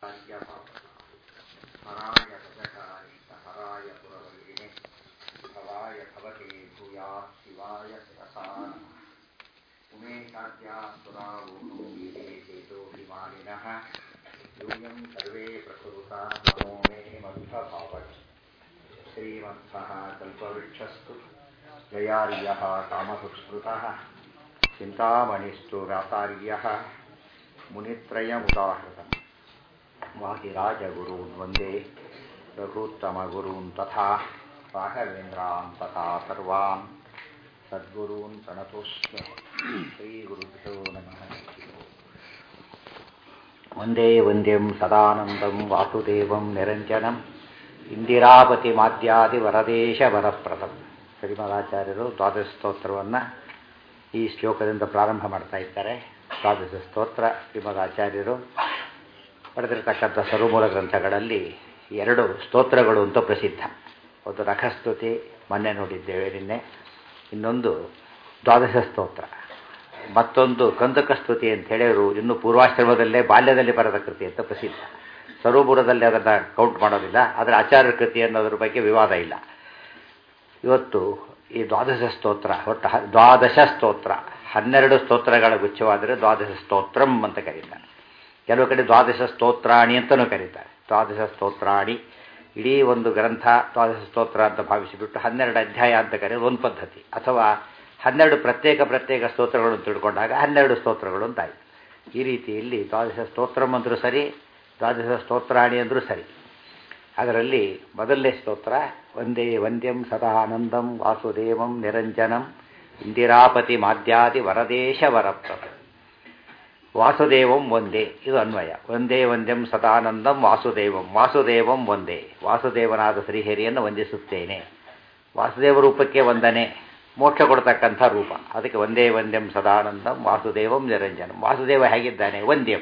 ಹರಾಯ ಭಜಕಾರಿ ಹರಾಯ ಪುರವಲ್ಲಿನೆ ಭವಾಯ ಭವತೆ ಭೂಯಾ ಶಿವಾಯ ಶಿರಸಾ ಉಮೇಶಾದ್ಯಾ ಸುರಾವೂಹಂ ವೀರೇ ಚೇತೋ ಹಿಮಾನಿನಃ ಯೂಯಂ ಸರ್ವೇ ಪ್ರಕೃತಾ ನಮೋ ಮೇ ಮಧ್ವಭಾವಕ್ ಶ್ರೀಮತ್ಸಃ ಕಲ್ಪವೃಕ್ಷಸ್ತು ಜಯಾರ್ಯಃ ಕಾಮಸುಸ್ಮೃತಃ ಚಿಂತಾಮಣಿಸ್ತು ವ್ಯಾಪಾರ್ಯಃ ಮುನಿತ್ರಯमुदाहृतम् वाहिराजगुरून् वन्दे रघुत्तमगुरून् तथा राघवेन्द्रान् तथा सर्वान् सद्गुरून् प्रणतोऽस्मि श्रीगुरुभ्यो नमः वन्दे वन्द्यं सदानन्दं वासुदेवं निरञ्जनम् ಇಂದಿರಾಪತಿಮಾದ್ಯಾದಿವರದೇಶವರಪ್ರದಂ ಶ್ರೀಮದಾಚಾರ್ಯರು ದ್ವಾದಶ ಸ್ತೋತ್ರವನ್ನು ಈ ಶ್ಲೋಕದಿಂದ ಪ್ರಾರಂಭ ಮಾಡ್ತಾ ಇದ್ದಾರೆ ದ್ವಾದಶ ಸ್ತೋತ್ರ ಶ್ರೀಮದಾಚಾರ್ಯರು ಪಡೆದಿರತಕ್ಕಂಥ ಸರ್ವಮೂಲ ಗ್ರಂಥಗಳಲ್ಲಿ ಎರಡು ಸ್ತೋತ್ರಗಳು ಅಂತ ಪ್ರಸಿದ್ಧ ಒಂದು ರಖಸ್ತುತಿ ಮೊನ್ನೆ ನೋಡಿದ್ದೇವೆ ನಿನ್ನೆ ಇನ್ನೊಂದು ದ್ವಾದಶ ಸ್ತೋತ್ರ ಮತ್ತೊಂದು ಕಂದಕ ಸ್ತುತಿ ಅಂತ ಹೇಳಿದರು ಇನ್ನು ಪೂರ್ವಾಶ್ರಮದಲ್ಲೇ ಬಾಲ್ಯದಲ್ಲಿ ಬರೆದ ಕೃತಿ ಅಂತ ಪ್ರಸಿದ್ಧ ಸರ್ವಮೂಲದಲ್ಲಿ ಅದನ್ನು ಕೌಂಟ್ ಮಾಡೋದಿಲ್ಲ ಆದರೆ ಆಚಾರ್ಯ ಕೃತಿ ಅನ್ನೋದ್ರ ಬಗ್ಗೆ ವಿವಾದ ಇಲ್ಲ ಇವತ್ತು ಈ ದ್ವಾದಶ ಸ್ತೋತ್ರ ಒಟ್ಟು ಹ ದ್ವಾದಶ ಸ್ತೋತ್ರ ಹನ್ನೆರಡು ಸ್ತೋತ್ರಗಳ ಗುಚ್ಛವಾದರೆ ದ್ವಾದಶ ಸ್ತೋತ್ರಂ ಅಂತ ಕರೀತಾರೆ ಕೆಲವು ಕಡೆ ದ್ವಾದಶ ಸ್ತೋತ್ರಾಣಿ ಅಂತಲೂ ಕರೀತಾರೆ ದ್ವಾದಶ ಸ್ತೋತ್ರಾಣಿ ಇಡೀ ಒಂದು ಗ್ರಂಥ ದ್ವಾದಶ ಸ್ತೋತ್ರ ಅಂತ ಭಾವಿಸಿಬಿಟ್ಟು ಹನ್ನೆರಡು ಅಧ್ಯಾಯ ಅಂತ ಕರೆಯೋದು ಒಂದು ಪದ್ಧತಿ ಅಥವಾ ಹನ್ನೆರಡು ಪ್ರತ್ಯೇಕ ಪ್ರತ್ಯೇಕ ಸ್ತೋತ್ರಗಳನ್ನು ತಿಳ್ಕೊಂಡಾಗ ಹನ್ನೆರಡು ಸ್ತೋತ್ರಗಳು ಅಂತಾಯಿತು ಈ ರೀತಿಯಲ್ಲಿ ದ್ವಾದಶ ಸ್ತೋತ್ರಂ ಅಂದರೂ ಸರಿ ದ್ವಾದಶ ಸ್ತೋತ್ರಾಣಿ ಅಂದರೂ ಸರಿ ಅದರಲ್ಲಿ ಮೊದಲನೇ ಸ್ತೋತ್ರ ಒಂದೇ ವಂದ್ಯಂ ಸದಾನಂದಂ ವಾಸುದೇವಂ ನಿರಂಜನಂ ಇಂದಿರಾಪತಿ ಮಾದ್ಯಾದಿ ವರದೇಶ ವರಪ್ರದ ವಾಸುದೇವಂ ಒಂದೇ ಇದು ಅನ್ವಯ ಒಂದೇ ವಂದ್ಯಂ ಸದಾನಂದಂ ವಾಸುದೇವಂ ವಾಸುದೇವಂ ಒಂದೇ ವಾಸುದೇವನಾದ ಶ್ರೀಹರಿಯನ್ನು ವಂದಿಸುತ್ತೇನೆ ವಾಸುದೇವ ರೂಪಕ್ಕೆ ವಂದನೆ ಮೋಕ್ಷ ಕೊಡ್ತಕ್ಕಂಥ ರೂಪ ಅದಕ್ಕೆ ಒಂದೇ ವಂದ್ಯಂ ಸದಾನಂದಂ ವಾಸುದೇವಂ ನಿರಂಜನಂ ವಾಸುದೇವ ಹೇಗಿದ್ದಾನೆ ವಂದ್ಯಂ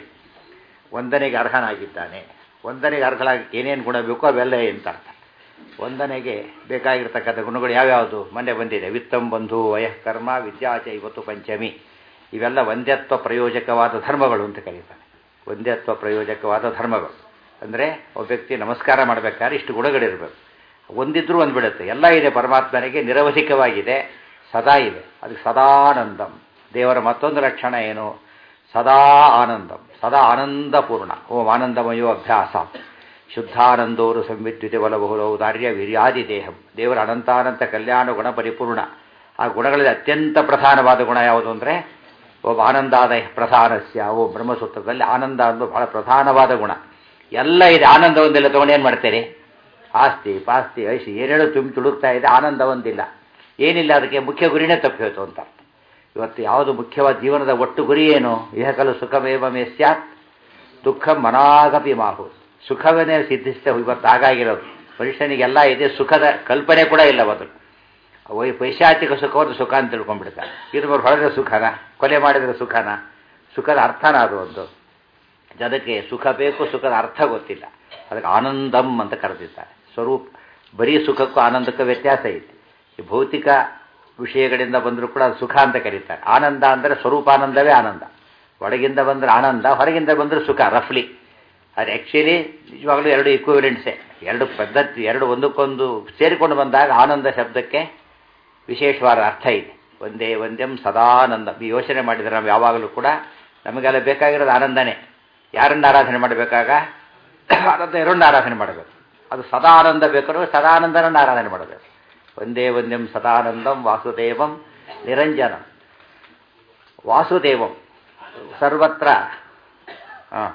ವಂದನೆಗೆ ಅರ್ಹನಾಗಿದ್ದಾನೆ ವಂದನೆಗೆ ಅರ್ಹನಾಗಿ ಏನೇನು ಗುಣ ಬೇಕೋ ಅವೆಲ್ಲ ಅಂತ ಅರ್ಥ ವಂದನೆಗೆ ಬೇಕಾಗಿರ್ತಕ್ಕಂಥ ಗುಣಗಳು ಯಾವ್ಯಾವುದು ಮೊನ್ನೆ ಬಂದಿದೆ ವಿತ್ತಂ ಬಂಧು ವಯಃಕರ್ಮ ವಿದ್ಯಾಚ ಇವತ್ತು ಪಂಚಮಿ ಇವೆಲ್ಲ ವಂದ್ಯತ್ವ ಪ್ರಯೋಜಕವಾದ ಧರ್ಮಗಳು ಅಂತ ಕರೀತಾರೆ ವಂದ್ಯತ್ವ ಪ್ರಯೋಜಕವಾದ ಧರ್ಮಗಳು ಅಂದರೆ ಒಬ್ಬ ವ್ಯಕ್ತಿ ನಮಸ್ಕಾರ ಮಾಡಬೇಕಾದ್ರೆ ಇಷ್ಟು ಗುಣಗಳಿರಬೇಕು ಒಂದಿದ್ರೂ ಒಂದು ಬಿಡುತ್ತೆ ಎಲ್ಲ ಇದೆ ಪರಮಾತ್ಮನಿಗೆ ನಿರವಧಿಕವಾಗಿದೆ ಸದಾ ಇದೆ ಅದಕ್ಕೆ ಸದಾನಂದಂ ದೇವರ ಮತ್ತೊಂದು ಲಕ್ಷಣ ಏನು ಸದಾ ಆನಂದಂ ಸದಾ ಆನಂದಪೂರ್ಣ ಓಂ ಆನಂದಮಯೋ ಅಭ್ಯಾಸ ಶುದ್ಧಾನಂದೋರು ಸಂವಿದ್ಯುತಿ ಒಲಬಹುಲ ಔದಾರ್ಯ ವೀರ್ಯಾದಿ ದೇಹಂ ದೇವರ ಅನಂತಾನಂತ ಕಲ್ಯಾಣ ಗುಣ ಪರಿಪೂರ್ಣ ಆ ಗುಣಗಳಲ್ಲಿ ಅತ್ಯಂತ ಪ್ರಧಾನವಾದ ಗುಣ ಯಾವುದು ಅಂದರೆ ಒಬ್ಬ ಆನಂದಾದಯ ಪ್ರಧಾನಸ್ಯ ಓ ಬ್ರಹ್ಮಸೂತ್ರದಲ್ಲಿ ಆನಂದ ಅನ್ನೋದು ಬಹಳ ಪ್ರಧಾನವಾದ ಗುಣ ಎಲ್ಲ ಇದೆ ಆನಂದ ಒಂದಿಲ್ಲ ತೊಗೊಂಡು ಏನು ಮಾಡ್ತೀರಿ ಆಸ್ತಿ ಪಾಸ್ತಿ ಐಸಿ ಏನೇಳು ತುಂಬಿ ತುಳುಕ್ತಾ ಇದೆ ಆನಂದ ಒಂದಿಲ್ಲ ಏನಿಲ್ಲ ಅದಕ್ಕೆ ಮುಖ್ಯ ಗುರಿನೇ ತಪ್ಪಿ ಹೋಯ್ತು ಅಂತ ಇವತ್ತು ಯಾವುದು ಮುಖ್ಯವಾದ ಜೀವನದ ಒಟ್ಟು ಗುರಿ ಏನು ಇಹಕಲು ಸುಖಮೇವ ಮೇ ಸ್ಯಾತ್ ದುಃಖ ಮನಾಗಪಿ ಮಾಹು ಸುಖವನ್ನೇ ಸಿದ್ಧಿಸಿದ ಇವತ್ತು ಹಾಗಾಗಿರೋದು ಮನುಷ್ಯನಿಗೆಲ್ಲ ಇದೆ ಸುಖದ ಕಲ್ಪನೆ ಕೂಡ ಇಲ್ಲ ಅದು ವೈ ಪೈಶಾಚಿಕ ಸುಖವನ್ನು ಸುಖ ಅಂತ ತಿಳ್ಕೊಂಡ್ಬಿಡ್ತಾರೆ ಇದು ಹೊಡೆದ್ರೆ ಸುಖನ ಕೊಲೆ ಮಾಡಿದರೆ ಸುಖನ ಸುಖದ ಅರ್ಥನ ಅದು ಒಂದು ಜನಕ್ಕೆ ಸುಖ ಬೇಕು ಸುಖದ ಅರ್ಥ ಗೊತ್ತಿಲ್ಲ ಅದಕ್ಕೆ ಆನಂದಂ ಅಂತ ಕರೆದಿದ್ದಾರೆ ಸ್ವರೂಪ ಬರೀ ಸುಖಕ್ಕೂ ಆನಂದಕ್ಕೂ ವ್ಯತ್ಯಾಸ ಇದೆ ಈ ಭೌತಿಕ ವಿಷಯಗಳಿಂದ ಬಂದರೂ ಕೂಡ ಅದು ಸುಖ ಅಂತ ಕರೀತಾರೆ ಆನಂದ ಅಂದರೆ ಸ್ವರೂಪಾನಂದವೇ ಆನಂದ ಒಳಗಿಂದ ಬಂದರೆ ಆನಂದ ಹೊರಗಿಂದ ಬಂದರೆ ಸುಖ ರಫ್ಲಿ ಅದು ಆ್ಯಕ್ಚುಲಿ ನಿಜವಾಗ್ಲೂ ಎರಡು ಇಕ್ವಿವೆಲೆಂಟ್ಸೇ ಎರಡು ಪದ್ಧತಿ ಎರಡು ಒಂದಕ್ಕೊಂದು ಸೇರಿಕೊಂಡು ಬಂದಾಗ ಆನಂದ ಶಬ್ದಕ್ಕೆ ವಿಶೇಷವಾದ ಅರ್ಥ ಇದೆ ಒಂದೇ ಒಂದ್ಯಂ ಸದಾನಂದ ಈ ಯೋಚನೆ ಮಾಡಿದರೆ ನಾವು ಯಾವಾಗಲೂ ಕೂಡ ನಮಗೆಲ್ಲ ಬೇಕಾಗಿರೋದು ಆನಂದನೇ ಯಾರನ್ನು ಆರಾಧನೆ ಮಾಡಬೇಕಾಗ ಆನಂದ ಎರಡನ್ನ ಆರಾಧನೆ ಮಾಡಬೇಕು ಅದು ಸದಾ ಆನಂದ ಬೇಕಾದ್ರೆ ಸದಾನಂದನನ್ನು ಆರಾಧನೆ ಮಾಡಬೇಕು ಒಂದೇ ಒಂದ್ಯಂ ಸದಾನಂದಂ ವಾಸುದೇವಂ ನಿರಂಜನಂ ವಾಸುದೇವಂ ಸರ್ವತ್ರ ಹಾಂ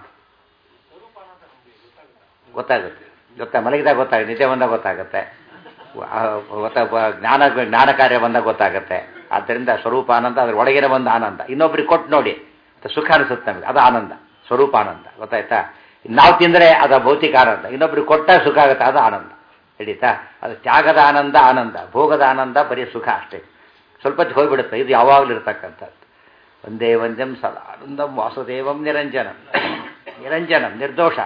ಗೊತ್ತಾಗುತ್ತೆ ಗೊತ್ತಾ ಮಲಗಿದಾಗ ಗೊತ್ತಾಗುತ್ತೆ ನಿದ್ದೆ ಬಂದಾಗ ಗೊತ್ತಾಗುತ್ತೆ ಗೊತ್ತ ಜ್ಞಾನ ಜ್ಞಾನ ಕಾರ್ಯ ಬಂದಾಗ ಗೊತ್ತಾಗುತ್ತೆ ಆದ್ದರಿಂದ ಸ್ವರೂಪ ಆನಂದ ಅದ್ರ ಒಳಗಿನ ಒಂದು ಆನಂದ ಇನ್ನೊಬ್ರಿಗೆ ಕೊಟ್ಟು ನೋಡಿ ಸುಖ ಅನಿಸುತ್ತೆ ನಮಗೆ ಅದು ಆನಂದ ಸ್ವರೂಪ ಆನಂದ ಗೊತ್ತಾಯ್ತಾ ನಾವು ತಿಂದರೆ ಅದು ಭೌತಿಕ ಆನಂದ ಇನ್ನೊಬ್ರಿಗೆ ಕೊಟ್ಟಾಗ ಸುಖ ಆಗುತ್ತೆ ಅದು ಆನಂದ ಹಿಡಿತಾ ಅದು ತ್ಯಾಗದ ಆನಂದ ಆನಂದ ಭೋಗದ ಆನಂದ ಬರೀ ಸುಖ ಅಷ್ಟೇ ಸ್ವಲ್ಪ ಹೋಗ್ಬಿಡುತ್ತೆ ಇದು ಯಾವಾಗಲೂ ಇರತಕ್ಕಂಥದ್ದು ಒಂದೇ ಒಂದಂ ಸದಾ ಆನಂದಂ ವಾಸುದೇವಂ ನಿರಂಜನಂ ನಿರಂಜನಂ ನಿರ್ದೋಷ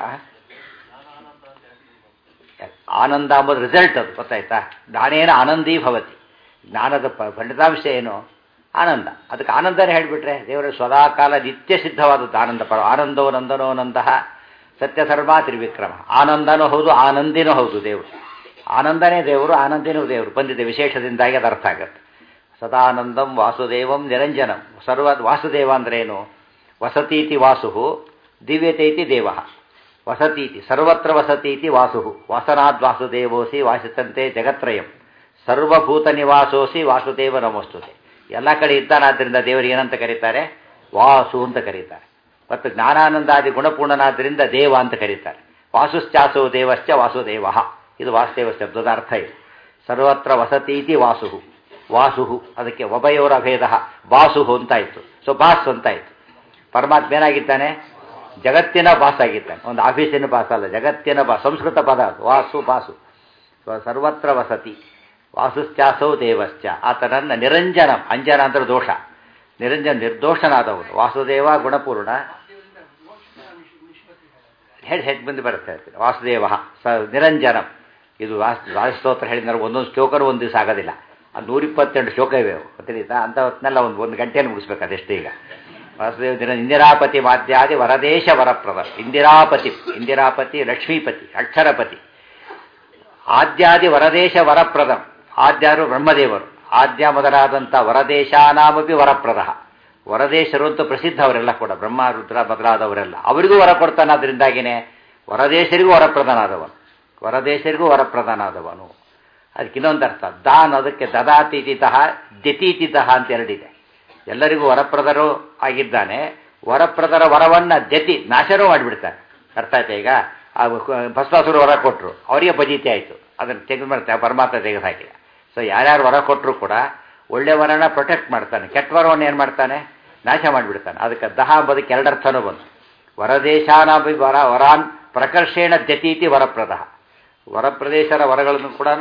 ಆನಂದ ಅಂಬೋದು ರಿಸಲ್ಟ್ ಅದು ಗೊತ್ತಾಯ್ತಾ ಜ್ಞಾನೇನ ಆನಂದೀ ಭವತಿ ಜ್ಞಾನದ ಫಲಿತಾಂಶ ಏನು ಆನಂದ ಅದಕ್ಕೆ ಆನಂದನೇ ಹೇಳಿಬಿಟ್ರೆ ದೇವರ ಸದಾಕಾಲ ನಿತ್ಯ ಸಿದ್ಧವಾದದ್ದು ಆನಂದ ಪರ ಆನಂದೋ ನಂದನೋ ನಂತಹ ಸತ್ಯಧರ್ಮ ತ್ರಿವಿಕ್ರಮ ಆನಂದನೂ ಹೌದು ಆನಂದಿನೂ ಹೌದು ದೇವರು ಆನಂದನೇ ದೇವರು ಆನಂದಿನೂ ದೇವರು ಬಂದಿದೆ ವಿಶೇಷದಿಂದಾಗಿ ಅದು ಅರ್ಥ ಆಗತ್ತೆ ಸದಾನಂದಂ ವಾಸುದೇವಂ ನಿರಂಜನಂ ಸರ್ವ ವಾಸುದೇವ ಅಂದ್ರೇನು ವಸತೀತಿ ವಾಸು ದಿವ್ಯತೈತಿ ದೇವ ವಸತೀತಿ ಸರ್ವತ್ರ ವಸತೀತಿ ವಾಸು ವಾಸನಾದ್ ವಾಸುದೇವೋಸಿ ವಾಸಿತಂತೆ ಜಗತ್ರಯಂ ಸರ್ವಭೂತ ನಿವಾಸೋಸಿ ವಾಸುದೇವ ನಮಸ್ತುತೆ ಎಲ್ಲ ಕಡೆ ಇದ್ದಾನಾದ್ದರಿಂದ ದೇವರು ಏನಂತ ಕರೀತಾರೆ ವಾಸು ಅಂತ ಕರೀತಾರೆ ಮತ್ತು ಜ್ಞಾನಾನಂದಾದಿ ಗುಣಪೂರ್ಣನಾದ್ದರಿಂದ ದೇವ ಅಂತ ಕರೀತಾರೆ ವಾಸುಶ್ಚಾಸೋ ದೇವಶ್ಚ ವಾಸುದೇವ ಇದು ವಾಸುದೇವ ಶಬ್ದದ ಅರ್ಥ ಇದೆ ಸರ್ವತ್ರ ವಸತೀತಿ ವಾಸು ವಾಸು ಅದಕ್ಕೆ ಒಬಯೋರ ಭೇದ ಬಾಸು ಅಂತಾಯಿತು ಸೊ ಬಾಸ್ ಅಂತಾಯಿತು ಪರಮಾತ್ಮ ಏನಾಗಿದ್ದಾನೆ ಜಗತ್ತಿನ ಬಾಸ್ ಆಗಿದ್ದಾನೆ ಒಂದು ಆಫೀಸಿನ ಬಾಸ್ ಅಲ್ಲ ಜಗತ್ತಿನ ಬಾ ಸಂಸ್ಕೃತ ಪದ ಅದು ವಾಸು ಬಾಸು ಸರ್ವತ್ರ ವಸತಿ ವಾಸುಶ್ಚಾಸೌ ದೇವಶ್ಚ ಆತನನ್ನ ನಿರಂಜನ ಅಂಜನ ಅಂದ್ರೆ ದೋಷ ನಿರಂಜನ ನಿರ್ದೋಷನಾದವನು ವಾಸುದೇವ ಗುಣಪೂರ್ಣ ಹೆಡ್ ಹೆಡ್ ಬಂದು ಬರುತ್ತೆ ವಾಸುದೇವ ಸ ನಿರಂಜನಂ ಇದು ವಾಸ್ ವಾಸ್ತೋತ್ರ ಹೇಳಿದ್ರೆ ಒಂದೊಂದು ಶ್ಲೋಕನೂ ಒಂದು ದಿವಸ ಆಗೋದಿಲ್ಲ ಅದು ನೂರಿಪ್ಪತ್ತೆಂಟು ಶ್ಲೋಕ ಇವೆ ಗೊತ್ತಿಲ್ಲ ಅಂತ ಹೊತ್ತಿನೆಲ್ಲ ಒಂದು ಒಂದು ಗಂಟೆಯನ್ನು ಮುಗಿಸ್ಬೇಕು ಅದೆಷ್ಟು ಈಗ ವಾಸುದೇವ ದಿನ ಇಂದಿರಾಪತಿ ಮಾಧ್ಯಾದಿ ವರದೇಶ ವರಪ್ರದ ಇಂದಿರಾಪತಿ ಇಂದಿರಾಪತಿ ಲಕ್ಷ್ಮೀಪತಿ ಅಕ್ಷರಪತಿ ಆದ್ಯಾದಿ ವರದೇಶ ವರಪ್ರದಂ ಆದ್ಯಾರು ಬ್ರಹ್ಮದೇವರು ಆದ್ಯ ಮೊದಲಾದಂಥ ವರದೇಶಾನಾಮಪಿ ವರಪ್ರದ ವರದೇಶರು ಅಂತ ಪ್ರಸಿದ್ಧ ಅವರೆಲ್ಲ ಕೂಡ ಬ್ರಹ್ಮ ರುದ್ರ ಮೊದಲಾದವರೆಲ್ಲ ಅವರಿಗೂ ವರ ಕೊಡ್ತಾನಾದ್ರಿಂದಾಗಿನೇ ವರದೇಶರಿಗೂ ವರಪ್ರದನಾದವನು ವರದೇಶರಿಗೂ ವರಪ್ರದನಾದವನು ಅದಕ್ಕೆ ಇನ್ನೊಂದು ಅರ್ಥ ದಾನ್ ಅದಕ್ಕೆ ದದಾತೀತಿತಃ ದ್ಯತೀತಿತಃ ಅಂತ ಎರಡಿದೆ ಎಲ್ಲರಿಗೂ ವರಪ್ರದರು ಆಗಿದ್ದಾನೆ ವರಪ್ರದರ ವರವನ್ನ ದ್ಯತಿ ನಾಶನೂ ಮಾಡಿಬಿಡ್ತಾನೆ ಅರ್ಥ ಆಯ್ತಾ ಈಗ ಆ ಭಸ್ಮಾಸುರು ವರ ಕೊಟ್ಟರು ಅವರಿಗೆ ಬಜೀತಿ ಆಯಿತು ಅದನ್ನು ತೆಗೆದು ಮಾಡ್ತಾರೆ ಪರಮಾತ್ಮ ತೆಗೆದು ಹಾಕಿದ ಸೊ ಯಾರ್ಯಾರು ವರ ಕೊಟ್ಟರು ಕೂಡ ಒಳ್ಳೆ ವರನ ಪ್ರೊಟೆಕ್ಟ್ ಮಾಡ್ತಾನೆ ಕೆಟ್ಟ ವರವನ್ನು ಏನು ಮಾಡ್ತಾನೆ ನಾಶ ಮಾಡಿಬಿಡ್ತಾನೆ ಅದಕ್ಕೆ ದಹ ಅಂಬೋದಕ್ಕೆ ಎರಡರ್ಥನೂ ಬಂತು ವರದೇಶಾನಾಭಿ ವರ ವರಾನ್ ಪ್ರಕರ್ಷೇಣ ದ್ಯತೀತಿ ವರಪ್ರದ ವರಪ್ರದೇಶರ ವರಗಳನ್ನು ಕೂಡ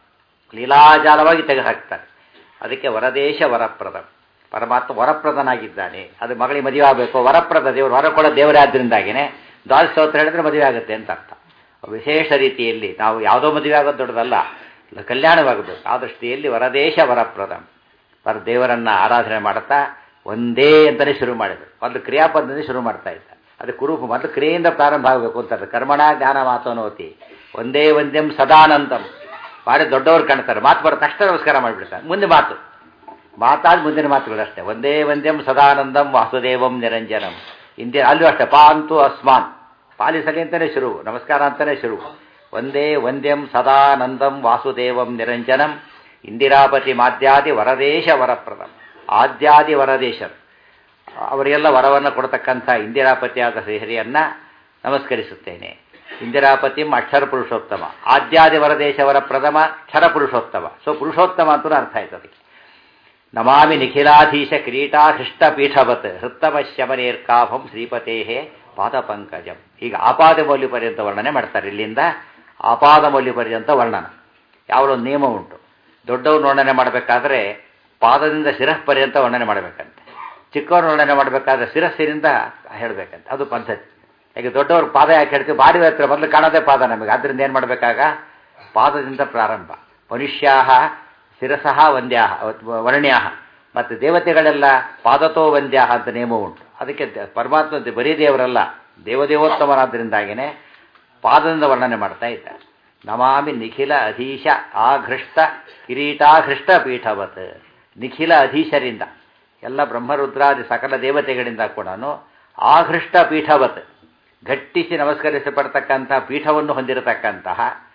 ಲೀಲಾಜಾಲವಾಗಿ ತೆಗೆದುಹಾಕ್ತಾನೆ ಅದಕ್ಕೆ ವರದೇಶ ವರಪ್ರದ ಪರಮಾತ್ಮ ವರಪ್ರದನಾಗಿದ್ದಾನೆ ಅದು ಮಗಳಿಗೆ ಮದುವೆ ಆಗಬೇಕು ವರಪ್ರದ ದೇವರು ವರ ಕೊಡೋ ದೇವರೇ ಆದ್ದರಿಂದಾಗಿನೇ ದ್ವಾದ ಸ್ತೋತ್ರ ಹೇಳಿದ್ರೆ ಮದುವೆ ಆಗುತ್ತೆ ಅಂತ ಅರ್ಥ ವಿಶೇಷ ರೀತಿಯಲ್ಲಿ ನಾವು ಯಾವುದೋ ಮದುವೆ ಆಗೋದು ದೊಡ್ಡದಲ್ಲ ಕಲ್ಯಾಣವಾಗಬೇಕು ಆ ದೃಷ್ಟಿಯಲ್ಲಿ ವರದೇಶ ವರಪ್ರದ ವರ ದೇವರನ್ನ ಆರಾಧನೆ ಮಾಡುತ್ತಾ ಒಂದೇ ಅಂತಲೇ ಶುರು ಮಾಡಿದರು ಒಂದು ಕ್ರಿಯಾಪದ್ಧತಿ ಶುರು ಮಾಡ್ತಾ ಇದ್ದ ಅದು ಕುರುಪು ಮೊದಲು ಕ್ರಿಯೆಯಿಂದ ಪ್ರಾರಂಭ ಆಗಬೇಕು ಅಂತಾರೆ ಕರ್ಮಣ ಜ್ಞಾನ ಮಾತನೋತಿ ಒಂದೇ ಒಂದೇಂ ಸದಾನಂದಂ ಭಾರಿ ದೊಡ್ಡವರು ಕಾಣ್ತಾರೆ ಮಾತು ಬರೋ ತಕ್ಷಣ ನಮಸ್ಕಾರ ಮಾಡಿಬಿಡ್ತಾರೆ ಮುಂದೆ ಮಾತು ಮಾತಾದ ಮುಂದಿನ ಮಾತುಗಳು ಅಷ್ಟೇ ಒಂದೇ ಒಂದೇಂ ಸದಾನಂದಂ ವಾಸುದೇವಂ ನಿರಂಜನಂ ಇಂದಿನ ಅಲ್ಲೂ ಅಷ್ಟೇ ಪಾ ಅಂತೂ ಅಸ್ಮಾನ್ ಪಾಲಿಸಲಿ ಅಂತಲೇ ಶುರು ನಮಸ್ಕಾರ ಅಂತಲೇ ಶುರು ಒಂದೇ ಒಂದ್ಯಂ ಸದಾನಂದಂ ವಾಸುದೇವಂ ನಿರಂಜನಂ ಇಂದಿರಾಪತಿ ಮಾದ್ಯಾದಿ ವರದೇಶ ವರಪ್ರದಂ ಆದ್ಯಾದಿ ವರದೇಶರು ಅವರಿಗೆಲ್ಲ ವರವನ್ನು ಕೊಡ್ತಕ್ಕಂಥ ಇಂದಿರಾಪತಿಯಾದ ಶ್ರೀಹರಿಯನ್ನ ನಮಸ್ಕರಿಸುತ್ತೇನೆ ಇಂದಿರಾಪತಿಂ ಅಕ್ಷರ ಪುರುಷೋತ್ತಮ ಆದ್ಯಾದಿ ವರದೇಶ ವರ ಪ್ರಥಮ ಕ್ಷರ ಪುರುಷೋತ್ತಮ ಸೊ ಪುರುಷೋತ್ತಮ ಅಂತಲೂ ಅರ್ಥ ಆಯ್ತು ಅದಕ್ಕೆ ನಮಾಮಿ ನಿಖಿಲಾಧೀಶ ಕಿರೀಟಾ ಹೃಷ್ಟಪೀಠವತ್ ಹೃತ್ತಮ ಶಮನೇರ್ಕಾಭಂ ಶ್ರೀಪತೇಹೇ ಪಾದಪಂಕಜಂ ಈಗ ಆಪಾದ ಮೌಲ್ಯ ಪರ್ಯಂತ ವರ್ಣನೆ ಮಾಡ್ತಾರೆ ಇಲ್ಲಿಂದ ಆಪಾದ ಮೌಲ್ಯ ಪರ್ಯಂತ ವರ್ಣನ ಯಾವೊಂದು ನಿಯಮ ಉಂಟು ದೊಡ್ಡವ್ರು ವರ್ಣನೆ ಮಾಡಬೇಕಾದ್ರೆ ಪಾದದಿಂದ ಶಿರಃ ಪರ್ಯಂತ ವರ್ಣನೆ ಮಾಡಬೇಕಂತೆ ಚಿಕ್ಕವ್ರು ವರ್ಣನೆ ಮಾಡಬೇಕಾದ್ರೆ ಶಿರಸ್ಸಿನಿಂದ ಹೇಳಬೇಕಂತೆ ಅದು ಪದ್ಧತಿ ಈಗ ದೊಡ್ಡವ್ರ ಪಾದ ಯಾಕೆ ಹೇಳ್ತೀವಿ ಬಾಡಿ ಹತ್ರ ಮೊದಲು ಕಾಣೋದೇ ಪಾದ ನಮಗೆ ಅದರಿಂದ ಏನು ಮಾಡಬೇಕಾಗ ಪಾದದಿಂದ ಪ್ರಾರಂಭ ಮನುಷ್ಯಾಹ ಶಿರಸಃ ವಂದ್ಯಾಹ ವರ್ಣ್ಯಾಹ ಮತ್ತು ದೇವತೆಗಳೆಲ್ಲ ಪಾದತೋ ವಂದ್ಯಾಹ ಅಂತ ನಿಯಮ ಉಂಟು ಅದಕ್ಕೆ ಪರಮಾತ್ಮ ಬರೀ ದೇವರಲ್ಲ ದೇವದೇವೋತ್ತಮರಾದ್ದರಿಂದಾಗಿಯೇ ಪಾದದಿಂದ ವರ್ಣನೆ ಮಾಡ್ತಾ ಇದ್ದಾರೆ ನಮಾಮಿ ನಿಖಿಲ ಅಧೀಶ ಆಘೃಷ್ಟ ಕಿರೀಟಾಘೃಷ್ಟ ಪೀಠವತ್ ನಿಖಿಲ ಅಧೀಶರಿಂದ ಎಲ್ಲ ಬ್ರಹ್ಮರುದ್ರಾದಿ ಸಕಲ ದೇವತೆಗಳಿಂದ ಕೂಡ ಆಘೃಷ್ಟ ಪೀಠವತ್ ಘಟ್ಟಿಸಿ ನಮಸ್ಕರಿಸಪಡ್ತಕ್ಕಂತಹ ಪೀಠವನ್ನು ಹೊಂದಿರತಕ್ಕಂತಹ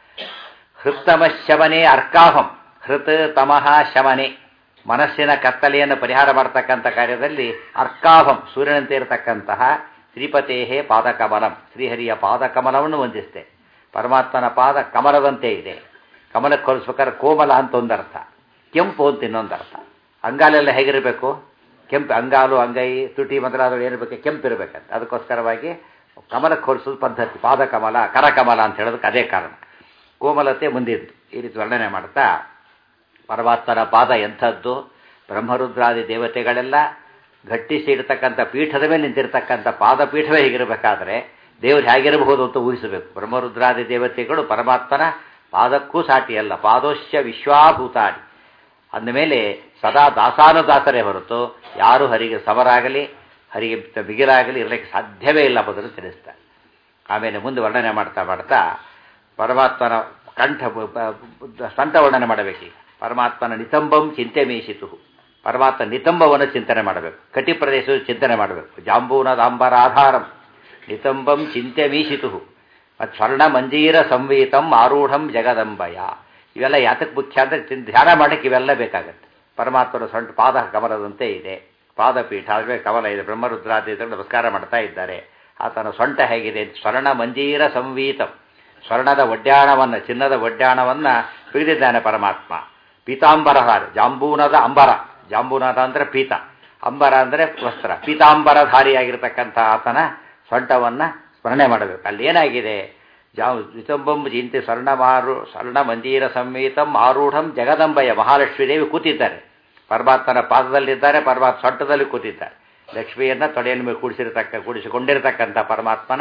ಹೃತ್ತಮ ಶಮನೆ ಅರ್ಕಾಹಂ ಹೃತ್ ತಮಃ ಶಮನೆ ಮನಸ್ಸಿನ ಕತ್ತಲೆಯನ್ನು ಪರಿಹಾರ ಮಾಡತಕ್ಕಂಥ ಕಾರ್ಯದಲ್ಲಿ ಅರ್ಕಾಭಂ ಸೂರ್ಯನಂತೆ ಇರತಕ್ಕಂತಹ ಶ್ರೀಪತೇಹೇ ಪಾದಕಮಲಂ ಶ್ರೀಹರಿಯ ಪಾದಕಮಲವನ್ನು ವಂದಿಸ್ತೆ ಪರಮಾತ್ಮನ ಪಾದ ಕಮಲದಂತೆ ಇದೆ ಕಮಲಕ್ಕೆ ಹೋಲಿಸ್ಬೇಕಾದ್ರೆ ಕೋಮಲ ಅಂತ ಒಂದರ್ಥ ಕೆಂಪು ಅಂತ ಇನ್ನೊಂದರ್ಥ ಅಂಗಾಲೆಲ್ಲ ಹೇಗಿರಬೇಕು ಕೆಂಪು ಅಂಗಾಲು ಅಂಗೈ ತುಟಿ ಮೊದಲಾದವು ಏನಿರಬೇಕು ಕೆಂಪು ಇರಬೇಕಂತ ಅದಕ್ಕೋಸ್ಕರವಾಗಿ ಕಮಲಕ್ಕೆ ಹೋಲಿಸೋದು ಪದ್ಧತಿ ಪಾದಕಮಲ ಕರಕಮಲ ಅಂತ ಹೇಳೋದಕ್ಕೆ ಅದೇ ಕಾರಣ ಕೋಮಲತೆ ಮುಂದಿದ್ದು ಈ ರೀತಿ ವರ್ಣನೆ ಮಾಡ್ತಾ ಪರಮಾತ್ಮನ ಪಾದ ಎಂಥದ್ದು ಬ್ರಹ್ಮರುದ್ರಾದಿ ದೇವತೆಗಳೆಲ್ಲ ಘಟ್ಟಿಸಿ ಇಡ್ತಕ್ಕಂಥ ಪೀಠದ ಮೇಲೆ ನಿಂತಿರ್ತಕ್ಕಂಥ ಪಾದಪೀಠವೇ ಹೀಗಿರಬೇಕಾದ್ರೆ ದೇವರು ಹೇಗಿರಬಹುದು ಅಂತ ಊಹಿಸಬೇಕು ಬ್ರಹ್ಮರುದ್ರಾದಿ ದೇವತೆಗಳು ಪರಮಾತ್ಮನ ಪಾದಕ್ಕೂ ಸಾಟಿಯಲ್ಲ ಪಾದೋಶ್ಯ ವಿಶ್ವಾಭೂತಾನಿ ಅಂದಮೇಲೆ ಸದಾ ದಾಸಾನುದಾಸರೇ ಹೊರತು ಯಾರು ಹರಿಗೆ ಸಮರಾಗಲಿ ಹರಿಗೆ ಬಿಗಿಲಾಗಲಿ ಇರಲಿಕ್ಕೆ ಸಾಧ್ಯವೇ ಇಲ್ಲ ಬದಲು ತಿಳಿಸ್ತಾರೆ ಆಮೇಲೆ ಮುಂದೆ ವರ್ಣನೆ ಮಾಡ್ತಾ ಮಾಡ್ತಾ ಪರಮಾತ್ಮನ ಕಂಠ ಸ್ವಂತ ವರ್ಣನೆ ಮಾಡಬೇಕು ಪರಮಾತ್ಮನ ನಿತಂಬಂ ಚಿಂತೆ ಮೀಸಿತು ಪರಮಾತ್ಮ ನಿತಂಬವನ್ನು ಚಿಂತನೆ ಮಾಡಬೇಕು ಕಟಿ ಪ್ರದೇಶದ ಚಿಂತನೆ ಮಾಡಬೇಕು ಜಾಂಬೂನದಾಂಬರಾಧಾರಂ ನಿತಂಬಂ ಚಿಂತೆ ಮೀಸಿತು ಮತ್ತು ಸ್ವರ್ಣ ಮಂಜೀರ ಸಂವೀತಂ ಆರೂಢಂ ಜಗದಂಬಯ ಇವೆಲ್ಲ ಯಾತಕ್ಕೆ ಮುಖ್ಯ ಅಂದರೆ ಧ್ಯಾನ ಮಾಡಕ್ಕೆ ಇವೆಲ್ಲ ಬೇಕಾಗತ್ತೆ ಪರಮಾತ್ಮನ ಸೊಂಟ ಪಾದ ಕಮಲದಂತೆ ಇದೆ ಪಾದಪೀಠ ಆದರೆ ಕಮಲ ಇದೆ ಬ್ರಹ್ಮರುದ್ರಾದಿಗಳು ನಮಸ್ಕಾರ ಮಾಡ್ತಾ ಇದ್ದಾರೆ ಆತನ ಸೊಂಟ ಹೇಗಿದೆ ಸ್ವರ್ಣ ಮಂಜೀರ ಸಂವೀತಂ ಸ್ವರ್ಣದ ಒಡ್ಯಾಣವನ್ನು ಚಿನ್ನದ ಒಡ್ಯಾಣವನ್ನು ಬಿಗಿದಿದ್ದಾನೆ ಪರಮಾತ್ಮ ಪೀತಾಂಬರಹಾರ ಜಾಂಬೂನದ ಅಂಬರ ಜಾಂಬೂನದ ಅಂದರೆ ಪೀತ ಅಂಬರ ಅಂದರೆ ವಸ್ತ್ರ ಪೀತಾಂಬರಧಾರಿಯಾಗಿರ್ತಕ್ಕಂಥ ಆತನ ಸೊಂಟವನ್ನು ಸ್ಮರಣೆ ಮಾಡಬೇಕು ಅಲ್ಲಿ ಏನಾಗಿದೆ ಜಾ ವಿತಂಬಂ ಚಿಂತೆ ಸ್ವರ್ಣಮಾರು ಸ್ವರ್ಣ ಮಂದಿರ ಸಂವೀತಂ ಆರೂಢಂ ಜಗದಂಬಯ್ಯ ಮಹಾಲಕ್ಷ್ಮೀ ದೇವಿ ಕೂತಿದ್ದಾರೆ ಪರಮಾತ್ಮನ ಪಾದದಲ್ಲಿದ್ದಾರೆ ಪರಮಾತ್ಮ ಸೊಂಟದಲ್ಲಿ ಕೂತಿದ್ದಾರೆ ಲಕ್ಷ್ಮಿಯನ್ನು ತೊಡೆಯಲ್ಲಿ ಮೇಲೆ ಕೂಡಿಸಿರತಕ್ಕ ಕೂಡಿಸಿಕೊಂಡಿರತಕ್ಕಂಥ ಪರಮಾತ್ಮನ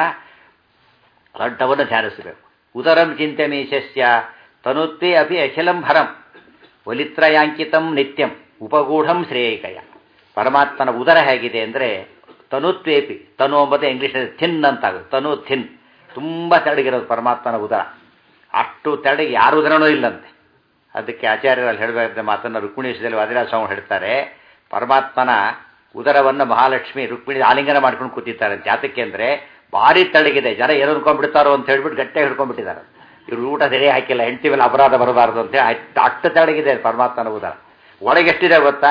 ಸೊಂಟವನ್ನು ಧ್ಯಾನಿಸಬೇಕು ಉದರಂ ಚಿಂತೆ ಮೀಶಸ್ಯ ತನುತ್ವೇ ಅಪಿ ಅಖಿಲಂ ಭರಂ ಒಲಿತ್ರಯಾಂಕಿತಂ ನಿತ್ಯಂ ಉಪಗೂಢಂ ಶ್ರೇಯಕಯ ಪರಮಾತ್ಮನ ಉದರ ಹೇಗಿದೆ ಅಂದರೆ ತನುತ್ವೇಪಿ ತನು ಎಂಬುದೇ ಇಂಗ್ಲೀಷಲ್ಲಿ ಥಿನ್ ಅಂತಾಗುತ್ತೆ ತನು ಥಿನ್ ತುಂಬ ತೆಳಗಿರೋದು ಪರಮಾತ್ಮನ ಉದರ ಅಷ್ಟು ತೆಳಗೆ ಯಾರು ಉದರನೂ ಇಲ್ಲಂತೆ ಅದಕ್ಕೆ ಆಚಾರ್ಯರಲ್ಲಿ ಹೇಳಬೇಕಾದ ಮಾತನ್ನು ರುಕ್ಮಿಣೀಶದಲ್ಲಿ ವಾದಿರಾಜ ಸ್ವಾಮಿ ಹೇಳ್ತಾರೆ ಪರಮಾತ್ಮನ ಉದರವನ್ನು ಮಹಾಲಕ್ಷ್ಮಿ ರುಕ್ಮಿಣಿ ಆಲಿಂಗನ ಮಾಡ್ಕೊಂಡು ಕೂತಿದ್ದಾರೆ ಜಾತಕ್ಕೆ ಅಂದರೆ ಭಾರಿ ತಳಗಿದೆ ಜನ ಏನು ಅನ್ಕೊಂಡ್ಬಿಡ್ತಾರೋ ಅಂತ ಹೇಳ್ಬಿಟ್ಟು ಗಟ್ಟಿಯಾಗಿ ಹಿಡ್ಕೊಂಡ್ಬಿಟ್ಟಿದ್ದಾರೆ ಇವ್ರು ಊಟ ಸರಿ ಹಾಕಿಲ್ಲ ಹೆಂಡತಿ ಮೇಲೆ ಅಪರಾಧ ಬರಬಾರ್ದು ಅಂತ ಅಷ್ಟು ತಳಗಿದೆ ಪರಮಾತ್ಮನ ಉದರ ಒಳಗೆ ಎಷ್ಟಿದೆ ಗೊತ್ತಾ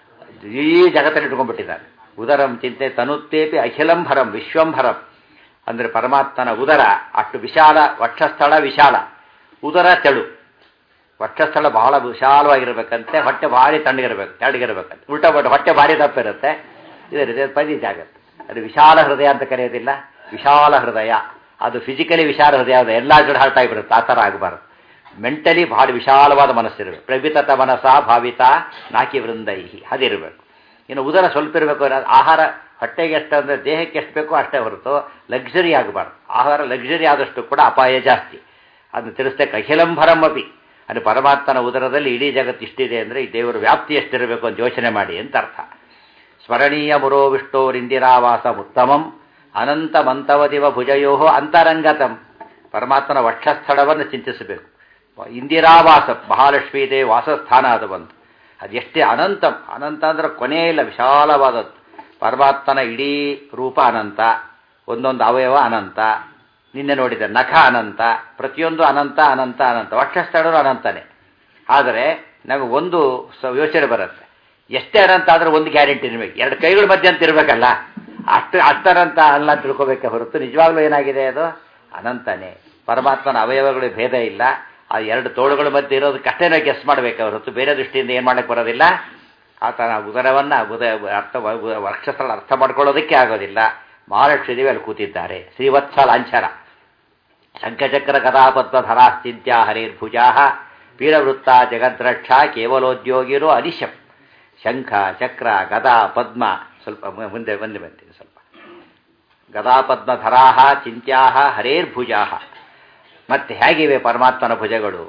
ಈ ಜಗತ್ತಲ್ಲಿ ಇಟ್ಕೊಂಡ್ಬಿಟ್ಟಿದ್ದಾರೆ ಉದರಂ ಚಿಂತೆ ತನುತ್ತೇಪಿ ಅಖಿಲಂಭರಂ ವಿಶ್ವಂಭರಂ ಅಂದರೆ ಪರಮಾತ್ಮನ ಉದರ ಅಷ್ಟು ವಿಶಾಲ ವಕ್ಷಸ್ಥಳ ವಿಶಾಲ ಉದರ ತೆಳು ವಕ್ಷಸ್ಥಳ ಬಹಳ ವಿಶಾಲವಾಗಿರ್ಬೇಕಂತೆ ಹೊಟ್ಟೆ ಭಾರಿ ತಣ್ಣಗಿರ್ಬೇಕು ತೆಳ್ಳಗಿರ್ಬೇಕಂತೆ ಉಲ್ಟಾ ಬಟ್ ಹೊಟ್ಟೆ ಭಾರಿ ದಪ್ಪ ಇರುತ್ತೆ ಇದೇ ರೀತಿ ಪದೀತಿ ಆಗುತ್ತೆ ಅದು ವಿಶಾಲ ಹೃದಯ ಅಂತ ಕರೆಯೋದಿಲ್ಲ ವಿಶಾಲ ಹೃದಯ ಅದು ಫಿಸಿಕಲಿ ವಿಶಾಲ ಹೃದಯ ಅದು ಎಲ್ಲ ಕಡೆ ಹರ್ಟ್ ಆಗಿಬಿಡುತ್ತೆ ಆ ಥರ ಆಗಬಾರ್ದು ಮೆಂಟಲಿ ಬಹಳ ವಿಶಾಲವಾದ ಮನಸ್ಸಿರಬೇಕು ಪ್ರಭಿತತ ಮನಸ ಭಾವಿತ ನಾಕಿ ವೃಂದೈಹಿ ಅದಿರಬೇಕು ಇನ್ನು ಉದರ ಸ್ವಲ್ಪ ಇರಬೇಕು ಆಹಾರ ಹೊಟ್ಟೆಗೆ ಎಷ್ಟು ಅಂದರೆ ದೇಹಕ್ಕೆ ಎಷ್ಟು ಬೇಕೋ ಅಷ್ಟೇ ಹೊರತು ಲಕ್ಸುರಿ ಆಗಬಾರ್ದು ಆಹಾರ ಲಕ್ಸುರಿ ಆದಷ್ಟು ಕೂಡ ಅಪಾಯ ಜಾಸ್ತಿ ಅದನ್ನು ತಿಳಿಸ್ತಕ್ಕೆ ಅಖಿಲಂಭರಂ ಅಪಿ ಅದು ಪರಮಾತ್ಮನ ಉದರದಲ್ಲಿ ಇಡೀ ಜಗತ್ತು ಇಷ್ಟಿದೆ ಅಂದರೆ ಈ ದೇವರ ವ್ಯಾಪ್ತಿ ಎಷ್ಟಿರಬೇಕು ಅಂತ ಯೋಚನೆ ಮಾಡಿ ಅಂತ ಅರ್ಥ ಸ್ಮರಣೀಯ ಮುರೋ ವಿಷ್ಣೋರಿಂದಿರಾವಾಸ ಉತ್ತಮಂ ಅನಂತ ಮಂತವದಿವ ಭುಜಯೋ ಅಂತರಂಗತಂ ಪರಮಾತ್ಮನ ವಕ್ಷಸ್ಥಳವನ್ನು ಚಿಂತಿಸಬೇಕು ಇಂದಿರಾವಾಸ ಮಹಾಲಕ್ಷ್ಮೀ ದೇವಿ ವಾಸಸ್ಥಾನ ಅದು ಬಂತು ಅದೆಷ್ಟೇ ಅನಂತಂ ಅನಂತ ಅಂದ್ರೆ ಕೊನೆ ಇಲ್ಲ ವಿಶಾಲವಾದದ್ದು ಪರಮಾತ್ಮನ ಇಡೀ ರೂಪ ಅನಂತ ಒಂದೊಂದು ಅವಯವ ಅನಂತ ನಿನ್ನೆ ನೋಡಿದೆ ನಖ ಅನಂತ ಪ್ರತಿಯೊಂದು ಅನಂತ ಅನಂತ ಅನಂತ ವಕ್ಷಸ್ಥಳರು ಅನಂತನೇ ಆದರೆ ನಮಗೆ ಒಂದು ಯೋಚನೆ ಬರುತ್ತೆ ಎಷ್ಟೇ ಅನಂತ ಆದ್ರೆ ಒಂದು ಗ್ಯಾರಂಟಿ ಇರಬೇಕು ಎರಡು ಕೈಗಳ ಮಧ್ಯೆ ಅಂತ ಇರಬೇಕಲ್ಲ ಅಷ್ಟು ಅಷ್ಟರಂತ ಅಲ್ಲ ಅಂತ ತಿಳ್ಕೊಬೇಕೆ ಹೊರತು ನಿಜವಾಗ್ಲೂ ಏನಾಗಿದೆ ಅದು ಅನಂತನೇ ಪರಮಾತ್ಮನ ಅವಯವಗಳು ಭೇದ ಇಲ್ಲ ಆ ಎರಡು ತೋಳುಗಳ ಮಧ್ಯೆ ಇರೋದಕ್ಕಷ್ಟೇ ನಾವು ಗೆಸ್ ಮಾಡಬೇಕು ಹೊರತು ಬೇರೆ ದೃಷ್ಟಿಯಿಂದ ಏನು ಮಾಡಕ್ಕೆ ಬರೋದಿಲ್ಲ ಆತನ ಉದರವನ್ನು ಉದ ಅರ್ಥ ವಕ್ಷಸ್ಥಳ ಅರ್ಥ ಮಾಡ್ಕೊಳ್ಳೋದಕ್ಕೆ ಆಗೋದಿಲ್ಲ ಮಹಾಲಕ್ಷ್ಮೀ ದೇವಿ ಅಲ್ಲಿ ಕೂತಿದ್ದಾರೆ ಶ್ರೀವತ್ಸ ಲಾಂಛನ ಶಂಖಚಕ್ರ ಕಥಾಪದ್ಮಧರಾಶ್ಚಿಂತ್ಯ ಹರಿರ್ಭುಜಾ ವೀರವೃತ್ತ ಜಗದ್ರಕ್ಷ ಕೇವಲೋದ್ಯೋಗಿರೋ ಅನಿಶಂ ಶಂಖ ಚಕ್ರ ಗದಾ ಪದ್ಮ ಸ್ವಲ್ಪ ಮುಂದೆ ಬಂದು ಬಂತೀನಿ ಸ್ವಲ್ಪ ಗದಾ ಪದ್ಮಧರಾ ಚಿಂತ್ಯಾ ಹರೇರ್ಭುಜಾ ಮತ್ತೆ ಹೇಗಿವೆ ಪರಮಾತ್ಮನ ಭುಜಗಳು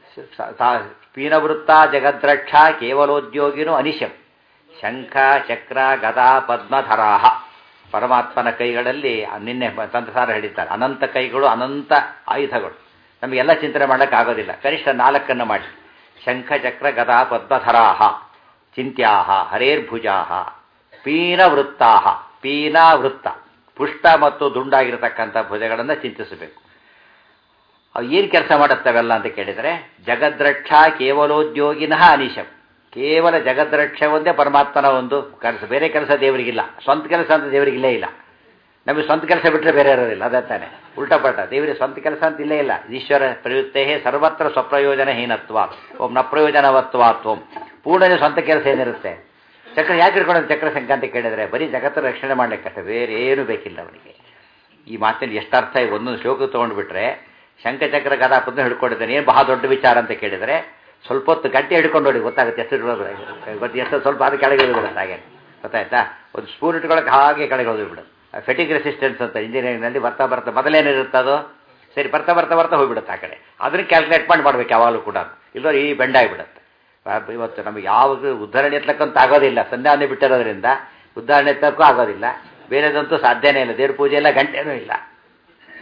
ಪೀನವೃತ್ತ ಜಗದ್ರಕ್ಷ ಕೇವಲೋದ್ಯೋಗಿನೋ ಅನಿಶಂ ಶಂಖ ಚಕ್ರ ಗದಾ ಪದ್ಮಧರಾಹ ಪರಮಾತ್ಮನ ಕೈಗಳಲ್ಲಿ ನಿನ್ನೆ ತಂತ್ರಸಾರ ಹೇಳಿದ್ದಾರೆ ಅನಂತ ಕೈಗಳು ಅನಂತ ಆಯುಧಗಳು ನಮಗೆಲ್ಲ ಚಿಂತನೆ ಮಾಡೋಕ್ಕಾಗೋದಿಲ್ಲ ಕನಿಷ್ಠ ನಾಲ್ಕನ್ನು ಮಾಡಿ ಶಂಖ ಚಕ್ರ ಗದಾ ಪದ್ಮಧರಾಹ ಚಿಂತ್ಯಾಹ ಹರೇರ್ಭುಜಾಹ ಪೀನವೃತ್ತಾಹ ಪೀನಾವೃತ್ತ ಪುಷ್ಟ ಮತ್ತು ದುಂಡಾಗಿರತಕ್ಕಂಥ ಭುಜಗಳನ್ನು ಚಿಂತಿಸಬೇಕು ಅವು ಏನು ಕೆಲಸ ಮಾಡುತ್ತವೆಲ್ಲ ಅಂತ ಕೇಳಿದರೆ ಜಗದ್ರಕ್ಷ ಕೇವಲೋದ್ಯೋಗಿನಃ ಅನಿಶಂ ಕೇವಲ ಜಗದ್ರಕ್ಷ ಒಂದೇ ಪರಮಾತ್ಮನ ಒಂದು ಕೆಲಸ ಬೇರೆ ಕೆಲಸ ದೇವರಿಗಿಲ್ಲ ಸ್ವಂತ ಕೆಲಸ ಅಂತ ದೇವರಿಗಿಲ್ಲೇ ಇಲ್ಲ ನಮಗೆ ಸ್ವಂತ ಕೆಲಸ ಬಿಟ್ಟರೆ ಬೇರೆ ಇರೋದಿಲ್ಲ ಅದೇ ತಾನೆ ಉಲ್ಟಪಟ್ಟ ದೇವರಿಗೆ ಸ್ವಂತ ಕೆಲಸ ಅಂತ ಇಲ್ಲೇ ಇಲ್ಲ ಈಶ್ವರ ಪ್ರಯುಕ್ತೇ ಸರ್ವತ್ರ ಸ್ವಪ್ರಯೋಜನ ಹೀನತ್ವ ಓಂ ನ ಪ್ರಯೋಜನವತ್ವಾತ್ವಂ ಪೂರ್ಣನೇ ಸ್ವಂತ ಕೆಲಸ ಏನಿರುತ್ತೆ ಚಕ್ರ ಯಾಕೆ ಇಟ್ಕೊಳ್ಳೋದು ಚಕ್ರ ಸಂಖ್ಯೆ ಅಂತ ಕೇಳಿದರೆ ಬರೀ ಜಗತ್ತರ ರಕ್ಷಣೆ ಮಾಡಲಿಕ್ಕಷ್ಟೇ ಬೇರೆ ಏನು ಬೇಕಿಲ್ಲ ಅವನಿಗೆ ಈ ಮಾತಿನಲ್ಲಿ ಎಷ್ಟು ಅರ್ಥ ಇದೆ ಒಂದೊಂದು ಶ್ಲೋಕ ತೊಗೊಂಡ್ಬಿಟ್ರೆ ಶಂಖಚಕ್ರ ಗದಾ ಪದ್ಮ ಹಿಡ್ಕೊಂಡಿದ್ದಾನೆ ಏನು ಬಹಳ ದೊಡ್ಡ ವಿಚಾರ ಅಂತ ಕೇಳಿದರೆ ಸ್ವಲ್ಪ ಹೊತ್ತು ಗಟ್ಟಿ ಹಿಡ್ಕೊಂಡು ನೋಡಿ ಗೊತ್ತಾಗುತ್ತೆ ಎಷ್ಟು ಇಡೋದು ಗೊತ್ತು ಎಷ್ಟು ಸ್ವಲ್ಪ ಅದು ಕೆಳಗೆ ಬಿಡುತ್ತೆ ಹಾಗೆ ಗೊತ್ತಾಯ್ತಾ ಒಂದು ಸ್ಪೂನ್ ಇಟ್ಕೊಳ್ಳೋಕೆ ಹಾಗೆ ಕೆಳಗೆ ಹೋಗಿಬಿಡುತ್ತೆ ಫೆಟಿಕ್ ರೆಸಿಸ್ಟೆನ್ಸ್ ಅಂತ ಇಂಜಿನಿಯರಿಂಗ್ನಲ್ಲಿ ಬರ್ತಾ ಬರ್ತಾ ಮೊದಲೇನಿರುತ್ತೆ ಅದು ಸರಿ ಬರ್ತಾ ಬರ್ತಾ ಬರ್ತಾ ಹೋಗ್ಬಿಡುತ್ತೆ ಆ ಕಡೆ ಅದನ್ನು ಕ್ಯಾಲ್ಕುಲೇಟ್ ಮಾಡಿ ಮಾಡ್ಬೇಕು ಯಾವಾಗಲೂ ಕೂಡ ಇಲ್ಲೋ ಈ ಬೆಂಡಾಗಿಬಿಡುತ್ತೆ ಇವತ್ತು ನಮಗೆ ಯಾವಾಗ ಉದ್ಧಾರಣೆ ಎತ್ತಕ್ಕಂತ ಆಗೋದಿಲ್ಲ ಸಂಧಾನ ಬಿಟ್ಟಿರೋದ್ರಿಂದ ಉದ್ಧಾರಣೆ ಎತ್ತಕ್ಕೂ ಆಗೋದಿಲ್ಲ ಬೇರೆದಂತೂ ಸಾಧ್ಯನೇ ಇಲ್ಲ ದೇವ್ರ ಪೂಜೆ ಎಲ್ಲ ಗಂಟೆನೂ ಇಲ್ಲ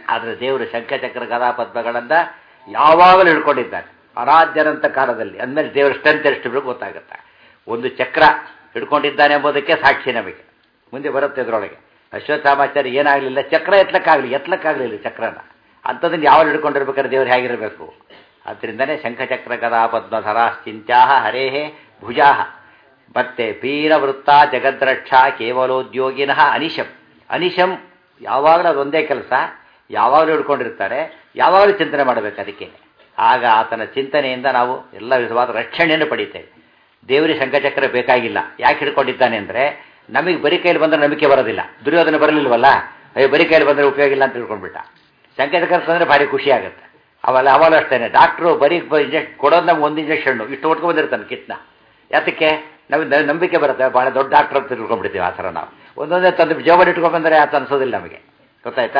ಆದರೆ ದೇವರು ಶಂಖಚಕ್ರ ಗದಾ ಪದ್ಮಗಳನ್ನ ಯಾವಾಗಲೂ ಹಿಡ್ಕೊಂಡಿದ್ದಾನೆ ಆರಾಧ್ಯರಂತ ಕಾಲದಲ್ಲಿ ಅಂದಮೇಲೆ ದೇವರ ಸ್ಟ್ರೆಂತ್ ಎಷ್ಟು ಬೇಕು ಗೊತ್ತಾಗುತ್ತೆ ಒಂದು ಚಕ್ರ ಹಿಡ್ಕೊಂಡಿದ್ದಾನೆ ಎಂಬುದಕ್ಕೆ ಸಾಕ್ಷಿ ನಮಗೆ ಮುಂದೆ ಬರುತ್ತೆ ಇದರೊಳಗೆ ಅಶ್ವತ್ಥಾಮಾಚಾರ್ಯ ಏನಾಗಲಿಲ್ಲ ಚಕ್ರ ಎತ್ತಲಕ್ಕಾಗಲಿ ಎತ್ತಲಕ್ಕಾಗಲಿಲ್ಲ ಚಕ್ರನ ಅಂಥದನ್ನು ಯಾವಾಗ ಹಿಡ್ಕೊಂಡಿರ್ಬೇಕಾದ್ರೆ ದೇವರು ಹೇಗಿರಬೇಕು ಆದ್ದರಿಂದನೇ ಶಂಖಚಕ್ರ ಗದಾ ಪದ್ಮಧರಾಶ್ಚಿಂತ್ಯಾಹ ಹರೇಹೇ ಭುಜಾಹ ಮತ್ತೆ ವೃತ್ತ ಜಗದ್ರಕ್ಷ ಕೇವಲೋದ್ಯೋಗಿನಃ ಅನಿಶಂ ಅನಿಶಂ ಯಾವಾಗಲೂ ಅದೊಂದೇ ಕೆಲಸ ಯಾವಾಗಲೂ ಹಿಡ್ಕೊಂಡಿರ್ತಾರೆ ಯಾವಾಗಲೂ ಚಿಂತನೆ ಮಾಡಬೇಕು ಅದಕ್ಕೆ ಆಗ ಆತನ ಚಿಂತನೆಯಿಂದ ನಾವು ಎಲ್ಲ ವಿಧವಾದ ರಕ್ಷಣೆಯನ್ನು ಪಡಿತೇವೆ ದೇವರಿಗೆ ಶಂಖಚಕ್ರ ಬೇಕಾಗಿಲ್ಲ ಯಾಕೆ ಹಿಡ್ಕೊಂಡಿದ್ದಾನೆ ಅಂದರೆ ನಮಗೆ ಬರೀ ಕೈಯಲ್ಲಿ ಬಂದರೆ ನಂಬಿಕೆ ಬರೋದಿಲ್ಲ ದುರ್ಯೋಧನ ಬರಲಿಲ್ವಲ್ಲ ಅಯ್ಯೋ ಬರೀ ಕೈಯಲ್ಲಿ ಬಂದರೆ ಉಪಯೋಗ ಇಲ್ಲ ಅಂತ ತಿಳ್ಕೊಂಡ್ಬಿಟ್ಟ ಶಂಖಚಕ್ರ ತಂದರೆ ಭಾರಿ ಖುಷಿ ಆಗುತ್ತೆ ಅವೆಲ್ಲ ಅವಾಗಲೂ ಅಷ್ಟೇ ಡಾಕ್ಟ್ರು ಬರೀ ಇಂಜೆಕ್ಷನ್ ಕೊಡೋದು ನಮ್ಗೆ ಒಂದು ಇಂಜೆಕ್ಷನ್ನು ಇಷ್ಟು ಹೊಟ್ಕೊಂಡು ಬಂದಿರ್ತಾನೆ ಕಿಟ್ನ ಯಾತಕ್ಕೆ ನಮಗೆ ನಂಬಿಕೆ ಬರುತ್ತೆ ಭಾಳ ದೊಡ್ಡ ಡಾಕ್ಟರ್ ಅಂತ ತಿಳ್ಕೊಂಡ್ಬಿಡ್ತೀವಿ ಆ ಥರ ನಾವು ಒಂದೊಂದೇ ತಂದು ಜೋಬಲ್ಲಿ ಇಟ್ಕೊಂಡ್ಬಂದರೆ ಆತ ಅನ್ಸೋದಿಲ್ಲ ನಮಗೆ ಗೊತ್ತಾಯ್ತಾ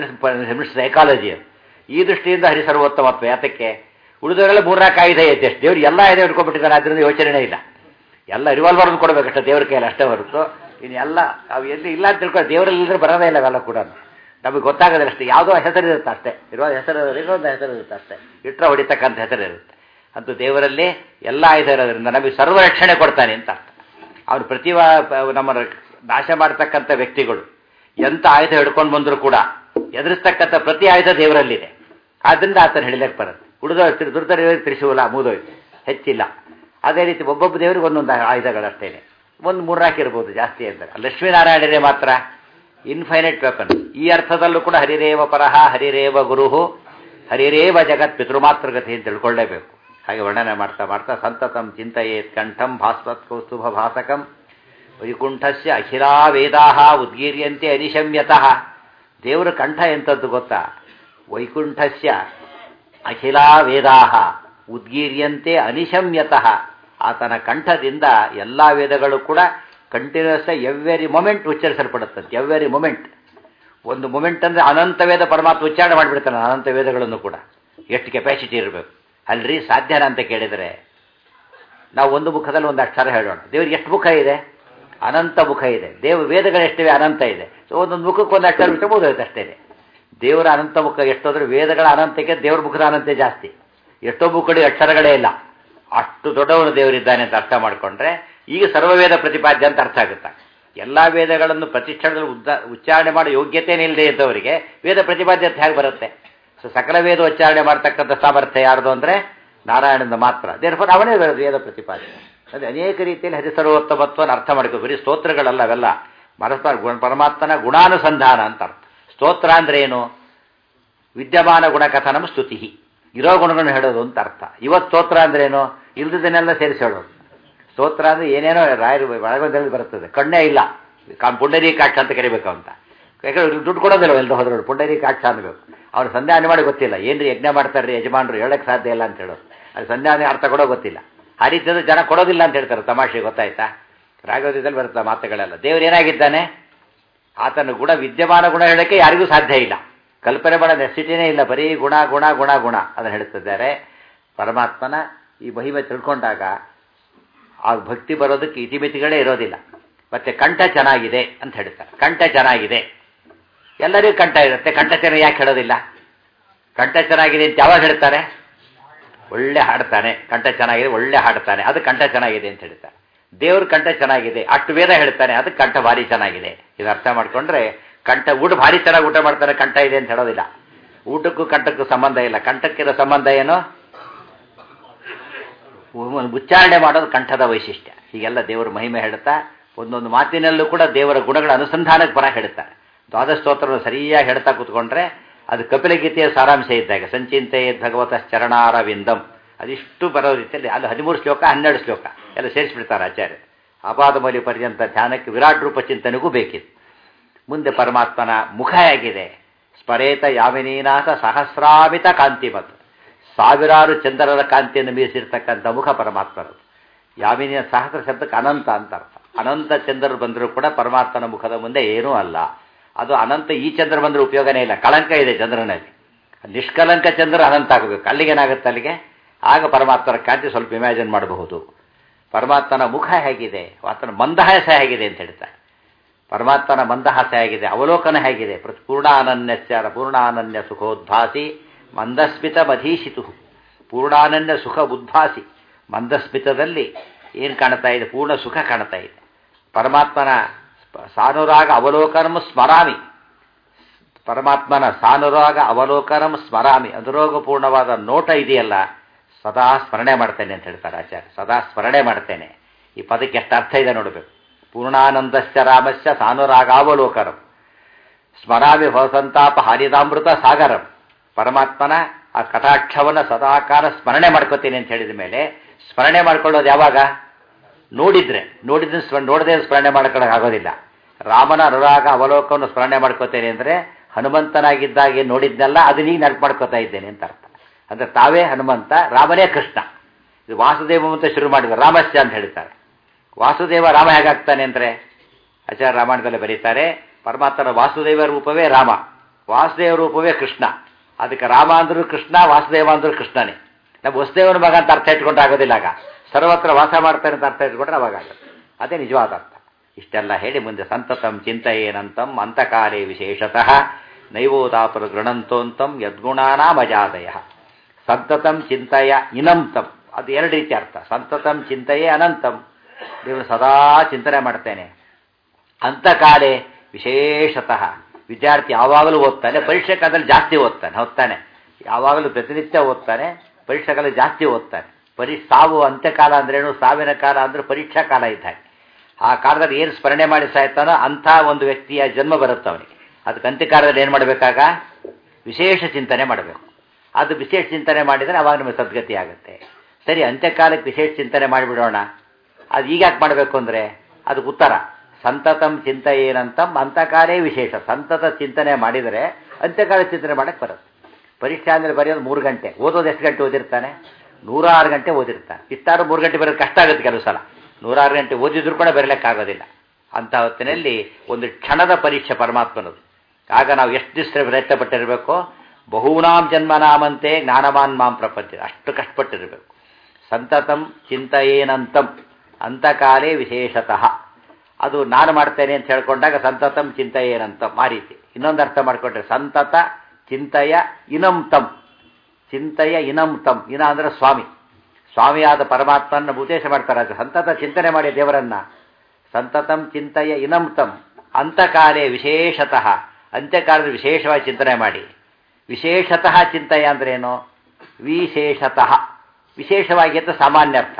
ಜನ ಸೈಕಾಲಜಿ ಈ ದೃಷ್ಟಿಯಿಂದ ಹರಿಸರ್ವೋತ್ತಮತ್ವ ಯಾತಕ್ಕೆ ಉಳಿದವರೆಲ್ಲ ಮೂರ್ನಾಲ್ಕು ಆಯುಧ ಐತೆ ಅಷ್ಟು ದೇವ್ರು ಎಲ್ಲ ಆಯುಧ ಹಿಡ್ಕೊಂಡ್ಬಿಟ್ಟಿದ್ದಾರೆ ಅದರಿಂದ ಯೋಚನೆ ಇಲ್ಲ ಎಲ್ಲ ರಿವಾಲ್ವರ್ ಕೊಡಬೇಕಷ್ಟೇ ದೇವ್ರ ಕೈಯಲ್ಲಿ ಅಷ್ಟೇ ಹೊರತು ಇನ್ನು ಎಲ್ಲ ಅವು ಎಲ್ಲಿ ಇಲ್ಲ ಅಂತ ತಿಳ್ಕೊಂಡು ದೇವರಲ್ಲಿ ಇಲ್ಲದ್ರೆ ಬರೋದೇ ಇಲ್ಲ ಅವೆಲ್ಲ ಕೂಡ ನಮಗೆ ಗೊತ್ತಾಗೋದಿಲ್ಲ ಅಷ್ಟೇ ಯಾವುದೋ ಹೆಸರು ಇರುತ್ತೆ ಅಷ್ಟೇ ಇರೋ ಹೆಸರು ಇನ್ನೊಂದು ಹೆಸರು ಇರುತ್ತೆ ಅಷ್ಟೇ ಇಟ್ಟರೆ ಹೊಡಿತಕ್ಕಂಥ ಹೆಸರು ಇರುತ್ತೆ ಅಂತೂ ದೇವರಲ್ಲಿ ಎಲ್ಲ ಆಯುಧ ಇರೋದ್ರಿಂದ ನಮಗೆ ಸರ್ವರಕ್ಷಣೆ ಕೊಡ್ತಾನೆ ಅಂತ ಅರ್ಥ ಅವನು ಪ್ರತಿವಾ ನಮ್ಮ ನಾಶ ಮಾಡ್ತಕ್ಕಂಥ ವ್ಯಕ್ತಿಗಳು ಎಂಥ ಆಯುಧ ಹಿಡ್ಕೊಂಡು ಬಂದರೂ ಕೂಡ ಎದುರಿಸ್ತಕ್ಕಂಥ ಪ್ರತಿ ಆಯುಧ ದೇವರಲ್ಲಿದೆ ಆದ್ದರಿಂದ ಆತನ ಹಿಡಿಲಕ್ಕೆ ಬರುತ್ತೆ ಉಳಿದ ದುರ್ಧರ ತಿಳಿಸುವಲ್ಲ ಮೂದೋಯ್ತು ಹೆಚ್ಚಿಲ್ಲ ಅದೇ ರೀತಿ ಒಬ್ಬೊಬ್ಬ ದೇವರಿಗೆ ಒಂದೊಂದು ಆಯುಧಗಳಷ್ಟೇನೆ ಒಂದು ಮೂರ್ನಾಲ್ಕು ಇರ್ಬೋದು ಜಾಸ್ತಿ ಅಂದರೆ ಲಕ್ಷ್ಮೀನಾರಾಯಣರೇ ಮಾತ್ರ ಇನ್ಫೈನೈಟ್ ವೆಪನ್ ಈ ಅರ್ಥದಲ್ಲೂ ಕೂಡ ಹರಿರೇವ ಪರಹ ಹರಿರೇವ ಗುರುಹು ಹರಿರೇವ ಜಗತ್ ಪಿತೃಮಾತೃಗತಿ ಅಂತ ತಿಳ್ಕೊಳ್ಳೇಬೇಕು ಹಾಗೆ ವರ್ಣನೆ ಮಾಡ್ತಾ ಮಾಡ್ತಾ ಸಂತತಂ ಚಿಂತೆಯೇತ್ ಕಂಠಂ ಭಾಸ್ವತ್ ಕೌಸ್ತುಭ ಭಾಸಕಂ ವೈಕುಂಠಸ್ಯ ಅಖಿಲಾ ವೇದಾ ಉದ್ಗೀರ್ಯಂತೆ ಅನಿಶಮ್ಯತಃ ದೇವರ ಕಂಠ ಎಂಥದ್ದು ಗೊತ್ತಾ ವೈಕುಂಠಸ್ಯ ಅಖಿಲಾ ವೇದಾ ಉದ್ಗೀರ್ಯಂತೆ ಅನಿಶಮ್ಯತಃ ಆತನ ಕಂಠದಿಂದ ಎಲ್ಲ ವೇದಗಳು ಕೂಡ ಕಂಟಿನ್ಯೂಸ್ ಎವ್ರಿ ಮೊಮೆಂಟ್ ಉಚ್ಚರಿಸಲ್ಪಡುತ್ತಂತೆ ಎವ್ರಿ ಮೊಮೆಂಟ್ ಒಂದು ಮೊಮೆಂಟ್ ಅಂದರೆ ಅನಂತ ವೇದ ಪರಮಾತ್ಮ ಉಚ್ಚಾರಣೆ ಮಾಡಿಬಿಡ್ತಾನೆ ಅನಂತ ವೇದಗಳನ್ನು ಕೂಡ ಎಷ್ಟು ಕೆಪಾಸಿಟಿ ಇರಬೇಕು ಅಲ್ರಿ ಸಾಧ್ಯನ ಅಂತ ಕೇಳಿದರೆ ನಾವು ಒಂದು ಮುಖದಲ್ಲಿ ಒಂದು ಅಕ್ಷರ ಹೇಳೋಣ ದೇವರಿಗೆ ಎಷ್ಟು ಮುಖ ಇದೆ ಅನಂತ ಮುಖ ಇದೆ ದೇವ ವೇದಗಳು ಎಷ್ಟಿವೆ ಅನಂತ ಇದೆ ಸೊ ಒಂದೊಂದು ಮುಖಕ್ಕೆ ಒಂದು ಅಕ್ಷರ ಬಿಟ್ಟು ಬೋಧೋಯ್ತು ಅಷ್ಟೇ ದೇವರ ಅನಂತ ಮುಖ ಎಷ್ಟೋದ್ರೆ ವೇದಗಳ ಅನಂತಕ್ಕೆ ದೇವರ ಮುಖದ ಅನಂತ ಜಾಸ್ತಿ ಎಷ್ಟೋ ಮುಖಗಳಿಗೆ ಅಕ್ಷರಗಳೇ ಇಲ್ಲ ಅಷ್ಟು ದೊಡ್ಡವನು ದೇವರಿದ್ದಾನೆ ಅಂತ ಅರ್ಥ ಮಾಡಿಕೊಂಡ್ರೆ ಈಗ ಸರ್ವವೇದ ಪ್ರತಿಪಾದ್ಯ ಅಂತ ಅರ್ಥ ಆಗುತ್ತೆ ಎಲ್ಲ ವೇದಗಳನ್ನು ಪ್ರತಿಷ್ಠಾನದಲ್ಲಿ ಉದ್ದ ಉಚ್ಚಾರಣೆ ಮಾಡೋ ಯೋಗ್ಯತೆಯೇ ಇಲ್ಲದೆ ಇದ್ದವರಿಗೆ ವೇದ ಪ್ರತಿಪಾದ್ಯ ಅಂತ ಹೇಗೆ ಬರುತ್ತೆ ಸೊ ಸಕಲ ವೇದ ಉಚ್ಚಾರಣೆ ಮಾಡ್ತಕ್ಕಂಥ ಸಾಮರ್ಥ್ಯ ಯಾರ್ದು ಅಂದರೆ ನಾರಾಯಣದ ಮಾತ್ರ ದೇರ್ಫೋರ್ ಅವನೇ ವೇದ ಪ್ರತಿಪಾದ್ಯ ಅದೇ ಅನೇಕ ರೀತಿಯಲ್ಲಿ ಹರಿಸರ್ವೋತ್ತಮತ್ವವನ್ನು ಅರ್ಥ ಮಾಡ್ಕೋ ಬರೀ ಸ್ತೋತ್ರಗಳಲ್ಲ ಅವೆಲ್ಲ ಪರಸ್ಪರ ಗುಣ ಪರಮಾತ್ಮನ ಗುಣಾನುಸಂಧಾನ ಅಂತ ಅರ್ಥ ಸ್ತೋತ್ರ ಅಂದ್ರೆ ಏನು ವಿದ್ಯಮಾನ ಗುಣಕಥನಂ ಸ್ತುತಿ ಇರೋ ಗುಣಗಳನ್ನು ಹೇಳೋದು ಅಂತ ಅರ್ಥ ಇವತ್ತು ಸ್ತೋತ್ರ ಅಂದ್ರೇನು ಇಲ್ದದನ್ನೆಲ್ಲ ಸೇರಿಸಿ ಹೇಳೋದು ಸ್ತೋತ್ರ ಅಂದ್ರೆ ಏನೇನೋ ರಾಯರು ಒಳಗೊಂದಲ್ಲಿ ಬರ್ತದೆ ಕಣ್ಣೇ ಇಲ್ಲ ಪುಂಡರಿ ಕಾಕ್ಷ ಅಂತ ಕರಿಬೇಕು ಅಂತ ಯಾಕಂದ್ರೆ ದುಡ್ಡು ಕೊಡೋದಿಲ್ಲ ಎಲ್ದು ಹೋದ್ರು ಪುಂಡರಿ ಕಾಕ್ಷ ಅನ್ಬೇಕು ಅವ್ರು ಸಂಧ್ಯಾನೆ ಮಾಡಿ ಗೊತ್ತಿಲ್ಲ ಏನ್ರಿ ಯಜ್ಞ ಮಾಡ್ತಾರ್ರಿ ಯಜಮಾನ್ರು ಹೇಳಕ್ಕೆ ಸಾಧ್ಯ ಇಲ್ಲ ಅಂತ ಹೇಳೋದು ಅದು ಸಂಧ್ಯಾನೆ ಅರ್ಥ ಕೊಡೋ ಗೊತ್ತಿಲ್ಲ ಆ ರೀತಿ ಜನ ಕೊಡೋದಿಲ್ಲ ಅಂತ ಹೇಳ್ತಾರೆ ತಮಾಷೆ ಗೊತ್ತಾಯ್ತಾ ರಾಘವದಲ್ಲಿ ಬರುತ್ತೆ ಮಾತುಗಳೆಲ್ಲ ದೇವ್ರು ಏನಾಗಿದ್ದಾನೆ ಆತನ ಗುಣ ವಿದ್ಯಮಾನ ಗುಣ ಹೇಳೋಕ್ಕೆ ಯಾರಿಗೂ ಸಾಧ್ಯ ಇಲ್ಲ ಕಲ್ಪನೆ ಮಾಡೋ ನೆಸಿಟಿನೇ ಇಲ್ಲ ಬರೀ ಗುಣ ಗುಣ ಗುಣ ಗುಣ ಅದನ್ನು ಹೇಳ್ತಿದ್ದಾರೆ ಪರಮಾತ್ಮನ ಈ ಮಹಿಮೆ ತಿಳ್ಕೊಂಡಾಗ ಆ ಭಕ್ತಿ ಬರೋದಕ್ಕೆ ಇತಿಮಿತಿಗಳೇ ಇರೋದಿಲ್ಲ ಮತ್ತೆ ಕಂಠ ಚೆನ್ನಾಗಿದೆ ಅಂತ ಹೇಳ್ತಾರೆ ಕಂಠ ಚೆನ್ನಾಗಿದೆ ಎಲ್ಲರಿಗೂ ಕಂಠ ಇರುತ್ತೆ ಕಂಠ ಚೆನ್ನಾಗಿ ಯಾಕೆ ಹೇಳೋದಿಲ್ಲ ಕಂಠ ಚೆನ್ನಾಗಿದೆ ಅಂತ ಯಾವಾಗ ಹೇಳ್ತಾರೆ ಒಳ್ಳೆ ಹಾಡ್ತಾನೆ ಕಂಠ ಚೆನ್ನಾಗಿದೆ ಒಳ್ಳೆ ಹಾಡ್ತಾನೆ ಅದು ಕಂಠ ಚೆನ್ನಾಗಿದೆ ಅಂತ ಹೇಳ್ತಾರೆ ದೇವ್ರ ಕಂಠ ಚೆನ್ನಾಗಿದೆ ಅಷ್ಟು ವೇದ ಹೇಳ್ತಾನೆ ಅದು ಕಂಠ ಭಾರಿ ಚೆನ್ನಾಗಿದೆ ಇದು ಅರ್ಥ ಮಾಡ್ಕೊಂಡ್ರೆ ಕಂಠ ಊಟ ಭಾರಿ ಚೆನ್ನಾಗಿ ಊಟ ಮಾಡ್ತಾನೆ ಕಂಠ ಇದೆ ಅಂತ ಹೇಳೋದಿಲ್ಲ ಊಟಕ್ಕೂ ಕಂಠಕ್ಕೂ ಸಂಬಂಧ ಇಲ್ಲ ಕಂಠಕ್ಕಿರೋ ಸಂಬಂಧ ಏನು ಉಚ್ಚಾರಣೆ ಮಾಡೋದು ಕಂಠದ ವೈಶಿಷ್ಟ್ಯ ಹೀಗೆಲ್ಲ ದೇವರ ಮಹಿಮೆ ಹೇಳ್ತಾ ಒಂದೊಂದು ಮಾತಿನಲ್ಲೂ ಕೂಡ ದೇವರ ಗುಣಗಳ ಅನುಸಂಧಾನಕ್ಕೆ ಪರ ಹೇಳ್ತಾರೆ ದ್ವಾದಶ ಸ್ತೋತ್ರವನ್ನು ಸರಿಯಾಗಿ ಹೇಳ್ತಾ ಕೂತ್ಕೊಂಡ್ರೆ ಅದು ಕಪಿಲಗೀತೆಯ ಸಾರಾಂಶ ಇದ್ದಾಗ ಸಂಚಿಂತೆ ಭಗವತ ಚರಣಾರವಿಂದಂ ಅದಿಷ್ಟು ಬರೋ ರೀತಿಯಲ್ಲಿ ಅಲ್ಲಿ ಹದಿಮೂರು ಶ್ಲೋಕ ಹನ್ನೆರಡು ಶ್ಲೋಕ ಎಲ್ಲ ಸೇರಿಸ್ಬಿಡ್ತಾರೆ ಆಚಾರ್ಯ ಅಪಾದಮೌಲಿ ಪರ್ಯಂತ ಧ್ಯಾನಕ್ಕೆ ವಿರಾಟ್ ರೂಪ ಚಿಂತನೆಗೂ ಬೇಕಿತ್ತು ಮುಂದೆ ಪರಮಾತ್ಮನ ಮುಖ ಹೇಗಿದೆ ಸ್ಮರೇತ ಯಾಮಿನೀನಾಥ ಸಹಸ್ರಾಮಿತ ಕಾಂತಿಮತ್ ಸಾವಿರಾರು ಚಂದ್ರರ ಕಾಂತಿಯನ್ನು ಮೀರಿಸಿರ್ತಕ್ಕಂಥ ಮುಖ ಪರಮಾತ್ಮನದು ಯಾಮಿನಿಯ ಸಹಸ್ರ ಶಬ್ದಕ್ಕೆ ಅನಂತ ಅಂತ ಅರ್ಥ ಅನಂತ ಚಂದ್ರರು ಬಂದರೂ ಕೂಡ ಪರಮಾತ್ಮನ ಮುಖದ ಮುಂದೆ ಏನೂ ಅಲ್ಲ ಅದು ಅನಂತ ಈ ಚಂದ್ರ ಬಂದರೆ ಉಪಯೋಗನೇ ಇಲ್ಲ ಕಳಂಕ ಇದೆ ಚಂದ್ರನಲ್ಲಿ ನಿಷ್ಕಲಂಕ ಚಂದ್ರ ಅನಂತ ಆಗಬೇಕು ಅಲ್ಲಿಗೆ ಏನಾಗುತ್ತೆ ಅಲ್ಲಿಗೆ ಆಗ ಪರಮಾತ್ಮನ ಕಾಂತಿ ಸ್ವಲ್ಪ ಇಮ್ಯಾಜಿನ್ ಮಾಡಬಹುದು ಪರಮಾತ್ಮನ ಮುಖ ಹೇಗಿದೆ ಆತನ ಮಂದಹಾಸ ಹೇಗಿದೆ ಅಂತ ಹೇಳ್ತಾರೆ ಪರಮಾತ್ಮನ ಮಂದಹಾಸ ಹೇಗಿದೆ ಅವಲೋಕನ ಹೇಗಿದೆ ಪೂರ್ಣಾನನ್ಯ ಪೂರ್ಣಾನನ್ಯ ಸುಖೋದ್ಭಾಸಿ ಮಂದಸ್ಮಿತ ಮಧೀಶಿತು ಪೂರ್ಣಾನನ್ಯ ಸುಖ ಉದ್ಭಾಸಿ ಮಂದಸ್ಮಿತದಲ್ಲಿ ಏನು ಕಾಣ್ತಾ ಇದೆ ಪೂರ್ಣ ಸುಖ ಕಾಣ್ತಾ ಇದೆ ಪರಮಾತ್ಮನ ಸಾನುರಾಗ ಅವಲೋಕನಂ ಸ್ಮರಾಮಿ ಪರಮಾತ್ಮನ ಸಾನುರಾಗ ಅವಲೋಕನಂ ಸ್ಮರಾಮಿ ಅನುರೋಗಪೂರ್ಣವಾದ ನೋಟ ಇದೆಯಲ್ಲ ಸದಾ ಸ್ಮರಣೆ ಮಾಡ್ತೇನೆ ಅಂತ ಹೇಳ್ತಾರೆ ಆಚಾರ್ಯ ಸದಾ ಸ್ಮರಣೆ ಮಾಡ್ತೇನೆ ಈ ಪದಕ್ಕೆ ಎಷ್ಟು ಅರ್ಥ ಇದೆ ನೋಡಬೇಕು ಪೂರ್ಣಾನಂದಶ್ಚ ರಾಮಶ್ಚ ಸಾನುರಾಗಾವಲೋಕರಂ ಸ್ಮರಾಮಿ ಭವಸಂತಾಪ ಹಾರಿದಾಮೃತ ಸಾಗರಂ ಪರಮಾತ್ಮನ ಆ ಕಟಾಕ್ಷವನ್ನು ಸದಾಕಾಲ ಸ್ಮರಣೆ ಮಾಡ್ಕೋತೀನಿ ಅಂತ ಹೇಳಿದ ಮೇಲೆ ಸ್ಮರಣೆ ಮಾಡ್ಕೊಳ್ಳೋದು ಯಾವಾಗ ನೋಡಿದ್ರೆ ನೋಡಿದ್ರೆ ಸ್ಮ ನೋಡದೆ ಸ್ಮರಣೆ ಮಾಡ್ಕೊಳ್ಳೋಕೆ ಆಗೋದಿಲ್ಲ ರಾಮನ ಅನುರಾಗ ಅವಲೋಕವನ್ನು ಸ್ಮರಣೆ ಮಾಡ್ಕೋತೇನೆ ಅಂದರೆ ಹನುಮಂತನಾಗಿದ್ದಾಗೆ ನೋಡಿದ್ನೆಲ್ಲ ಅದನ್ನ ಈಗ ನೆನಪು ಮಾಡ್ಕೋತಾ ಇದ್ದೇನೆ ಅಂತ ಅರ್ಥ ಅಂದರೆ ತಾವೇ ಹನುಮಂತ ರಾಮನೇ ಕೃಷ್ಣ ಇದು ವಾಸುದೇವ ಅಂತ ಶುರು ಮಾಡಿದ್ರು ರಾಮಸ್ಯ ಅಂತ ಹೇಳ್ತಾರೆ ವಾಸುದೇವ ರಾಮ ಹೇಗಾಗ್ತಾನೆ ಅಂದರೆ ಆಚಾರ್ಯ ರಾಮಾಯಣದಲ್ಲಿ ಬರೀತಾರೆ ಪರಮಾತ್ಮನ ವಾಸುದೇವ ರೂಪವೇ ರಾಮ ವಾಸುದೇವ ರೂಪವೇ ಕೃಷ್ಣ ಅದಕ್ಕೆ ರಾಮ ಅಂದ್ರೂ ಕೃಷ್ಣ ವಾಸುದೇವ ಅಂದ್ರೂ ಕೃಷ್ಣನೇ ನಮ್ಮ ವಸುದೇವನ ಮಗ ಅಂತ ಅರ್ಥ ಇಟ್ಕೊಂಡ್ರೆ ಆಗೋದಿಲ್ಲ ಆಗ ಸರ್ವತ್ರ ವಾಸ ಮಾಡ್ತಾನೆ ಅಂತ ಅರ್ಥ ಇಟ್ಕೊಂಡ್ರೆ ಅವಾಗ ಆಗುತ್ತೆ ಅದೇ ನಿಜವಾದ ಅರ್ಥ ಇಷ್ಟೆಲ್ಲ ಹೇಳಿ ಮುಂದೆ ಸಂತತಂ ಚಿಂತೆಯೇನಂತಂ ಅಂತಕಾಲೇ ವಿಶೇಷತಃ ನೈವೋದಾಪರ ಗೃಣಂತೋಂತಂ ಯದ್ಗುಣಾನಾಮಜಾದಯ ಸಂತತಂ ಚಿಂತೆಯ ಇನಂತಂ ಅದು ಎರಡು ರೀತಿ ಅರ್ಥ ಸಂತತಂ ಚಿಂತೆಯೇ ಅನಂತಂ ದೇವರು ಸದಾ ಚಿಂತನೆ ಮಾಡ್ತೇನೆ ಅಂತಕಾಲೇ ವಿಶೇಷತಃ ವಿದ್ಯಾರ್ಥಿ ಯಾವಾಗಲೂ ಓದ್ತಾನೆ ಪರೀಕ್ಷೆ ಕಾಲದಲ್ಲಿ ಜಾಸ್ತಿ ಓದ್ತಾನೆ ಹೊತ್ತಾನೆ ಯಾವಾಗಲೂ ಪ್ರತಿನಿತ್ಯ ಓದ್ತಾನೆ ಪರೀಕ್ಷಾ ಕಾಲ ಜಾಸ್ತಿ ಓದ್ತಾನೆ ಪರಿ ಸಾವು ಅಂತ್ಯಕಾಲ ಅಂದ್ರೇನು ಸಾವಿನ ಕಾಲ ಅಂದ್ರೆ ಪರೀಕ್ಷಾ ಕಾಲ ಇದ್ದಾಗ ಆ ಕಾಲದಲ್ಲಿ ಏನು ಸ್ಮರಣೆ ಮಾಡಿ ಸಾಯ್ತಾನೋ ಅಂಥ ಒಂದು ವ್ಯಕ್ತಿಯ ಜನ್ಮ ಬರುತ್ತೆ ಅವನಿಗೆ ಅದಕ್ಕೆ ಅಂತ್ಯಕಾಲದಲ್ಲಿ ಏನು ಮಾಡಬೇಕಾಗ ವಿಶೇಷ ಚಿಂತನೆ ಮಾಡಬೇಕು ಅದು ವಿಶೇಷ ಚಿಂತನೆ ಮಾಡಿದರೆ ಅವಾಗ ನಮಗೆ ಸದ್ಗತಿ ಆಗುತ್ತೆ ಸರಿ ಅಂತ್ಯಕಾಲಕ್ಕೆ ವಿಶೇಷ ಚಿಂತನೆ ಮಾಡಿಬಿಡೋಣ ಅದು ಈಗ ಯಾಕೆ ಮಾಡಬೇಕು ಅಂದರೆ ಅದಕ್ಕೆ ಉತ್ತರ ಸಂತತಂ ಚಿಂತ ಏನಂತಂ ಅಂತಕಾಲೇ ವಿಶೇಷ ಸಂತತ ಚಿಂತನೆ ಮಾಡಿದರೆ ಅಂತ್ಯಕಾಲ ಚಿಂತನೆ ಮಾಡಕ್ಕೆ ಬರುತ್ತೆ ಪರೀಕ್ಷೆ ಅಂದರೆ ಬರೆಯೋದು ಮೂರು ಗಂಟೆ ಓದೋದು ಎಷ್ಟು ಗಂಟೆ ಓದಿರ್ತಾನೆ ನೂರಾರು ಗಂಟೆ ಓದಿರ್ತಾನೆ ಇಷ್ಟಾರು ಮೂರು ಗಂಟೆ ಬರೋದು ಕಷ್ಟ ಆಗುತ್ತೆ ಕೆಲವು ಸಲ ನೂರಾರು ಗಂಟೆ ಓದಿದ್ರು ಕೂಡ ಬರಲಿಕ್ಕಾಗೋದಿಲ್ಲ ಅಂಥ ಹೊತ್ತಿನಲ್ಲಿ ಒಂದು ಕ್ಷಣದ ಪರೀಕ್ಷೆ ಪರಮಾತ್ಮನದು ಆಗ ನಾವು ಎಷ್ಟು ದಿವಸ ಪ್ರಯತ್ನ ಪಟ್ಟಿರಬೇಕು ಬಹುನಾಂ ಜನ್ಮನಾಮಂತೆ ಜ್ಞಾನವಾನ್ ಮಾಂ ಪ್ರಪಂಚ ಅಷ್ಟು ಕಷ್ಟಪಟ್ಟಿರಬೇಕು ಸಂತತಂ ಚಿಂತೆಯೇನಂತಂ ಅಂತಕಾಲೇ ವಿಶೇಷತಃ ಅದು ನಾನು ಮಾಡ್ತೇನೆ ಅಂತ ಹೇಳ್ಕೊಂಡಾಗ ಸಂತತಂ ಚಿಂತೆಯೇನಂತಂ ಆ ರೀತಿ ಇನ್ನೊಂದು ಅರ್ಥ ಮಾಡಿಕೊಂಡ್ರೆ ಸಂತತ ಚಿಂತೆಯ ಇನಂತಂ ಚಿಂತೆಯ ಇನಂತಂ ಇನ ಅಂದರೆ ಸ್ವಾಮಿ ಸ್ವಾಮಿಯಾದ ಪರಮಾತ್ಮನ ಉದ್ದೇಶ ಮಾಡ್ತಾರೆ ಅದು ಸಂತತ ಚಿಂತನೆ ಮಾಡಿ ದೇವರನ್ನ ಸಂತತಂ ಚಿಂತೆಯ ಇನಂತಂ ಅಂತಕಾಲೇ ವಿಶೇಷತಃ ಅಂತ್ಯಕಾಲದ ವಿಶೇಷವಾಗಿ ಚಿಂತನೆ ಮಾಡಿ ವಿಶೇಷತಃ ಚಿಂತೆಯ ಅಂದ್ರೇನು ವಿಶೇಷತಃ ವಿಶೇಷವಾಗಿ ಅಂತ ಸಾಮಾನ್ಯ ಅರ್ಥ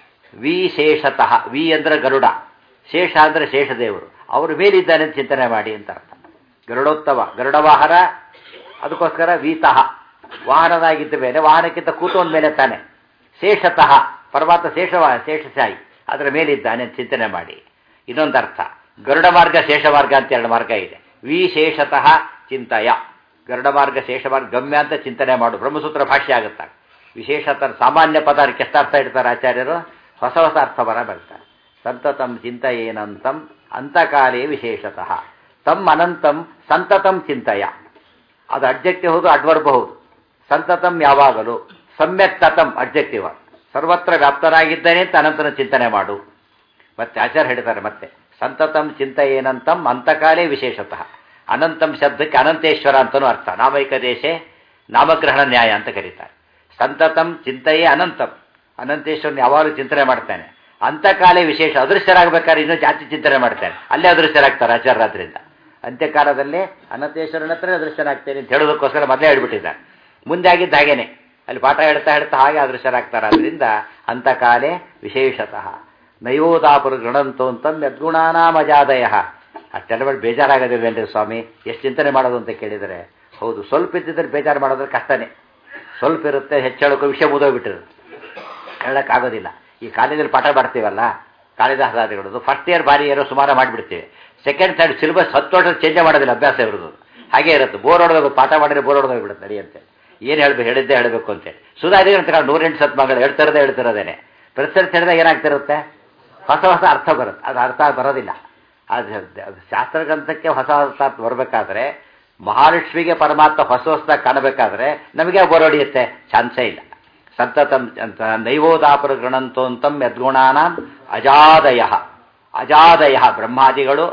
ವಿಶೇಷತಃ ವಿ ಅಂದ್ರೆ ಗರುಡ ಶೇಷ ಅಂದರೆ ಶೇಷದೇವರು ಅವರು ಮೇಲಿದ್ದಾನೆ ಅಂತ ಚಿಂತನೆ ಮಾಡಿ ಅಂತ ಅರ್ಥ ಗರುಡೋತ್ತಮ ಗರುಡ ವಾಹನ ಅದಕ್ಕೋಸ್ಕರ ವೀತಃ ವಾಹನದಾಗಿದ್ದ ಮೇಲೆ ವಾಹನಕ್ಕಿಂತ ಕೂತೋನ್ ಮೇಲೆ ತಾನೆ ಶೇಷತಃ ಪರಮಾತ್ಮ ಶೇಷವಾ ಶೇಷಶಾಹಿ ಅದರ ಮೇಲಿದ್ದಾನೆ ಅಂತ ಚಿಂತನೆ ಮಾಡಿ ಇನ್ನೊಂದು ಅರ್ಥ ಗರುಡ ಮಾರ್ಗ ಶೇಷ ಮಾರ್ಗ ಅಂತ ಎರಡು ಮಾರ್ಗ ಇದೆ ವಿಶೇಷತಃ ಚಿಂತಯ ಗರುಡ ಮಾರ್ಗ ಶೇಷ ಮಾರ್ಗ ಗಮ್ಯ ಅಂತ ಚಿಂತನೆ ಮಾಡು ಬ್ರಹ್ಮಸೂತ್ರ ಭಾಷ್ಯ ಆಗುತ್ತಾರೆ ವಿಶೇಷತ ಸಾಮಾನ್ಯ ಪದ ಅದಕ್ಕೆ ಎಷ್ಟು ಅರ್ಥ ಇಡ್ತಾರೆ ಆಚಾರ್ಯರು ಹೊಸ ಹೊಸ ಅರ್ಥ ಬರ ಬರ್ತಾರೆ ಸಂತತಂ ಚಿಂತೆಯೇನಂತಂ ಅಂತಕಾಲೇ ವಿಶೇಷತಃ ತಮ್ ಅನಂತಂ ಸಂತತಂ ಚಿಂತೆಯ ಅದು ಅಡ್ಜೆಕ್ಟಿವ್ ಹೌದು ಅಡ್ವರ್ಬ್ ಹೌದು ಸಂತತಂ ಯಾವಾಗಲೂ ಸಮ್ಯಕ್ ತತಂ ಅಡ್ಜೆಕ್ಟಿವ್ ಸರ್ವತ್ರ ವ್ಯಾಪ್ತರಾಗಿದ್ದೇನೆ ಅಂತ ಅನಂತನ ಚಿಂತನೆ ಮಾಡು ಮತ್ತೆ ಆಚಾರ್ಯ ಹೇಳ್ತಾರೆ ಮತ್ತೆ ಸಂತತಂ ಚಿಂತೆಯೇನಂತಂ ಅಂತಕಾಲೇ ವಿಶೇಷತಃ ಅನಂತಂ ಶಬ್ದಕ್ಕೆ ಅನಂತೇಶ್ವರ ಅಂತನೂ ಅರ್ಥ ನಾಮೈಕ ದೇಶೆ ನಾಮಗ್ರಹಣ ನ್ಯಾಯ ಅಂತ ಕರೀತಾರೆ ಸಂತತಂ ಚಿಂತೆಯೇ ಅನಂತಂ ಅನಂತೇಶ್ವರನ ಯಾವಾಗಲೂ ಚಿಂತನೆ ಮಾಡ್ತಾನೆ ಅಂತಕಾಲೇ ವಿಶೇಷ ಅದೃಶ್ಯರಾಗಬೇಕಾದ್ರೆ ಇನ್ನೂ ಜಾಸ್ತಿ ಚಿಂತನೆ ಮಾಡ್ತಾನೆ ಅಲ್ಲೇ ಅದೃಶ್ಯರಾಗ್ತಾರೆ ಆಚಾರ್ಯರಾದ್ರಿಂದ ಅಂತ್ಯಕಾಲದಲ್ಲಿ ಅನಂತೇಶ್ವರನ ಹತ್ರ ಅದೃಶ್ಯನಾಗ್ತೇನೆ ಅಂತ ಹೇಳೋದಕ್ಕೋಸ್ಕರ ಮೊದಲೇ ಹೇಳ್ಬಿಟ್ಟಿದ್ದಾರೆ ಮುಂದೆ ಆಗಿದ್ದ ಹಾಗೇನೆ ಅಲ್ಲಿ ಪಾಠ ಹೇಳ್ತಾ ಹೇಳ್ತಾ ಹಾಗೆ ಅದೃಶ್ಯರಾಗ್ತಾರೆ ಅದರಿಂದ ಅಂತಕಾಲೇ ವಿಶೇಷತಃ ನೈವೋದಾಪುರ ಗೃಣಂತು ಅಂತಂದು ಯದ್ಗುಣಾನಾಮಜಾದಯ ಅಷ್ಟೆಲ್ಲ ಮಾಡಿ ಬೇಜಾರಾಗೋದಿಲ್ವೇನ್ರಿ ಸ್ವಾಮಿ ಎಷ್ಟು ಚಿಂತನೆ ಮಾಡೋದು ಅಂತ ಕೇಳಿದರೆ ಹೌದು ಸ್ವಲ್ಪ ಇದ್ದಿದ್ರೆ ಬೇಜಾರು ಮಾಡೋದ್ರೆ ಕಷ್ಟನೇ ಸ್ವಲ್ಪ ಇರುತ್ತೆ ಹೆಚ್ಚಳಕ್ಕೂ ವಿಷಯ ಮುದೋಗ್ಬಿಟ್ಟಿರುತ್ತೆ ಹೇಳೋಕ್ಕಾಗೋದಿಲ್ಲ ಈ ಕಾಲೇಜಲ್ಲಿ ಪಾಠ ಮಾಡ್ತೀವಲ್ಲ ಕಾಳಿದಾಸಾದಿಗಳದ್ದು ಫಸ್ಟ್ ಇಯರ್ ಬಾರಿ ಇಯರ್ ಸುಮಾರು ಮಾಡಿಬಿಡ್ತೀವಿ ಸೆಕೆಂಡ್ ಥರ್ಡ್ ಸಿಲೆಬಸ್ ಹತ್ತು ವರ್ಷ ಚೇಂಜ್ ಮಾಡೋದಿಲ್ಲ ಅಭ್ಯಾಸ ಇರೋದು ಹಾಗೆ ಇರುತ್ತೆ ಬೋರ್ ಹೊಡೆದೋದು ಪಾಠ ಮಾಡಿದ್ರೆ ಬೋರ್ ಹೊಡೆದೋಗ್ಬಿಡುತ್ತೆ ನಡಿ ಅಂತ ಏನು ಹೇಳ್ಬೇಕು ಹೇಳಿದ್ದೆ ಹೇಳಬೇಕು ಅಂತೇಳಿ ಸುಧಾರಿದ್ರೆ ಅಂತ ನೂರೆಂಟು ಸತ್ ಮಗಳು ಹೇಳ್ತಿರೋದೇ ಹೇಳ್ತಿರೋದೇನೆ ಪ್ರತಿಸರಿ ಹೇಳಿದಾಗ ಏನಾಗ್ತಿರುತ್ತೆ ಹೊಸ ಹೊಸ ಅರ್ಥ ಬರುತ್ತೆ ಅದು ಅರ್ಥ ಬರೋದಿಲ್ಲ ಅದು ಅದು ಶಾಸ್ತ್ರಗ್ರಂಥಕ್ಕೆ ಹೊಸ ಹೊಸ ಅರ್ಥ ಬರಬೇಕಾದ್ರೆ ಮಹಾಲಕ್ಷ್ಮಿಗೆ ಪರಮಾತ್ಮ ಹೊಸ ಹೊಸದಾಗಿ ಕಾಣಬೇಕಾದ್ರೆ ನಮಗೆ ಬೋರ್ ಹೊಡೆಯುತ್ತೆ ಚಾನ್ಸೇ ಇಲ್ಲ ಸಂತತಂ ಅಂತ ನೈವೋದಾಪುರ ಗೃಣಂತೋಂತಂ ಯದ್ಗುಣಾನಾಂ ಅಜಾದಯ ಅಜಾದಯ ಬ್ರಹ್ಮಾದಿಗಳು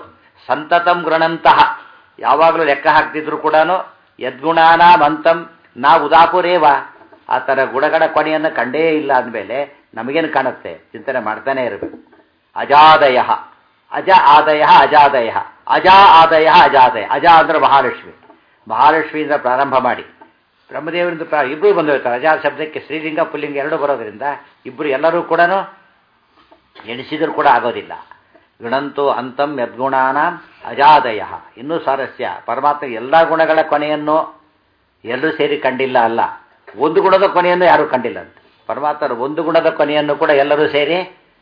ಸಂತತಂ ಗೃಣಂತಹ ಯಾವಾಗಲೂ ಲೆಕ್ಕ ಹಾಕ್ತಿದ್ರು ಕೂಡ ಯದ್ಗುಣಾನಾಮಂತಂ ನಾ ಉದಾಪುರೇವ ಆ ಥರ ಗುಣಗಳ ಕೊನೆಯನ್ನು ಕಂಡೇ ಇಲ್ಲ ಅಂದಮೇಲೆ ನಮಗೇನು ಕಾಣುತ್ತೆ ಚಿಂತನೆ ಮಾಡ್ತಾನೆ ಇರಬೇಕು ಅಜಾದಯ ಅಜ ಆದಯ ಅಜಾದಯ ಅಜ ಆದಯ ಅಜಾದಯ ಅಜ ಅಂದ್ರೆ ಮಹಾಲಕ್ಷ್ಮಿ ಮಹಾಲಕ್ಷ್ಮಿಯಿಂದ ಪ್ರಾರಂಭ ಮಾಡಿ ಬ್ರಹ್ಮದೇವರಿಂದ ಪ್ರಾ ಇಬ್ಬರು ಬಂದು ಹೋಗ್ತಾರೆ ಅಜಾ ಶಬ್ದಕ್ಕೆ ಸ್ತ್ರೀಲಿಂಗ ಪುಲ್ಲಿಂಗ ಎರಡೂ ಬರೋದ್ರಿಂದ ಇಬ್ಬರು ಎಲ್ಲರೂ ಕೂಡ ಎಣಿಸಿದರೂ ಕೂಡ ಆಗೋದಿಲ್ಲ ಗುಣಂತೋ ಅಂತಂ ಯದ್ಗುಣಾನ ಅಜಾದಯ ಇನ್ನೂ ಸಾರಸ್ಯ ಪರಮಾತ್ಮ ಎಲ್ಲ ಗುಣಗಳ ಕೊನೆಯನ್ನು ಎಲ್ಲರೂ ಸೇರಿ ಕಂಡಿಲ್ಲ ಅಲ್ಲ ಒಂದು ಗುಣದ ಕೊನೆಯನ್ನು ಯಾರೂ ಕಂಡಿಲ್ಲ ಅಂತ ಪರಮಾತ್ಮನ ಒಂದು ಗುಣದ ಕೊನೆಯನ್ನು ಕೂಡ ಎಲ್ಲರೂ ಸೇರಿ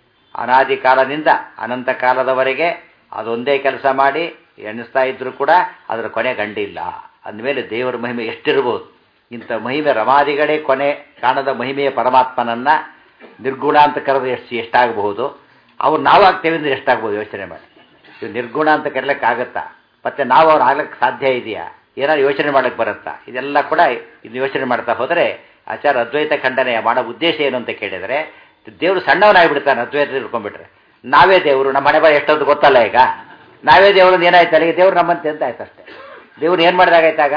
ಅನಾದಿ ಕಾಲದಿಂದ ಅನಂತ ಕಾಲದವರೆಗೆ ಅದೊಂದೇ ಕೆಲಸ ಮಾಡಿ ಎಣಿಸ್ತಾ ಇದ್ರೂ ಕೂಡ ಅದರ ಕೊನೆ ಕಂಡಿಲ್ಲ ಅಂದಮೇಲೆ ದೇವರ ಮಹಿಮೆ ಎಷ್ಟಿರ್ಬೋದು ಇಂಥ ಮಹಿಮೆ ರಮಾದಿಗಳೇ ಕೊನೆ ಕಾಣದ ಮಹಿಮೆಯ ಪರಮಾತ್ಮನನ್ನ ನಿರ್ಗುಣ ಅಂತ ಕರೆದು ಎಷ್ಟು ಎಷ್ಟಾಗಬಹುದು ಅವ್ರು ನಾವು ಆಗ್ತೇವೆ ಅಂದ್ರೆ ಎಷ್ಟಾಗ್ಬೋದು ಯೋಚನೆ ಮಾಡಿ ಇವು ನಿರ್ಗುಣ ಅಂತ ಕರೀಲಿಕ್ಕಾಗತ್ತಾ ಮತ್ತೆ ನಾವು ಅವ್ರು ಆಗ್ಲಿಕ್ಕೆ ಸಾಧ್ಯ ಇದೆಯಾ ಏನಾದ್ರು ಯೋಚನೆ ಮಾಡಕ್ಕೆ ಬರುತ್ತಾ ಇದೆಲ್ಲ ಕೂಡ ಇದು ಯೋಚನೆ ಮಾಡ್ತಾ ಹೋದರೆ ಆಚಾರ ಅದ್ವೈತ ಖಂಡನೆ ಮಾಡೋ ಉದ್ದೇಶ ಏನು ಅಂತ ಕೇಳಿದರೆ ದೇವರು ಸಣ್ಣವನಾಗಿಬಿಡ್ತಾನೆ ಅದ್ವೈತ ತಿಳ್ಕೊಂಡ್ಬಿಟ್ರೆ ನಾವೇ ದೇವರು ನಮ್ಮ ಮನೆ ಬಾರಿ ಎಷ್ಟೊಂದು ಗೊತ್ತಲ್ಲ ಈಗ ನಾವೇ ದೇವರು ಏನಾಯ್ತು ಅಲ್ಲಿಗೆ ದೇವ್ರು ನಮ್ಮಂತೆ ಅಂತ ಆಯ್ತು ಅಷ್ಟೇ ದೇವ್ರು ಏನು ಮಾಡಿದಾಗಾಯ್ತಾಗ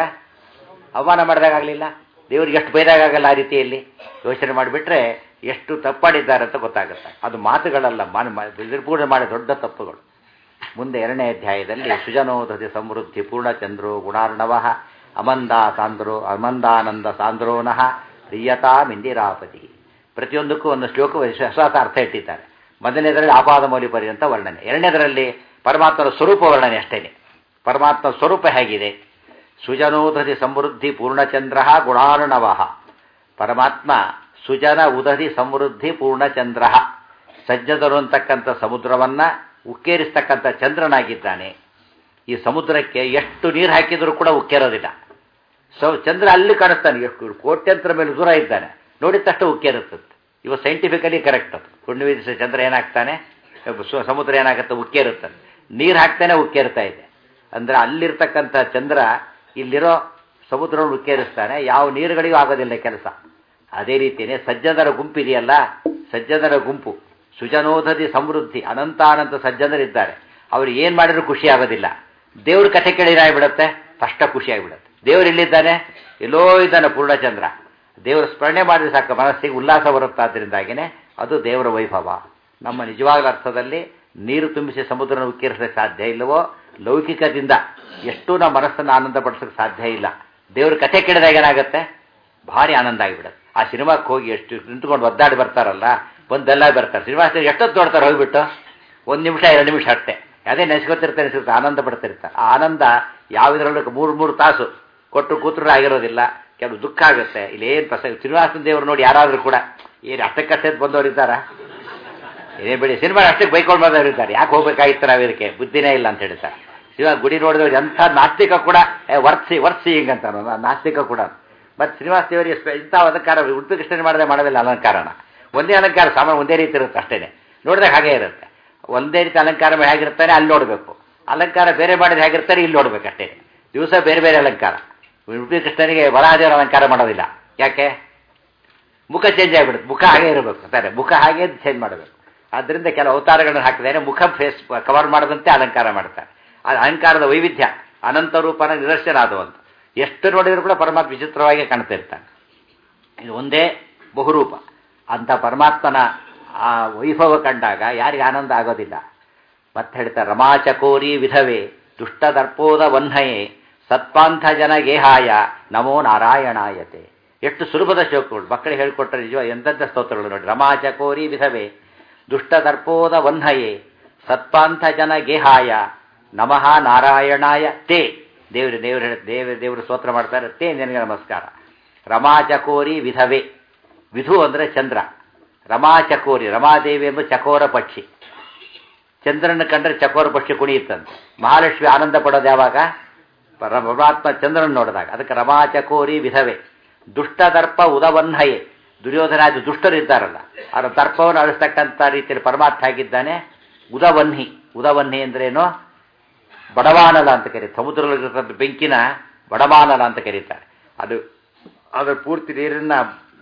ಅವಮಾನ ಮಾಡಿದಾಗಲಿಲ್ಲ ದೇವ್ರಿಗೆ ಎಷ್ಟು ಬೈದಾಗಲ್ಲ ಆ ರೀತಿಯಲ್ಲಿ ಯೋಚನೆ ಮಾಡಿಬಿಟ್ರೆ ಎಷ್ಟು ತಪ್ಪಾಡಿದ್ದಾರೆ ಅಂತ ಗೊತ್ತಾಗುತ್ತೆ ಅದು ಮಾತುಗಳಲ್ಲ ನಿರ್ಪೂರ್ಣ ಮಾಡಿ ದೊಡ್ಡ ತಪ್ಪುಗಳು ಮುಂದೆ ಎರಡನೇ ಅಧ್ಯಾಯದಲ್ಲಿ ಸುಜನೋದತಿ ಸಮೃದ್ಧಿ ಪೂರ್ಣಚಂದ್ರೋ ಗುಣಾರ್ಣವ ಅಮಂದಾ ಸಾಂದ್ರೋ ಅಮಂದಾನಂದ ಸಾಂದ್ರೋನಃ ಪ್ರಿಯತಾ ಮಿಂದಿರಾಪತಿ ಪ್ರತಿಯೊಂದಕ್ಕೂ ಒಂದು ಶ್ಲೋಕ ಹೊಸ ಅರ್ಥ ಇಟ್ಟಿದ್ದಾರೆ ಮೊದಲನೇದರಲ್ಲಿ ಆಪಾದ ಮೌಲ್ಯ ಪರ್ಯಂತ ವರ್ಣನೆ ಎರಡನೇದರಲ್ಲಿ ಪರಮಾತ್ಮನ ಸ್ವರೂಪ ವರ್ಣನೆ ಅಷ್ಟೇನೆ ಪರಮಾತ್ಮ ಸ್ವರೂಪ ಹೇಗಿದೆ ಸುಜನೋದತಿ ಸಮೃದ್ಧಿ ಪೂರ್ಣಚಂದ್ರ ಗುಣಾರ್ಣವ ಪರಮಾತ್ಮ ಸುಜನ ಉದಧಿ ಸಮೃದ್ಧಿ ಪೂರ್ಣಚಂದ್ರ ಸಜ್ಜದರು ಅಂತಕ್ಕಂಥ ಸಮುದ್ರವನ್ನ ಉಕ್ಕೇರಿಸ್ತಕ್ಕಂಥ ಚಂದ್ರನಾಗಿದ್ದಾನೆ ಈ ಸಮುದ್ರಕ್ಕೆ ಎಷ್ಟು ನೀರು ಹಾಕಿದರೂ ಕೂಡ ಉಕ್ಕೇರೋದಿಲ್ಲ ಸೊ ಚಂದ್ರ ಅಲ್ಲಿ ಕಾಣಿಸ್ತಾನೆ ಎಷ್ಟು ಕೋಟ್ಯಂತರ ಮೇಲೆ ದೂರ ಇದ್ದಾನೆ ನೋಡಿದ ತಕ್ಷಣ ಉಕ್ಕೇರುತ್ತದೆ ಇವ ಸೈಂಟಿಫಿಕಲಿ ಕರೆಕ್ಟ್ ಅದು ಹುಣ್ಣಿಮೆ ಚಂದ್ರ ಏನಾಗ್ತಾನೆ ಸಮುದ್ರ ಏನಾಗುತ್ತೆ ಉಕ್ಕೇರುತ್ತದೆ ನೀರು ಹಾಕ್ತಾನೆ ಉಕ್ಕೇರ್ತಾ ಇದೆ ಅಂದರೆ ಅಲ್ಲಿರ್ತಕ್ಕಂಥ ಚಂದ್ರ ಇಲ್ಲಿರೋ ಸಮುದ್ರವನ್ನು ಉಕ್ಕೇರಿಸ್ತಾನೆ ಯಾವ ನೀರುಗಳಿಗೂ ಆಗೋದಿಲ್ಲ ಕೆಲಸ ಅದೇ ರೀತಿಯೇ ಸಜ್ಜನರ ಗುಂಪಿದೆಯಲ್ಲ ಸಜ್ಜನರ ಗುಂಪು ಸುಜನೋಧದಿ ಸಮೃದ್ಧಿ ಅನಂತಾನಂತ ಸಜ್ಜನರಿದ್ದಾರೆ ಅವ್ರು ಏನು ಮಾಡಿದ್ರು ಖುಷಿ ಆಗೋದಿಲ್ಲ ದೇವ್ರ ಕಥೆ ಕೇಳಿದ್ರೆ ಆಗಿಬಿಡುತ್ತೆ ಫಷ್ಟ ಖುಷಿ ಆಗಿಬಿಡುತ್ತೆ ದೇವ್ರು ಎಲ್ಲಿದ್ದಾನೆ ಎಲ್ಲೋ ಇದ್ದಾನೆ ಪೂರ್ಣಚಂದ್ರ ದೇವರ ಸ್ಮರಣೆ ಮಾಡಿದ್ರೆ ಸಾಕು ಮನಸ್ಸಿಗೆ ಉಲ್ಲಾಸ ಬರುತ್ತಾದ್ರಿಂದಾಗಿನೇ ಅದು ದೇವರ ವೈಭವ ನಮ್ಮ ನಿಜವಾಗ್ಲ ಅರ್ಥದಲ್ಲಿ ನೀರು ತುಂಬಿಸಿ ಸಮುದ್ರನ ಉಕ್ಕೇರಿಸೋಕ್ಕೆ ಸಾಧ್ಯ ಇಲ್ಲವೋ ಲೌಕಿಕದಿಂದ ಎಷ್ಟು ನಮ್ಮ ಮನಸ್ಸನ್ನು ಆನಂದ ಪಡಿಸೋಕ್ಕೆ ಸಾಧ್ಯ ಇಲ್ಲ ದೇವ್ರ ಕಥೆ ಕೇಳಿದಾಗ ಏನಾಗುತ್ತೆ ಭಾರಿ ಆನಂದ ಆಗಿಬಿಡುತ್ತೆ ಆ ಸಿನಿಮಾಕ್ಕೆ ಹೋಗಿ ಎಷ್ಟು ನಿಂತ್ಕೊಂಡು ಒದ್ದಾಡಿ ಬರ್ತಾರಲ್ಲ ಬಂದೆಲ್ಲ ಬರ್ತಾರೆ ಸಿನಿಮಾ ಎಷ್ಟೊತ್ತು ನೋಡ್ತಾರೆ ಹೋಗ್ಬಿಟ್ಟು ಒಂದು ನಿಮಿಷ ಎರಡು ನಿಮಿಷ ಅಷ್ಟೇ ಅದೇ ನೆನೆಸ್ಕೊತಿರ್ತಾರೆ ಅನಿಸುತ್ತೆ ಆನಂದ ಪಡ್ತಿರ್ತಾರೆ ಆ ಆನಂದ ಯಾವುದರಲ್ಲೂ ಮೂರು ಮೂರು ತಾಸು ಕೊಟ್ಟು ಕೂತ್ರು ಆಗಿರೋದಿಲ್ಲ ಕೆಲವು ದುಃಖ ಆಗುತ್ತೆ ಇಲ್ಲಿ ಏನು ಪ್ರಸ ಶ್ರೀನಿವಾಸನ ದೇವರು ನೋಡಿ ಯಾರಾದರೂ ಕೂಡ ಏನು ಅಷ್ಟಕ್ಕಷ್ಟೇ ಬಂದವರು ಇದ್ದಾರಾ ಏನೇ ಬಿಡಿ ಸಿನಿಮಾ ಅಷ್ಟಕ್ಕೆ ಬೈಕೊಂಡು ಬಂದವರು ಇದ್ದಾರೆ ಯಾಕೆ ಹೋಗ್ಬೇಕಾಗಿತ್ತು ನಾವು ಇದಕ್ಕೆ ಬುದ್ಧಿನೇ ಇಲ್ಲ ಅಂತ ಹೇಳ್ತಾರೆ ಶಿವ ಗುಡಿ ನೋಡಿದವ್ರು ಎಂಥ ನಾಸ್ತಿಕ ಕೂಡ ಏ ವರ್ಸಿ ವರ್ಸಿ ಹಿಂಗಂತ ನಾಸ್ತಿಕ ಕೂಡ ಮತ್ತು ಶ್ರೀನಿವಾಸ ದೇವರಿಗೆ ಇಂಥ ಅಲಂಕಾರ ಉಡುಪಿ ಕೃಷ್ಣನ ಮಾಡದೆ ಮಾಡೋದಿಲ್ಲ ಅಲಂಕಾರನ ಒಂದೇ ಅಲಂಕಾರ ಸಾಮಾನ್ಯ ಒಂದೇ ರೀತಿ ಇರುತ್ತೆ ಅಷ್ಟೇ ನೋಡಿದಾಗ ಹಾಗೆ ಇರುತ್ತೆ ಒಂದೇ ರೀತಿ ಅಲಂಕಾರ ಹೇಗಿರ್ತಾನೆ ಅಲ್ಲಿ ನೋಡಬೇಕು ಅಲಂಕಾರ ಬೇರೆ ಮಾಡಿದ್ರೆ ಹೇಗಿರ್ತಾರೆ ಇಲ್ಲಿ ನೋಡ್ಬೇಕು ಅಷ್ಟೇ ದಿವಸ ಬೇರೆ ಬೇರೆ ಅಲಂಕಾರ ಉಡುಪಿ ಕೃಷ್ಣನಿಗೆ ವರಹದೇವರ ಅಲಂಕಾರ ಮಾಡೋದಿಲ್ಲ ಯಾಕೆ ಮುಖ ಚೇಂಜ್ ಆಗಿಬಿಡುತ್ತೆ ಮುಖ ಹಾಗೆ ಇರಬೇಕು ಅಂತಾರೆ ಮುಖ ಹಾಗೆ ಚೇಂಜ್ ಮಾಡಬೇಕು ಆದ್ದರಿಂದ ಕೆಲವು ಅವತಾರಗಳನ್ನು ಹಾಕಿದರೆ ಮುಖ ಫೇಸ್ ಕವರ್ ಮಾಡದಂತೆ ಅಲಂಕಾರ ಮಾಡ್ತಾರೆ ಅದು ಅಲಂಕಾರದ ವೈವಿಧ್ಯ ಅನಂತ ರೂಪನ ನಿದರ್ಶನ ಅದು ಅಂತ ಎಷ್ಟು ನೋಡಿದರೂ ಕೂಡ ಪರಮಾತ್ಮ ವಿಚಿತ್ರವಾಗಿ ಕಾಣ್ತಾ ಇರ್ತಾನೆ ಇದು ಒಂದೇ ಬಹುರೂಪ ಅಂತ ಪರಮಾತ್ಮನ ಆ ವೈಭವ ಕಂಡಾಗ ಯಾರಿಗೆ ಆನಂದ ಆಗೋದಿಲ್ಲ ಮತ್ತೆ ಹೇಳ್ತಾರೆ ರಮಾಚಕೋರಿ ವಿಧವೆ ದುಷ್ಟದರ್ಪೋದ ವನ್ಹಯೇ ಸತ್ಪಾಂಥ ಜನ ಗೇಹಾಯ ನಮೋ ನಾರಾಯಣಾಯತೆ ಎಷ್ಟು ಸುಲಭದ ಶ್ಲೋಕಗಳು ಮಕ್ಕಳಿಗೆ ಹೇಳ್ಕೊಟ್ರೆ ನಿಜ ಎಂಥದ್ದ ಸ್ತೋತ್ರಗಳು ನೋಡಿ ರಮಾಚಕೋರಿ ವಿಧವೆ ದುಷ್ಟದರ್ಪೋದ ವನ್ಹಯೇ ಸತ್ಪಾಂಥ ಜನ ಗೇಹಾಯ ನಮಃ ನಾರಾಯಣಾಯ ತೇ ದೇವರು ದೇವರು ದೇವ ದೇವರು ಸ್ತೋತ್ರ ಮಾಡ್ತಾರೆ ತೇ ನಿನಗೆ ನಮಸ್ಕಾರ ರಮಾಚಕೋರಿ ವಿಧವೆ ವಿಧು ಅಂದರೆ ಚಂದ್ರ ರಮಾಚಕೋರಿ ರಮಾದೇವಿ ಎಂಬ ಚಕೋರ ಪಕ್ಷಿ ಚಂದ್ರನ ಕಂಡ್ರೆ ಚಕೋರ ಪಕ್ಷಿ ಕುಣಿಯುತ್ತಂತೆ ಮಹಾಲಕ್ಷ್ಮಿ ಆನಂದ ಪಡೋದು ಯಾವಾಗ ಪರಮಾತ್ಮ ಚಂದ್ರನ ನೋಡಿದಾಗ ಅದಕ್ಕೆ ರಮಾಚಕೋರಿ ವಿಧವೆ ದುಷ್ಟದರ್ಪ ಉದವನ್ಹಯೆ ದುರ್ಯೋಧನಾದಿ ದುಷ್ಟರಿದ್ದಾರಲ್ಲ ಅವರ ದರ್ಪವನ್ನು ಅಳಿಸ್ತಕ್ಕಂಥ ರೀತಿಯಲ್ಲಿ ಪರಮಾತ್ಮ ಆಗಿದ್ದಾನೆ ಉದವನ್ಹಿ ಉದವನ್ಹಿ ಅಂದ್ರೇನು ಬಡವಾನಲ ಅಂತ ಕರೀತಾರೆ ಸಮುದ್ರದಲ್ಲಿರ್ತಕ್ಕಂಥ ಬೆಂಕಿನ ಬಡವಾನಲ ಅಂತ ಕರೀತಾರೆ ಅದು ಅದರ ಪೂರ್ತಿ ನೀರನ್ನ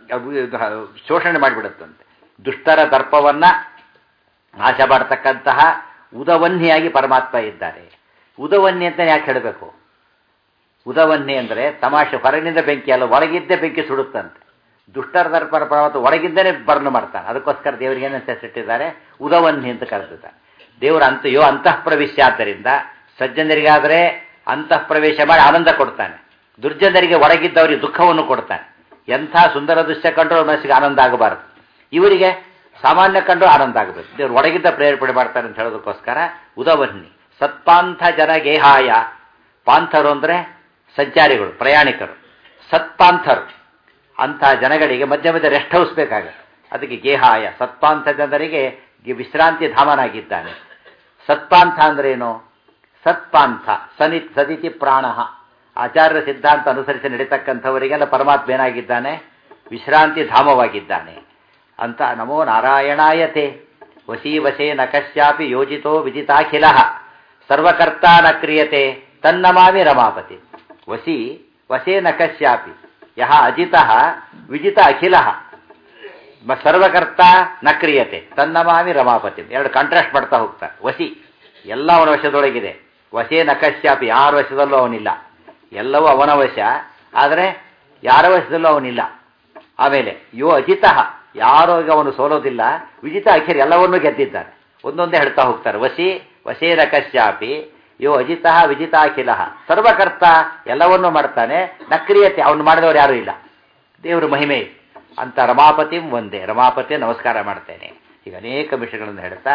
ಶೋಷಣೆ ಮಾಡಿಬಿಡುತ್ತಂತೆ ದುಷ್ಟರ ದರ್ಪವನ್ನ ನಾಶ ಮಾಡತಕ್ಕಂತಹ ಉದವನ್ಹಿಯಾಗಿ ಪರಮಾತ್ಮ ಇದ್ದಾರೆ ಉದವನ್ನಿ ಅಂತ ಯಾಕೆ ಹೇಳಬೇಕು ಉದವನ್ನಿ ಅಂದರೆ ತಮಾಷೆ ಹೊರಗಿನಿಂದ ಬೆಂಕಿ ಅಲ್ಲ ಒಳಗಿದ್ದೇ ಬೆಂಕಿ ಸುಡುತ್ತಂತೆ ದುಷ್ಟರ ದರ್ಪರ ಪರ್ವತ ಒಳಗಿಂದನೇ ಬರ್ನ್ ಮಾಡ್ತಾನೆ ಅದಕ್ಕೋಸ್ಕರ ದೇವರಿಗೆ ಏನಂತ ಹೆಸರಿಟ್ಟಿದ್ದಾರೆ ಉದವನ್ನಿ ಅಂತ ಕರೆದಿದ್ದಾರೆ ದೇವರ ಅಂತ ಯೋ ಅಂತಃ ಪ್ರವೇಶ ಆದ್ದರಿಂದ ಸಜ್ಜನರಿಗಾದರೆ ಅಂತಃ ಪ್ರವೇಶ ಮಾಡಿ ಆನಂದ ಕೊಡ್ತಾನೆ ದುರ್ಜನರಿಗೆ ಒಳಗಿದ್ದವರಿಗೆ ದುಃಖವನ್ನು ಕೊಡ್ತಾನೆ ಎಂಥ ಸುಂದರ ದೃಶ್ಯ ಕಂಡು ಅವ್ರ ಮನಸ್ಸಿಗೆ ಆನಂದ ಆಗಬಾರದು ಇವರಿಗೆ ಸಾಮಾನ್ಯ ಕಂಡು ಆನಂದ ಆಗಬೇಕು ದೇವ್ರು ಒಳಗಿದ್ದ ಪ್ರೇರೇಪಣೆ ಮಾಡ್ತಾರೆ ಅಂತ ಹೇಳೋದಕ್ಕೋಸ್ಕರ ಉದವನ್ನಿ ಸತ್ಪಾಂಥ ಜನ ಗೇಹಾಯ ಪಾಂಥರು ಅಂದರೆ ಸಂಚಾರಿಗಳು ಪ್ರಯಾಣಿಕರು ಸತ್ಪಾಂಥರು ಅಂಥ ಜನಗಳಿಗೆ ಮಧ್ಯ ಮಧ್ಯ ರೆಸ್ಟ್ ಹೌಸ್ ಬೇಕಾಗುತ್ತೆ ಅದಕ್ಕೆ ಗೇಹಾಯ ಸತ್ಪಾಂಥ ಜನರಿಗೆ ವಿಶ್ರಾಂತಿ ಧಾಮನಾಗಿದ್ದಾನೆ ಸತ್ಪಾಂಥ ಅಂದ್ರೇನು ಸತ್ಪಾಂಥ ಸನಿ ಸದಿತಿ ಪ್ರಾಣ ಆಚಾರ್ಯ ಸಿದ್ಧಾಂತ ಅನುಸರಿಸಿ ನಡೀತಕ್ಕಂಥವರಿಗೆಲ್ಲ ಪರಮಾತ್ಮ ಏನಾಗಿದ್ದಾನೆ ವಿಶ್ರಾಂತಿ ಧಾಮವಾಗಿದ್ದಾನೆ ಅಂತ ನಮೋ ನಾರಾಯಣಾಯತೆ ವಶೀ ವಶೇ ನ ಕಶ್ಯಾಪಿ ಯೋಜಿತೋ ವಿಜಿತಾಖಿಲ ಸರ್ವಕರ್ತ ನ ಕ್ರಿಯತೆ ತನ್ನಮಾಮಿ ರಮಾಪತಿ ವಶಿ ವಶೇ ನ ಕಶ್ಯಾಪಿ ಯಹ ಅಜಿತ ವಿಜಿತ ಅಖಿಲ ಸರ್ವಕರ್ತ ನ ಕ್ರಿಯತೆ ತನ್ನಮಾಮಿ ರಮಾಪತಿ ಎರಡು ಕಾಂಟ್ರಾಸ್ಟ್ ಮಾಡ್ತಾ ಹೋಗ್ತಾರೆ ವಸಿ ಎಲ್ಲ ಅವನ ವಶದೊಳಗಿದೆ ವಶೇ ನಕಶ್ಯಾಪಿ ಯಾರ ವಶದಲ್ಲೂ ಅವನಿಲ್ಲ ಎಲ್ಲವೂ ಅವನ ವಶ ಆದರೆ ಯಾರ ವಶದಲ್ಲೂ ಅವನಿಲ್ಲ ಆಮೇಲೆ ಯೋ ಅಜಿತ ಯಾರೋ ಅವನು ಸೋಲೋದಿಲ್ಲ ವಿಜಿತ ಅಖಿರ್ ಎಲ್ಲವನ್ನೂ ಗೆದ್ದಿದ್ದಾನೆ ಒಂದೊಂದೇ ಹೇಳ್ತಾ ಹೋಗ್ತಾರೆ ವಸಿ ವಶೇ ನಕಶ್ಯಾಪಿ ಯೋ ಅಜಿತ ವಿಜಿತಾಖಿಲ ಸರ್ವಕರ್ತ ಎಲ್ಲವನ್ನೂ ಮಾಡ್ತಾನೆ ನಕ್ರಿಯತೆ ಅವನು ಮಾಡಿದವರು ಯಾರೂ ಇಲ್ಲ ದೇವರು ಮಹಿಮೆ ಅಂತ ರಮಾಪತಿಂ ಒಂದೇ ರಮಾಪತಿ ನಮಸ್ಕಾರ ಮಾಡ್ತೇನೆ ಈಗ ಅನೇಕ ವಿಷಯಗಳನ್ನು ಹೇಳ್ತಾ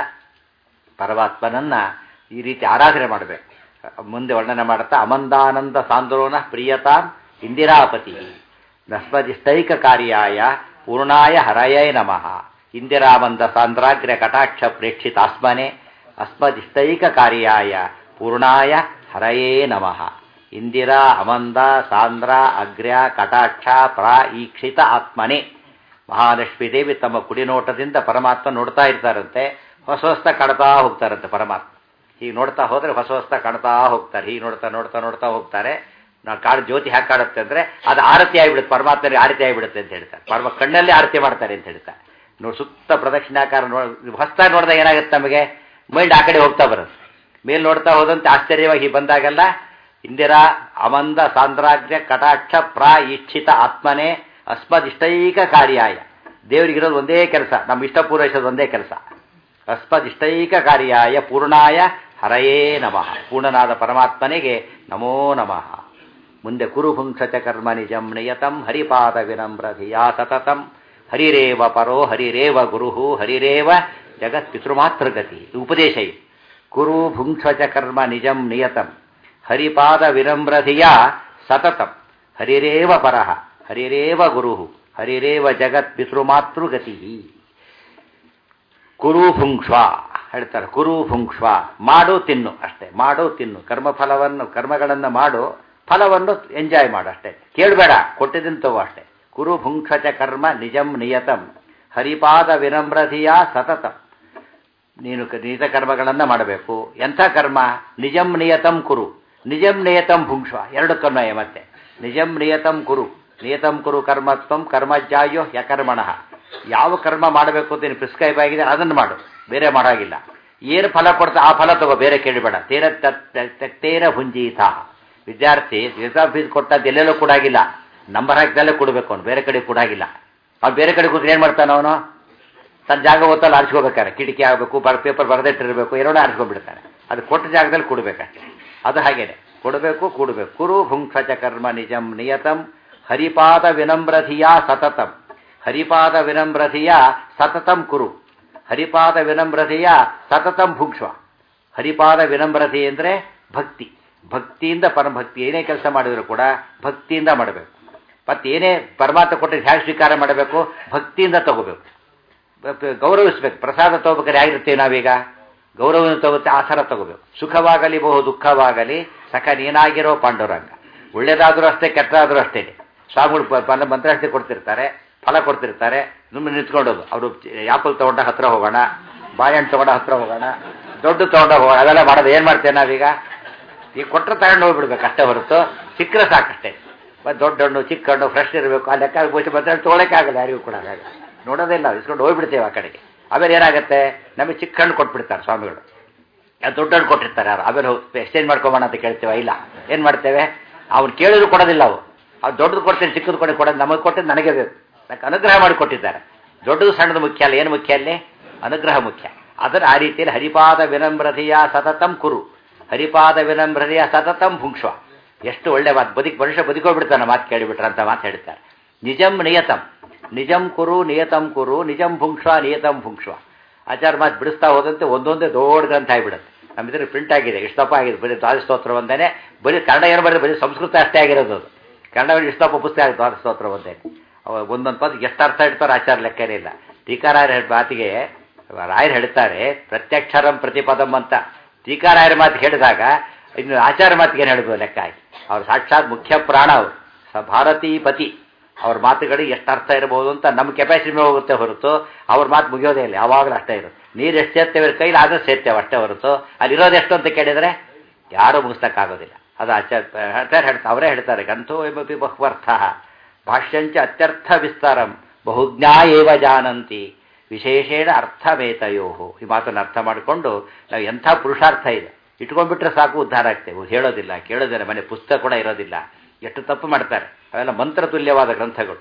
ಪರಮಾತ್ಮನನ್ನ ಈ ರೀತಿ ಆರಾಧನೆ ಮಾಡಬೇಕು ಮುಂದೆ ವರ್ಣನೆ ಮಾಡ್ತಾ ಅಮಂದಾನಂದ ಸಾಂದ್ರೋನ ಪ್ರಿಯತಾಂ ಇಂದಿರಾಪತಿ ನಸ್ಮದಿಷ್ಟೈಕ ಕಾರ್ಯಾಯ ಪೂರ್ಣಾಯ ಹರಯೈ ನಮಃ ಇಂದಿರಾಮಂದ ಸಾಂದ್ರಾಗ್ರ ಕಟಾಕ್ಷ ಪ್ರೇಕ್ಷಿತಾಸ್ಮನೆ ಅಸ್ಮದಿಷ್ಟೈಕ ಕಾರ್ಯಾಯ ಪೂರ್ಣಾಯ ಹರಯೇ ನಮಃ ಇಂದಿರಾ ಅಮಂದ ಸಾಂದ್ರ ಅಗ್ರ್ಯ ಕಟಾಕ್ಷ ಪ್ರಾ ಈಕ್ಷಿತ ಆತ್ಮನೆ ಮಹಾಲಕ್ಷ್ಮೀ ದೇವಿ ತಮ್ಮ ಕುಡಿನೋಟದಿಂದ ಪರಮಾತ್ಮ ನೋಡ್ತಾ ಇರ್ತಾರಂತೆ ಹೊಸ ಹೊಸ ಕಾಣ್ತಾ ಹೋಗ್ತಾರಂತೆ ಪರಮಾತ್ಮ ಹೀಗೆ ನೋಡ್ತಾ ಹೋದ್ರೆ ಹೊಸ ಹೊಸ ಕಾಣ್ತಾ ಹೋಗ್ತಾರೆ ಹೀಗೆ ನೋಡ್ತಾ ನೋಡ್ತಾ ನೋಡ್ತಾ ಹೋಗ್ತಾರೆ ನಾವು ಕಾಡು ಜ್ಯೋತಿ ಹ್ಯಾಕ್ ಕಾಡುತ್ತೆ ಅಂದ್ರೆ ಅದು ಆರತಿ ಆಗಿಬಿಡುತ್ತೆ ಪರಮಾತ್ಮನಿಗೆ ಆರತಿ ಆಗಿಬಿಡುತ್ತೆ ಅಂತ ಹೇಳ್ತಾರೆ ಪರಮ ಕಣ್ಣಲ್ಲೇ ಆರತಿ ಮಾಡ್ತಾರೆ ಅಂತ ಹೇಳ್ತಾರೆ ನೋಡಿ ಸುತ್ತ ಪ್ರದಕ್ಷಿಣಾಕಾರ ನೋಡಿ ಹೊಸ್ತಾಗಿ ನೋಡಿದಾಗ ಏನಾಗುತ್ತೆ ನಮಗೆ ಮೈಂಡ್ ಆ ಕಡೆ ಹೋಗ್ತಾ ಬರುತ್ತೆ ಮೇಲ್ ನೋಡ್ತಾ ಹೋದಂತೆ ಆಶ್ಚರ್ಯವಾಗಿ ಬಂದಾಗೆಲ್ಲ ಇಂದಿರಾ ಅಮಂದ ಸಾಂದ್ರಾಗ್ಯ ಕಟಾಕ್ಷ ಪ್ರಾ ಇಚ್ಛಿತ ಆತ್ಮನೇ ಅಸ್ಮದಿಷ್ಟೈಕ ಕಾರ್ಯಾಯ ದೇವರಿಗಿರೋದು ಒಂದೇ ಕೆಲಸ ನಮ್ಮ ಇಷ್ಟ ಪೂರೈಸೋದು ಒಂದೇ ಕೆಲಸ ಅಸ್ಮದಿಷ್ಟೈಕ ಕಾರ್ಯಾಯ ಪೂರ್ಣಾಯ ಹರಯೇ ನಮಃ ಪೂರ್ಣನಾದ ಪರಮಾತ್ಮನಿಗೆ ನಮೋ ನಮಃ ಮುಂದೆ ಕುರುಪುಂಸಚ ಕರ್ಮ ನಿಜಂ ನಿಯತಂ ಹರಿಪಾದ ವಿನಮ್ರಧಿಯಾ ಸತತಂ ಹರಿರೇವ ಪರೋ ಹರಿರೇವ ಗುರು ಹರಿರೇವ ಜಗತ್ ಪಿತೃಮಾತೃಗತಿ ಇದು ಉಪದೇಶ ಇದು ಕುರು ಭುಂಕ್ಷಚ ಕರ್ಮ ನಿಜಂ ನಿಯತಂ ಹರಿಪಾದ ವಿನಮ್ರಧಿಯ ಸತತಂ ಹರಿರೇವ ಪರಃ ಹರಿರೇವ ಗುರು ಹರಿರೇವ ಜಗತ್ ಪಿತೃಮಾತೃಗತಿ ಕುರು ಭುಂಕ್ಷ್ವ ಹೇಳ್ತಾರೆ ಕುರು ಭುಂಕ್ಷ್ವ ಮಾಡು ತಿನ್ನು ಅಷ್ಟೇ ಮಾಡು ತಿನ್ನು ಕರ್ಮಫಲವನ್ನು ಕರ್ಮಗಳನ್ನು ಮಾಡು ಫಲವನ್ನು ಎಂಜಾಯ್ ಮಾಡು ಅಷ್ಟೇ ಕೇಳಬೇಡ ಕೊಟ್ಟಿದ್ದೀನಿ ತಗೋ ಅಷ್ಟೇ ಕುರು ಭುಂಕ್ಷಚ ಕರ್ಮ ನಿಜಂ ನಿಯತಂ ಹರಿಪಾದ ವಿನಮ್ರಧಿಯ ಸತತಂ ನೀನು ನಿಜ ಕರ್ಮಗಳನ್ನು ಮಾಡಬೇಕು ಎಂಥ ಕರ್ಮ ನಿಜಂ ನಿಯತಂ ಕುರು ನಿಜಂ ನಿಯತಂ ಭುಂಕ್ಷ್ವ ಎರಡು ಕರ್ಮಯ ಮತ್ತೆ ನಿಜಂ ನಿಯತಂ ಕುರು ನಿಯತಂ ಕುರು ಕರ್ಮತ್ವಂ ಕರ್ಮಜ್ಜಾಯೋ ಯಕರ್ಮಣಃ ಯಾವ ಕರ್ಮ ಮಾಡಬೇಕು ಅಂತ ನೀನು ಪ್ರಿಸ್ಕ್ರೈಬ್ ಆಗಿದೆ ಅದನ್ನು ಮಾಡು ಬೇರೆ ಮಾಡಾಗಿಲ್ಲ ಏನು ಫಲ ಕೊಡ್ತಾ ಆ ಫಲ ತಗೋ ಬೇರೆ ಕೇಳಬೇಡ ತೇರ ತೇರ ಭುಂಜೀತ ವಿದ್ಯಾರ್ಥಿ ಎಕ್ಸಾಮ್ ಫೀಸ್ ಕೊಟ್ಟದ್ದು ಎಲ್ಲೆಲ್ಲೂ ಕೊಡಾಗಿಲ್ಲ ನಂಬರ್ ಹಾಕಿದಲ್ಲೇ ಕೊಡಬೇಕು ಅವನು ಬೇರೆ ಕಡೆ ಕೊಡಾಗಿಲ್ಲ ಅವ್ನು ಬೇರೆ ಕಡೆ ಕೂತ್ರೆ ಏನು ಮಾಡ್ತಾನೆ ಅವನು ತನ್ನ ಜಾಗ ಓದಲ್ಲ ಆರಿಸ್ಕೋಬೇಕಾರೆ ಕಿಟಕಿ ಆಗಬೇಕು ಬರ್ ಪೇಪರ್ ಬರೆದಿಟ್ಟಿರಬೇಕು ಎರಡೂ ಆರಿಸ್ಕೊಂಡ್ಬಿಡ್ತಾನೆ ಅದು ಕೊಟ್ಟ ಜಾಗದಲ್ಲಿ ಕೊಡಬೇಕಷ್ಟೆ ಅದು ಹಾಗೇನೆ ಕೊಡಬೇಕು ಕೂಡಬೇಕು ಕುರು ಭುಂಕ್ಷಚ ಕರ್ಮ ನಿಜಂ ನಿಯತಂ ಹರಿಪಾದ ವಿನಮ್ರಧಿಯ ಸತತಂ ಹರಿಪಾದ ವಿನಮ್ರಧಿಯ ಸತತಂ ಕುರು ಹರಿಪಾದ ವಿನಮ್ರತೆಯ ಸತತಂ ಭುಕ್ಷ ಹರಿಪಾದ ವಿನಮ್ರತೆ ಅಂದರೆ ಭಕ್ತಿ ಭಕ್ತಿಯಿಂದ ಪರಮಭಕ್ತಿ ಏನೇ ಕೆಲಸ ಮಾಡಿದ್ರು ಕೂಡ ಭಕ್ತಿಯಿಂದ ಮಾಡಬೇಕು ಮತ್ತೆ ಏನೇ ಪರಮಾತ್ಮ ಕೊಟ್ಟರೆ ಹೇಗೆ ಸ್ವೀಕಾರ ಮಾಡಬೇಕು ಭಕ್ತಿಯಿಂದ ತಗೋಬೇಕು ಗೌರವಿಸ್ಬೇಕು ಪ್ರಸಾದ ತಗೋಬೇಕಾದ್ರೆ ಹೇಗಿರ್ತೀವಿ ನಾವೀಗ ಗೌರವವನ್ನು ತಗೋತೆ ಆ ಥರ ತಗೋಬೇಕು ಸುಖವಾಗಲಿ ಬಹು ದುಃಖವಾಗಲಿ ಸಖ ನೀನಾಗಿರೋ ಪಾಂಡುರಂಗ ಒಳ್ಳೇದಾದರೂ ಅಷ್ಟೇ ಕೆಟ್ಟದಾದರೂ ಅಷ್ಟೇ ಸ್ವಾಮಿಗಳು ಮಂತ್ರಾಸ್ತಿ ಕೊಡ್ತಿರ್ತಾರೆ ಫಲ ಕೊಡ್ತಿರ್ತಾರೆ ಸುಮ್ಮನೆ ನಿಂತ್ಕೊಂಡೋದು ಅವರು ಆಪಲ್ ತಗೊಂಡ ಹತ್ರ ಹೋಗೋಣ ಬಾಳೆಹಣ್ಣು ತಗೊಂಡ ಹತ್ರ ಹೋಗೋಣ ದೊಡ್ಡ ತಗೊಂಡ ಹೋಗೋಣ ಅದೆಲ್ಲ ಮಾಡೋದು ಏನು ಮಾಡ್ತೇವೆ ನಾವೀಗ ಈಗ ಕೊಟ್ಟರೆ ತಗೊಂಡು ಹೋಗ್ಬಿಡ್ಬೇಕು ಅಷ್ಟೇ ಹೊರತು ಸಿಕ್ಕರೆ ಸಾಕಷ್ಟೇ ಮತ್ತು ದೊಡ್ಡ ಹಣ್ಣು ಚಿಕ್ಕ ಹಣ್ಣು ಫ್ರೆಶ್ ಇರಬೇಕು ಆ ಲೆಕ್ಕ ಬೋಚಿ ಮತ್ತೆ ತೊಗೊಳಕ್ಕೆ ಆಗಲ್ಲ ಯಾರಿಗೂ ಕೂಡ ಹಾಗೆ ನೋಡೋದೇ ಇಲ್ಲ ಇಸ್ಕೊಂಡು ಹೋಗ್ಬಿಡ್ತೇವೆ ಆ ಕಡೆಗೆ ಆಮೇಲೆ ಏನಾಗುತ್ತೆ ನಮಗೆ ಚಿಕ್ಕ ಹಣ್ಣು ಕೊಟ್ಬಿಡ್ತಾರೆ ಸ್ವಾಮಿಗಳು ದುಡ್ಡು ದುಡ್ಡು ಕೊಟ್ಟಿರ್ತಾರೆ ಯಾರು ಆಮೇಲೆ ಎಕ್ಸ್ಚೇಂಜ್ ಮಾಡ್ಕೊಬೋಣ ಅಂತ ಕೇಳ್ತೇವೆ ಇಲ್ಲ ಏನು ಮಾಡ್ತೇವೆ ಅವ್ನು ಕೇಳಿದ್ರು ಕೊಡೋದಿಲ್ಲ ಅವು ಅವ್ರು ದೊಡ್ಡದು ಕೊಡ್ತೀನಿ ಚಿಕ್ಕದು ಕೊಡಿ ಕೊಡೋದು ನಮಗೆ ಕೊಟ್ಟಿದ್ದು ನನಗೆ ಬೇಕು ನನಗೆ ಅನುಗ್ರಹ ಮಾಡಿ ಕೊಟ್ಟಿದ್ದಾರೆ ದೊಡ್ಡದು ಸಣ್ಣದು ಮುಖ್ಯ ಅಲ್ಲ ಏನು ಮುಖ್ಯ ಅಲ್ಲಿ ಅನುಗ್ರಹ ಮುಖ್ಯ ಅದರ ಆ ರೀತಿಯಲ್ಲಿ ಹರಿಪಾದ ವಿನಮ್ರತೆಯ ಸತತಂ ಕುರು ಹರಿಪಾದ ವಿನಮ್ರತೆಯ ಸತತಂ ಭುಂಕ್ಷ್ವ ಎಷ್ಟು ಒಳ್ಳೆ ಮಾತು ಬದುಕಿ ಮನುಷ್ಯ ಬದುಕೋಗ್ಬಿಡ್ತಾನೆ ಮಾತು ಕೇಳಿಬಿಟ್ರೆ ಅಂತ ಮಾತು ಹೇಳ್ತಾರೆ ನಿಜಂ ನಿಯತಂ ನಿಜಂ ಕುರು ನಿಯತಂ ಕುರು ನಿಜಂ ಭುಂಕ್ಷ್ವ ನಿಯತಂ ಭುಂಕ್ಷ್ವ ಆಚಾರ ಮಾತು ಬಿಡಿಸ್ತಾ ಹೋದಂತೆ ಒಂದೊಂದೇ ದೊಡ್ಡ ಗ್ರಂಥ ಆಗಿಬಿಡುತ್ತೆ ನಮ್ಮ ಇದ್ರಲ್ಲಿ ಪ್ರಿಂಟ್ ಆಗಿದೆ ಇಷ್ಟಪ್ಪ ಆಗಿದೆ ಬರೀ ದ್ವಾದಸ್ತೋತ್ರ ಒಂದೇನೆ ಬರೀ ಕನ್ನಡ ಏನು ಬರೀ ಬರೀ ಸಂಸ್ಕೃತ ಅಷ್ಟೇ ಆಗಿರೋದು ಅದು ಕನ್ನಡ ಇಷ್ಟಪ್ಪ ಪುಸ್ತಕ ಆಗಿದೆ ದ್ವಾದಸ್ತೋತ್ರ ಒಂದೇ ಅವ ಒಂದೊಂದು ಪದ ಎಷ್ಟು ಅರ್ಥ ಇಡ್ತಾರೋ ಆಚಾರ ಲೆಕ್ಕನೇ ಇಲ್ಲ ಟೀಕಾರಾಯರ ಮಾತಿಗೆ ರಾಯರು ಹೇಳ್ತಾರೆ ಪ್ರತ್ಯಕ್ಷರಂ ಪ್ರತಿಪದಂ ಅಂತ ಟೀಕಾರಾಯರ ಮಾತು ಹೇಳಿದಾಗ ಇನ್ನು ಆಚಾರ ಮಾತಿಗೆ ಏನು ಹೇಳ್ಬೋದು ಲೆಕ್ಕ ಆಗಿ ಅವ್ರು ಸಾಕ್ಷಾತ್ ಮುಖ್ಯ ಪ್ರಾಣ ಅವರು ಸ ಭಾರತೀ ಪತಿ ಅವ್ರ ಮಾತುಗಳಿಗೆ ಎಷ್ಟು ಅರ್ಥ ಇರಬಹುದು ಅಂತ ನಮ್ಮ ಕೆಪಾಸಿಟಿ ಮೇಲೆ ಹೋಗುತ್ತೆ ಹೊರತು ಅವ್ರ ಮಾತು ಮುಗಿಯೋದೇ ಇಲ್ಲ ಯಾವಾಗಲೂ ಅಷ್ಟೇ ಇರುತ್ತೆ ನೀರು ಎಷ್ಟು ಸೇರ್ತೇವೆ ಕೈಲಿ ಆದ್ರೆ ಸೇರ್ತೇವೆ ಅಷ್ಟೇ ಹೊರತು ಅಲ್ಲಿರೋದು ಎಷ್ಟು ಅಂತ ಕೇಳಿದರೆ ಯಾರೂ ಮುಗಿಸ್ತಕ್ಕಾಗೋದಿಲ್ಲ ಅದು ಆಚಾರ ಹೇಳ್ತಾರೆ ಹೇಳ್ತಾ ಅವರೇ ಹೇಳ್ತಾರೆ ಗಂಥೋ ಎಮಪಿ ಬಹ್ವರ್ಥ ಭಾಷ್ಯಂಚ ಅತ್ಯರ್ಥ ವಿಸ್ತಾರಂ ಬಹುಜ್ಞಾ ಏವ ಜಾನಂತಿ ವಿಶೇಷೇಣ ಅರ್ಥಮೇತಯೋ ಈ ಮಾತನ್ನು ಅರ್ಥ ಮಾಡಿಕೊಂಡು ನಾವು ಎಂಥ ಪುರುಷಾರ್ಥ ಇದೆ ಇಟ್ಕೊಂಡ್ಬಿಟ್ರೆ ಸಾಕು ಉದ್ಧಾರ ಆಗ್ತೇವೆ ಹೇಳೋದಿಲ್ಲ ಕೇಳೋದಿಲ್ಲ ಮನೆ ಪುಸ್ತಕ ಕೂಡ ಇರೋದಿಲ್ಲ ಎಷ್ಟು ತಪ್ಪು ಮಾಡ್ತಾರೆ ಅವೆಲ್ಲ ಮಂತ್ರ ತುಲ್ಯವಾದ ಗ್ರಂಥಗಳು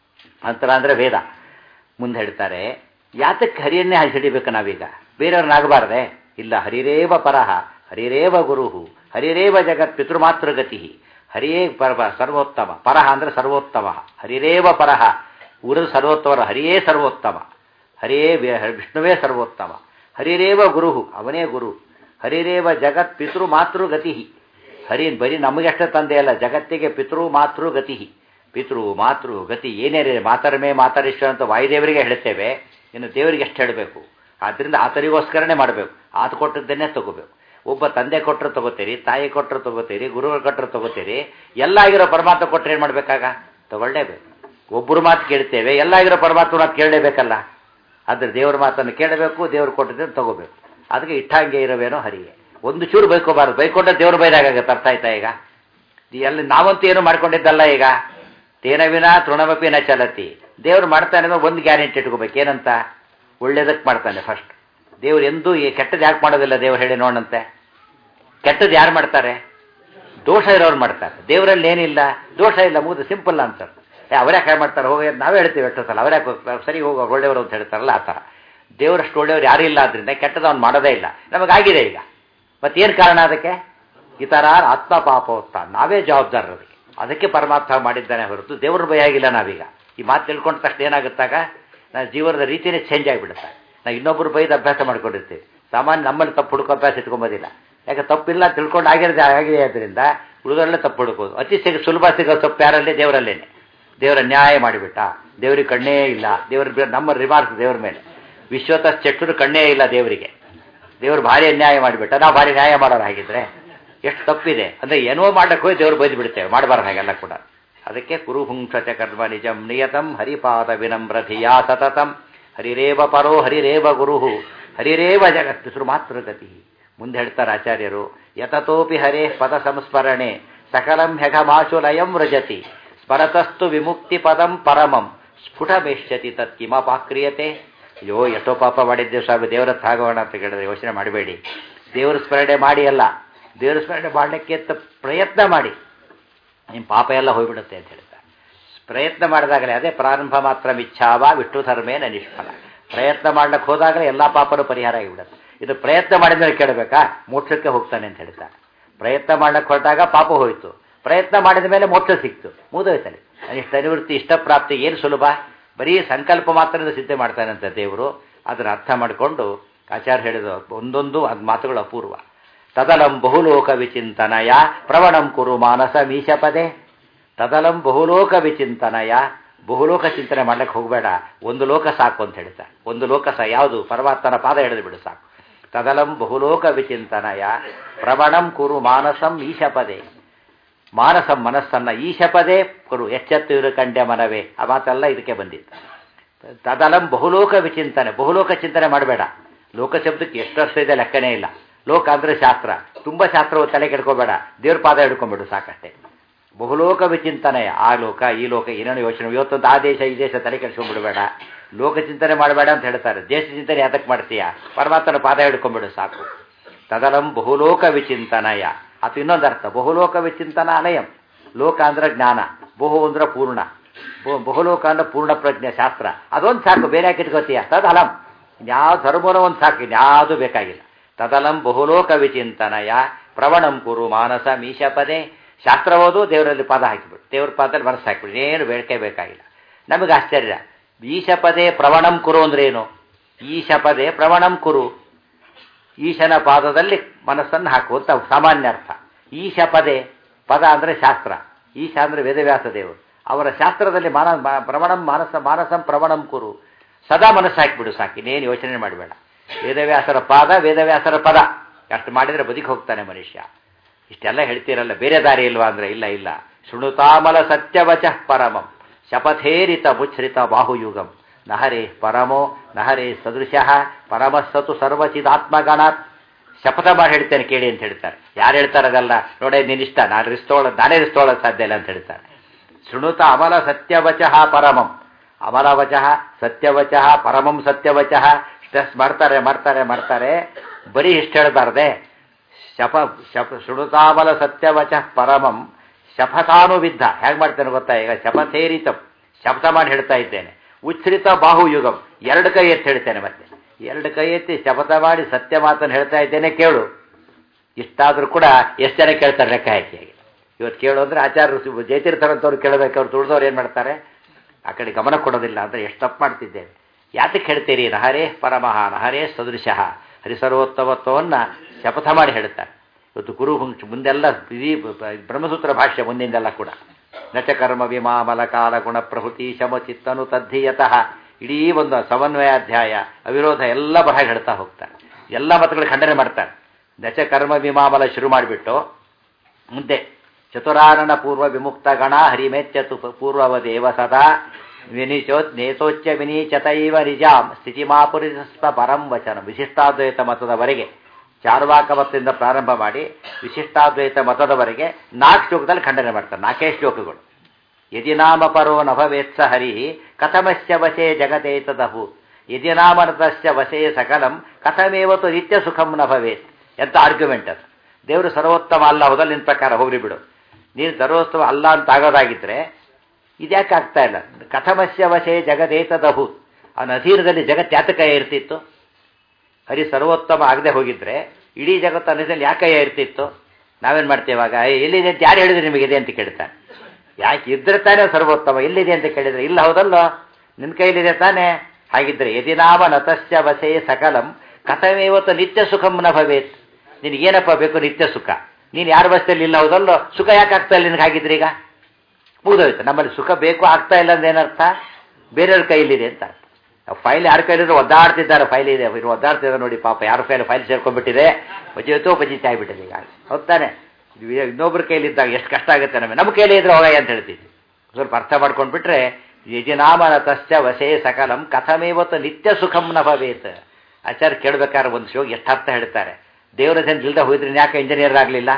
ಮಂತ್ರ ಅಂದರೆ ವೇದ ಮುಂದೆ ಹೇಳ್ತಾರೆ ಯಾತಕ್ಕೆ ಹರಿಯನ್ನೇ ಹಿಡಿಬೇಕು ನಾವೀಗ ಬೇರೆಯವ್ರನ್ನಾಗಬಾರ್ದೆ ಇಲ್ಲ ಹರಿರೇವ ಪರಹ ಹರಿರೇವ ಗುರುಹು ಹರಿರೇವ ಜಗತ್ ಪಿತೃಮಾತೃಗತಿ ಹರಿಯೇ ಪರ ಸರ್ವೋತ್ತಮ ಪರಹ ಅಂದರೆ ಸರ್ವೋತ್ತಮ ಹರಿರೇವ ಪರಹ ಗುರು ಸರ್ವೋತ್ತಮರ ಹರಿಯೇ ಸರ್ವೋತ್ತಮ ಹರಿಯೇ ವಿಷ್ಣುವೇ ಸರ್ವೋತ್ತಮ ಹರಿರೇವ ಗುರುಹು ಅವನೇ ಗುರು ಹರಿರೇವ ಜಗತ್ ಪಿತೃ ಮಾತೃಗತಿ ಹರಿ ಬರೀ ನಮಗಷ್ಟೇ ತಂದೆ ಅಲ್ಲ ಜಗತ್ತಿಗೆ ಪಿತೃ ಮಾತೃ ಗತಿ ಪಿತೃ ಮಾತೃ ಗತಿ ಏನೇನೇ ಮಾತರಮೇ ಮಾತರಿಶ್ವರ ಅಂತ ವಾಯುದೇವರಿಗೆ ಹೇಳ್ತೇವೆ ಇನ್ನು ದೇವರಿಗೆ ಎಷ್ಟು ಹೇಳಬೇಕು ಆದ್ದರಿಂದ ಆತರಿಗೋಸ್ಕರನೇ ಮಾಡಬೇಕು ಆತ ಕೊಟ್ಟದ್ದನ್ನೇ ತಗೋಬೇಕು ಒಬ್ಬ ತಂದೆ ಕೊಟ್ಟರು ತಗೋತೀರಿ ತಾಯಿ ಕೊಟ್ಟರು ತಗೋತೀರಿ ಗುರುಗಳು ಕೊಟ್ಟರು ತಗೋತೀರಿ ಎಲ್ಲ ಆಗಿರೋ ಪರಮಾತ್ಮ ಕೊಟ್ಟರೆ ಏನು ಮಾಡಬೇಕಾಗ ತಗೊಳ್ಳೇಬೇಕು ಒಬ್ಬರು ಮಾತು ಕೇಳ್ತೇವೆ ಎಲ್ಲ ಆಗಿರೋ ಪರಮಾತ್ಮ ಮಾತು ಕೇಳಲೇಬೇಕಲ್ಲ ಆದರೆ ದೇವ್ರ ಮಾತನ್ನು ಕೇಳಬೇಕು ದೇವ್ರು ಕೊಟ್ಟಿದ್ದನ್ನು ತಗೋಬೇಕು ಅದಕ್ಕೆ ಇಟ್ಟಂಗೆ ಇರೋವೇನೋ ಹರಿಗೆ ಒಂದು ಚೂರು ಬೈಕೋಬಾರ್ದು ಬೈಕೊಂಡ್ರೆ ದೇವ್ರು ಬೈದಾಗತ್ತೆ ಅರ್ಥ ಆಯ್ತಾ ಈಗ ಅಲ್ಲಿ ನಾವಂತೂ ಏನು ಮಾಡ್ಕೊಂಡಿದ್ದಲ್ಲ ಈಗ ತೇನ ವಿನ ತೃಣಮಪಿ ನ ಚಲತಿ ದೇವ್ರು ಮಾಡ್ತಾನೆ ಅಂದ್ರೆ ಒಂದು ಗ್ಯಾರಂಟಿ ಇಟ್ಕೋಬೇಕು ಏನಂತ ಒಳ್ಳೇದಕ್ಕೆ ಮಾಡ್ತಾನೆ ಫಸ್ಟ್ ದೇವ್ರು ಎಂದೂ ಈ ಕೆಟ್ಟದ್ದು ಯಾಕೆ ಮಾಡೋದಿಲ್ಲ ದೇವ್ರು ಹೇಳಿ ನೋಡಂತೆ ಕೆಟ್ಟದ್ದು ಯಾರು ಮಾಡ್ತಾರೆ ದೋಷ ಇರೋರು ಮಾಡ್ತಾರೆ ದೇವರಲ್ಲಿ ಏನಿಲ್ಲ ದೋಷ ಇಲ್ಲ ಮುಗಿದು ಸಿಂಪಲ್ ಆನ್ಸರ್ ಏ ಅವ್ರ್ಯಾಕೆ ಮಾಡ್ತಾರೆ ಹೋಗಿ ನಾವೇ ಹೇಳ್ತೀವಿ ಎಷ್ಟು ಸಲ ಅವ್ರ್ಯಾಕೆ ಸರಿ ಹೋಗೋ ಒಳ್ಳೆಯವರು ಅಂತ ಹೇಳ್ತಾರಲ್ಲ ಆ ಥರ ದೇವರಷ್ಟು ಒಳ್ಳೆಯವರು ಯಾರೂ ಇಲ್ಲ ಆದ್ರಿಂದ ಕೆಟ್ಟದ್ದು ಅವ್ನು ಮಾಡೋದೇ ಇಲ್ಲ ನಮಗಾಗಿದೆ ಈಗ ಮತ್ತೇನು ಕಾರಣ ಅದಕ್ಕೆ ಈ ಥರ ಆತ್ಮ ಪಾಪೋತ್ತ ನಾವೇ ಜವಾಬ್ದಾರರು ಅದಕ್ಕೆ ಅದಕ್ಕೆ ಪರಮಾತ್ಮ ಮಾಡಿದ್ದಾನೆ ಹೊರತು ದೇವ್ರ ಭಯ ಆಗಿಲ್ಲ ನಾವೀಗ ಈ ಮಾತು ತಿಳ್ಕೊಂಡ ತಕ್ಷಣ ಏನಾಗುತ್ತಾಗ ನಾವು ಜೀವನದ ರೀತಿಯೇ ಚೇಂಜ್ ಆಗಿಬಿಡುತ್ತೆ ನಾವು ಇನ್ನೊಬ್ಬರು ಬೈದು ಅಭ್ಯಾಸ ಮಾಡ್ಕೊಂಡಿರ್ತೀವಿ ಸಾಮಾನ್ಯ ನಮ್ಮಲ್ಲಿ ತಪ್ಪು ಹುಡುಕೋ ಅಭ್ಯಾಸ ಇಟ್ಕೊಂಬೋದಿಲ್ಲ ಯಾಕೆ ತಪ್ಪಿಲ್ಲ ತಿಳ್ಕೊಂಡು ಆಗಿರೋದು ಆಗಿದೆ ಆದ್ದರಿಂದ ಉಳಿದರಲ್ಲೇ ತಪ್ಪು ಹುಡುಕೋದು ಅತಿ ಸಿಗ ಸುಲಭ ಸಿಗೋ ತಪ್ಪು ಯಾರಲ್ಲಿ ದೇವರಲ್ಲೇನೆ ದೇವರ ನ್ಯಾಯ ಮಾಡಿಬಿಟ್ಟ ದೇವ್ರಿಗೆ ಕಣ್ಣೇ ಇಲ್ಲ ದೇವ್ರ ನಮ್ಮ ರಿಮಾರ್ಕ್ ದೇವ್ರ ಮೇಲೆ ವಿಶ್ವತ ಚಟ್ಟರು ಕಣ್ಣೇ ಇಲ್ಲ ದೇವರಿಗೆ ದೇವ್ರು ಭಾರಿ ಅನ್ಯಾಯ ಮಾಡಿಬಿಟ್ಟ ನಾವು ಭಾರಿ ನ್ಯಾಯ ಮಾಡೋರು ಹಾಗಿದ್ರೆ ಎಷ್ಟು ತಪ್ಪಿದೆ ಅಂದರೆ ಏನೋ ಮಾಡಕ್ಕೆ ಹೋಗಿ ದೇವ್ರು ಬೈದು ಬಿಡ್ತೇವೆ ಮಾಡಬಾರ್ದು ಹಾಗೆಲ್ಲ ಕೂಡ ಅದಕ್ಕೆ ಕುರುಹುಂಸತೆ ಕರ್ಮ ನಿಜಂ ನಿಯತಂ ಹರಿಪಾದ ವಿನಮ್ರಧಿಯಾ ಸತತಂ ಹರಿರೇವ ಪರೋ ಹರಿರೇವ ಗುರುಹು ಹರಿರೇವ ಜಗತ್ತಿಸರು ಮಾತೃಗತಿ ಮುಂದೆ ಹೇಳ್ತಾರೆ ಆಚಾರ್ಯರು ಯತತೋಪಿ ಹರೇ ಪದ ಸಂಸ್ಮರಣೆ ಸಕಲಂ ಹೆಗಮಾಶುಲಯಂ ವ್ರಜತಿ ಸ್ಮರತಸ್ತು ವಿಮುಕ್ತಿ ಪದಂ ಪರಮಂ ಸ್ಫುಟಮೇಶ್ಯತಿ ತತ್ಕಿಮಪಾಕ್ರಿಯತೆ ಅಯ್ಯೋ ಎಷ್ಟೋ ಪಾಪ ಮಾಡಿದ್ದೇವೆ ಸ್ವಾಮಿ ದೇವರ ಆಗೋಣ ಅಂತ ಕೇಳಿದ್ರೆ ಯೋಚನೆ ಮಾಡಬೇಡಿ ದೇವರ ಸ್ಮರಣೆ ಮಾಡಿ ಅಲ್ಲ ದೇವರ ಸ್ಮರಣೆ ಮಾಡಲಿಕ್ಕೆ ಅಂತ ಪ್ರಯತ್ನ ಮಾಡಿ ನಿಮ್ಮ ಪಾಪ ಎಲ್ಲ ಹೋಗ್ಬಿಡುತ್ತೆ ಅಂತ ಹೇಳ್ತಾರೆ ಪ್ರಯತ್ನ ಮಾಡಿದಾಗಲೇ ಅದೇ ಪ್ರಾರಂಭ ಮಾತ್ರ ಮಿಚ್ಛಾವ ವಿಷ್ಣು ಧರ್ಮೇನ ನಿಷ್ಫಲ ಪ್ರಯತ್ನ ಮಾಡ್ಲಿಕ್ಕೆ ಹೋದಾಗಲೇ ಎಲ್ಲ ಪಾಪನೂ ಪರಿಹಾರ ಆಗಿಬಿಡುತ್ತೆ ಇದು ಪ್ರಯತ್ನ ಮಾಡಿದ್ಮೇಲೆ ಕೇಳಬೇಕಾ ಮೋಕ್ಷಕ್ಕೆ ಹೋಗ್ತಾನೆ ಅಂತ ಹೇಳ್ತಾರೆ ಪ್ರಯತ್ನ ಮಾಡ್ಲಿಕ್ಕೆ ಹೊರಟಾಗ ಪಾಪ ಹೋಯಿತು ಪ್ರಯತ್ನ ಮಾಡಿದ ಮೇಲೆ ಮೋಕ್ಷ ಸಿಕ್ತು ಮುಗಿದೋಯ್ತಾನೆ ಇಷ್ಟ ಅನಿವೃತ್ತಿ ಇಷ್ಟಪ್ರಾಪ್ತಿ ಏನು ಸುಲಭ ಬರೀ ಸಂಕಲ್ಪ ಮಾತ್ರದಿಂದ ಸಿದ್ಧೆ ಮಾಡ್ತಾನಂತ ದೇವರು ಅದನ್ನು ಅರ್ಥ ಮಾಡಿಕೊಂಡು ಆಚಾರ್ಯ ಹೇಳಿದ ಒಂದೊಂದು ಅದು ಮಾತುಗಳು ಅಪೂರ್ವ ತದಲಂ ಬಹುಲೋಕ ವಿಚಿಂತನಯ ಪ್ರವಣಂ ಕುರು ಮಾನಸ ಮೀಶಪದೆ ತದಲಂ ಬಹುಲೋಕ ವಿಚಿಂತನಯ ಬಹುಲೋಕ ಚಿಂತನೆ ಮಾಡ್ಲಿಕ್ಕೆ ಹೋಗಬೇಡ ಒಂದು ಲೋಕ ಸಾಕು ಅಂತ ಹೇಳ್ತಾರೆ ಒಂದು ಲೋಕ ಸಹ ಯಾವುದು ಪರಮಾತ್ಮನ ಪಾದ ಹಿಡಿದು ಬಿಡು ಸಾಕು ತದಲಂ ಬಹುಲೋಕ ವಿಚಿಂತನಯ ಪ್ರವಣಂ ಕುರು ಮಾನಸಂ ಈಶಪದೆ ಮಾನಸಂ ಮನಸ್ಸನ್ನ ಈಶಪದೇ ಕೊಡು ಎಚ್ಚೆತ್ತು ಇರು ಕಂಡೆ ಮನವೇ ಆ ಮಾತೆಲ್ಲ ಇದಕ್ಕೆ ಬಂದಿತ್ತು ತದಲಂ ಬಹುಲೋಕ ವಿಚಿಂತನೆ ಬಹುಲೋಕ ಚಿಂತನೆ ಮಾಡಬೇಡ ಲೋಕ ಶಬ್ದಕ್ಕೆ ಎಷ್ಟು ಅರ್ಥ ಇದೆ ಲೆಕ್ಕನೇ ಇಲ್ಲ ಲೋಕ ಅಂದರೆ ಶಾಸ್ತ್ರ ತುಂಬ ಶಾಸ್ತ್ರವು ತಲೆ ಕೆಡ್ಕೋಬೇಡ ದೇವ್ರ ಪಾದ ಹಿಡ್ಕೊಂಬಿಡು ಸಾಕಷ್ಟೇ ಬಹುಲೋಕ ವಿಚಿಂತನೆ ಆ ಲೋಕ ಈ ಲೋಕ ಏನೇನೋ ಯೋಚನೆ ಇವತ್ತೊಂದು ಆ ದೇಶ ಈ ದೇಶ ತಲೆ ಕೆಡ್ಸ್ಕೊಂಡ್ಬಿಡಬೇಡ ಲೋಕ ಚಿಂತನೆ ಮಾಡಬೇಡ ಅಂತ ಹೇಳ್ತಾರೆ ದೇಶ ಚಿಂತನೆ ಯಾತಕ್ಕೆ ಮಾಡ್ತೀಯಾ ಪರಮಾತ್ಮನ ಪಾದ ಹಿಡ್ಕೊಂಡ್ಬಿಡು ಸಾಕು ತದಲಂ ಬಹುಲೋಕ ವಿಚಿಂತನಯ ಅದು ಇನ್ನೊಂದು ಅರ್ಥ ಬಹುಲೋಕ ವಿಚಿಂತನ ಅನಯಂ ಲೋಕ ಅಂದ್ರೆ ಜ್ಞಾನ ಬಹು ಅಂದ್ರೆ ಪೂರ್ಣ ಬು- ಬಹುಲೋಕ ಅಂದ್ರೆ ಪೂರ್ಣ ಪ್ರಜ್ಞೆ ಶಾಸ್ತ್ರ ಅದೊಂದು ಸಾಕು ಬೇರೆ ಯಾಕೆ ಇಟ್ಕೋತೀಯ ತದಲಂ ಯಾವ ಧರ್ಮನ ಒಂದು ಸಾಕು ಇನ್ಯಾವುದು ಬೇಕಾಗಿಲ್ಲ ತದಲಂ ಬಹುಲೋಕ ವಿಚಿಂತನಯ ಪ್ರವಣಂ ಕುರು ಮಾನಸ ಮೀಶಪದೇ ಶಾಸ್ತ್ರ ಓದು ದೇವರಲ್ಲಿ ಪದ ಹಾಕಿಬಿಡು ದೇವ್ರ ಪದದಲ್ಲಿ ಮನಸ್ಸು ಹಾಕಿಬಿಡು ಏನು ಬೇಡಿಕೆ ಬೇಕಾಗಿಲ್ಲ ನಮಗೆ ಆಶ್ಚರ್ಯ ಈಶಪದೇ ಪ್ರವಣಂ ಕುರು ಅಂದ್ರೆ ಏನು ಈಶಪದೇ ಪ್ರವಣಂ ಕುರು ಈಶನ ಪಾದದಲ್ಲಿ ಮನಸ್ಸನ್ನು ಹಾಕು ಅಂತ ಸಾಮಾನ್ಯ ಅರ್ಥ ಈಶ ಪದೇ ಪದ ಅಂದರೆ ಶಾಸ್ತ್ರ ಈಶ ಅಂದರೆ ವೇದವ್ಯಾಸ ದೇವರು ಅವರ ಶಾಸ್ತ್ರದಲ್ಲಿ ಮಾನ ಮಾ- ಪ್ರವಣಂ ಮಾನಸ ಮಾನಸಂ ಪ್ರವಣಂ ಕುರು ಸದಾ ಮನಸ್ಸು ಹಾಕಿಬಿಡು ಸಾಕು ಇನ್ನೇನು ಯೋಚನೆ ಮಾಡಬೇಡ ವೇದವ್ಯಾಸರ ಪಾದ ವೇದವ್ಯಾಸರ ಪದ ಅಷ್ಟು ಮಾಡಿದರೆ ಬದುಕಿ ಹೋಗ್ತಾನೆ ಮನುಷ್ಯ ಇಷ್ಟೆಲ್ಲ ಹೇಳ್ತೀರಲ್ಲ ಬೇರೆ ದಾರಿ ಇಲ್ವಾ ಅಂದ್ರೆ ಇಲ್ಲ ಇಲ್ಲ ಶೃಣುತಾಮಲ ಸತ್ಯವಚ ಪರಮಂ ಶಪಥೇರಿತ ಮುಚ್ಛ್ರಿತ ಬಾಹುಯುಗಂ ನಹರೇ ಪರಮೋ ನಹರೇ ಸದೃಶಃ ಪರಮಸ್ಸತು ಸರ್ವಚಿದಾತ್ಮಗಣಾತ್ ಶಪಥ ಮಾಡಿ ಹೇಳ್ತೇನೆ ಕೇಳಿ ಅಂತ ಹೇಳ್ತಾರೆ ಯಾರು ಹೇಳ್ತಾರೆ ಅದಲ್ಲ ನೋಡೇ ನಿನ್ನಿಷ್ಟ ನಾನು ರಿಸ್ತೋಳ ನಾನೇ ರಿಸ್ತೋಳಕ್ಕೆ ಸಾಧ್ಯ ಇಲ್ಲ ಅಂತ ಹೇಳ್ತಾರೆ ಶೃಣುತ ಅಮಲ ಸತ್ಯವಚಃ ಪರಮಂ ಅಮಲವಚಃ ಸತ್ಯವಚಃ ಪರಮಂ ಸತ್ಯವಚಃ ಸ್ಟ್ರೆಸ್ ಮಾಡ್ತಾರೆ ಮಾಡ್ತಾರೆ ಮಾಡ್ತಾರೆ ಬರೀ ಇಷ್ಟು ಹೇಳ್ಬಾರ್ದೆ ಶಪ ಶಪ ಶೃಣುತಾಮಲ ಸತ್ಯವಚ ಪರಮಂ ಶಪಥಾನುವಿದ್ಧ ಹೇಗೆ ಮಾಡ್ತೇನೆ ಗೊತ್ತಾ ಈಗ ಶಪಥೇರಿತ ಶಪಥ ಮಾಡಿ ಹೇಳ್ತಾ ಇದ್ದೇನೆ ಉಚ್ಛ್ರಿತ ಬಾಹುಯುಗಂ ಎರಡು ಕೈ ಎತ್ತಿ ಹೇಳ್ತೇನೆ ಮತ್ತೆ ಎರಡು ಕೈ ಎತ್ತಿ ಶಪಥ ಮಾಡಿ ಸತ್ಯ ಮಾತನ್ನು ಹೇಳ್ತಾ ಇದ್ದೇನೆ ಕೇಳು ಇಷ್ಟಾದರೂ ಕೂಡ ಎಷ್ಟು ಜನ ಕೇಳ್ತಾರೆ ಲೆಕ್ಕ ಹಾಕಿ ಇವತ್ತು ಕೇಳು ಅಂದರೆ ಆಚಾರ್ಯರು ಜಯತೀರ್ಥರಂತವ್ರು ಕೇಳಬೇಕು ಅವ್ರು ತುಳಿದವ್ರು ಏನು ಮಾಡ್ತಾರೆ ಆ ಕಡೆ ಗಮನ ಕೊಡೋದಿಲ್ಲ ಅಂದರೆ ಎಷ್ಟು ತಪ್ಪು ಮಾಡ್ತಿದ್ದೇವೆ ಯಾತಕ್ಕೆ ಹೇಳ್ತೀರಿ ನಹರೇ ಪರಮಃ ನಹರೇ ಸದೃಶಃ ಹರಿಸರ್ವೋತ್ತಮತ್ವವನ್ನು ಶಪಥ ಮಾಡಿ ಹೇಳ್ತಾರೆ ಇವತ್ತು ಗುರು ಹುಂಚ್ ಮುಂದೆಲ್ಲ ಇಡೀ ಬ್ರಹ್ಮಸೂತ್ರ ಭಾಷ್ಯ ಮುಂದಿಂದೆಲ್ಲ ಕೂಡ ನಚ ಕರ್ಮ ವಿಮಾಮಲ ಕಾಲ ಗುಣ ಪ್ರಭೃತಿ ಶಮ ಚಿತ್ತನು ತದ್ಧೀಯತಃ ಇಡೀ ಒಂದು ಸಮನ್ವಯಾಧ್ಯಾಯ ಅವಿರೋಧ ಎಲ್ಲ ಬರಹ ಹೇಳ್ತಾ ಹೋಗ್ತಾರೆ ಎಲ್ಲ ಮತಗಳು ಖಂಡನೆ ಮಾಡ್ತಾರೆ ನಚ ಕರ್ಮ ವಿಮಾಮಲ ಶುರು ಮಾಡಿಬಿಟ್ಟು ಮುಂದೆ ಚತುರಾನನ ಪೂರ್ವ ವಿಮುಕ್ತ ಗಣ ಹರಿಮೇತ್ಯತು ಪೂರ್ವವದೇವ ಸದಾ ವಿನಿಚೋ ನೇತೋಚ್ಚ ವಿನೀಚತೈವ ನಿಜಾಂ ಸ್ಥಿತಿಮಾಪುರಿಸ್ವ ಪರಂ ವಚನ ವಿಶಿಷ್ಟಾದ್ವೈತ ಮತದವರೆಗೆ ಚಾರ್ವಾಕ ಮತದಿಂದ ಪ್ರಾರಂಭ ಮಾಡಿ ವಿಶಿಷ್ಟಾದ್ವೈತ ಮತದವರೆಗೆ ನಾಲ್ಕು ಶ್ಲೋಕದಲ್ಲಿ ಖಂಡನೆ ಮಾಡ್ತಾರೆ ನಾಲ್ಕೇ ಶ್ಲೋಕಗಳು ಯದಿ ನಾಮ ಪರೋ ನಭವೇತ್ಸ ಹರಿ ಕಥಮಸ್ಯ ವಶೇ ಜಗತೇತದಹು ಯದಿ ನಾಮನತಸ್ಯ ವಶೇ ಸಕಲಂ ಕಥಮೇವತ್ತು ನಿತ್ಯ ಸುಖಂ ನ ಭವೇತ್ ಎಂತ ಆರ್ಗ್ಯುಮೆಂಟ್ ಅದು ದೇವರು ಸರ್ವೋತ್ತಮ ಅಲ್ಲ ಹೌದಲ್ಲ ನಿನ್ನ ಪ್ರಕಾರ ಹೋಗ್ರಿ ಬಿಡು ನೀನು ಸರ್ವೋತ್ತಮ ಅಲ್ಲ ಅಂತ ಆಗೋದಾಗಿದ್ರೆ ಇದ್ಯಾಕೆ ಆಗ್ತಾ ಇಲ್ಲ ಕಥಮಸ್ಯ ವಶೇ ಜಗದೇತದಹು ಅವನ ಅಧೀನದಲ್ಲಿ ಜಗತ್ತು ಯಾತಕ ಇರ್ತಿತ್ತು ಹರಿ ಸರ್ವೋತ್ತಮ ಆಗದೆ ಹೋಗಿದ್ರೆ ಇಡೀ ಜಗತ್ತು ಅನ್ನೋದ್ರಲ್ಲಿ ಯಾಕೆ ಇರ್ತಿತ್ತು ನಾವೇನು ಮಾಡ್ತೇವೆ ಇವಾಗ ಏ, ಎಲ್ಲಿದೆ ಅಂತ ಯಾರು ಹೇಳಿದ್ರೆ ನಿಮಗಿದೆ ಅಂತ ಕೇಳ್ತಾನೆ ಯಾಕೆ ಇದ್ರೆ ತಾನೇ ಸರ್ವೋತ್ತಮ ಎಲ್ಲಿದೆ ಅಂತ ಕೇಳಿದ್ರೆ ಇಲ್ಲ ಹೌದಲ್ಲ ನಿನ್ನ ಕೈಲಿದೆ ತಾನೇ ಹಾಗಿದ್ರೆ ಯದಿನಾಮ ನತಸ್ಯ ವಸೇ ಸಕಲಂ ಕಥಮೇವತ್ತು ನಿತ್ಯ ಸುಖಂ ನ ಭವೇತ್ ನಿನಗೇನಪ್ಪ ಬೇಕು ನಿತ್ಯ ಸುಖ ನೀನು ಯಾರ ಬಸ್ಸಲ್ಲಿ ಇಲ್ಲ ಹೌದಲ್ಲೋ ಸುಖ ಯಾಕೆ ಆಗ್ತಾ ಇಲ್ಲ ನಿನಗೆ ಹಾಗಿದ್ರೆ ಈಗ ಮುಗಿದೋಯ್ತು ನಮ್ಮಲ್ಲಿ ಸುಖ ಬೇಕು ಆಗ್ತಾ ಇಲ್ಲ ಅಂದ್ರೆ ಏನರ್ಥ ಬೇರೆಯವ್ರ ಕೈಲಿದೆ ಅಂತ ಅರ್ಥ ಫೈಲ್ ಯಾರ ಕೈಲಿದ್ರು ಒದ್ದಾಡ್ತಿದ್ದಾರೆ ಫೈಲ್ ಇದೆ ಇವ್ರು ಒದ್ದಾಡ್ತಿದ್ದಾರೆ ನೋಡಿ ಪಾಪ ಯಾರ ಕೈಲಿ ಫೈಲ್ ಸೇರ್ಕೊಂಡ್ಬಿಟ್ಟಿದೆ ಬಜಿಯತ್ತೋ ಬಜಿತ ಆಗಿಬಿಟ್ಟಿದೆ ಈಗ ಹೌದಾನೆ ಇನ್ನೊಬ್ಬರ ಕೈಲಿದ್ದಾಗ ಎಷ್ಟು ಕಷ್ಟ ಆಗುತ್ತೆ ನಮಗೆ ನಮ್ಮ ಕೈಲಿ ಇದ್ರೆ ಹೋಗಯ್ಯ ಅಂತ ಹೇಳ್ತಿದ್ವಿ ಸ್ವಲ್ಪ ಅರ್ಥ ಮಾಡ್ಕೊಂಡ್ಬಿಟ್ರೆ ಯಜನಾಮನ ತಸ್ಯ ವಶೇ ಸಕಲಂ ಕಥಮೇವತ್ತು ನಿತ್ಯ ಸುಖಂ ನ ಭವೇತ್ ಆಚಾರ್ಯ ಕೇಳ್ಬೇಕಾದ್ರೆ ಒಂದು ಶೋ ಎಷ್ಟು ಅರ್ಥ ಹೇಳ್ತಾರೆ ದೇವರ ಜನ ಇಲ್ದೆ ಹೋಗಿದ್ರೆ ನೀನ್ ಯಾಕೆ ಇಂಜಿನಿಯರ್ ಆಗಲಿಲ್ಲ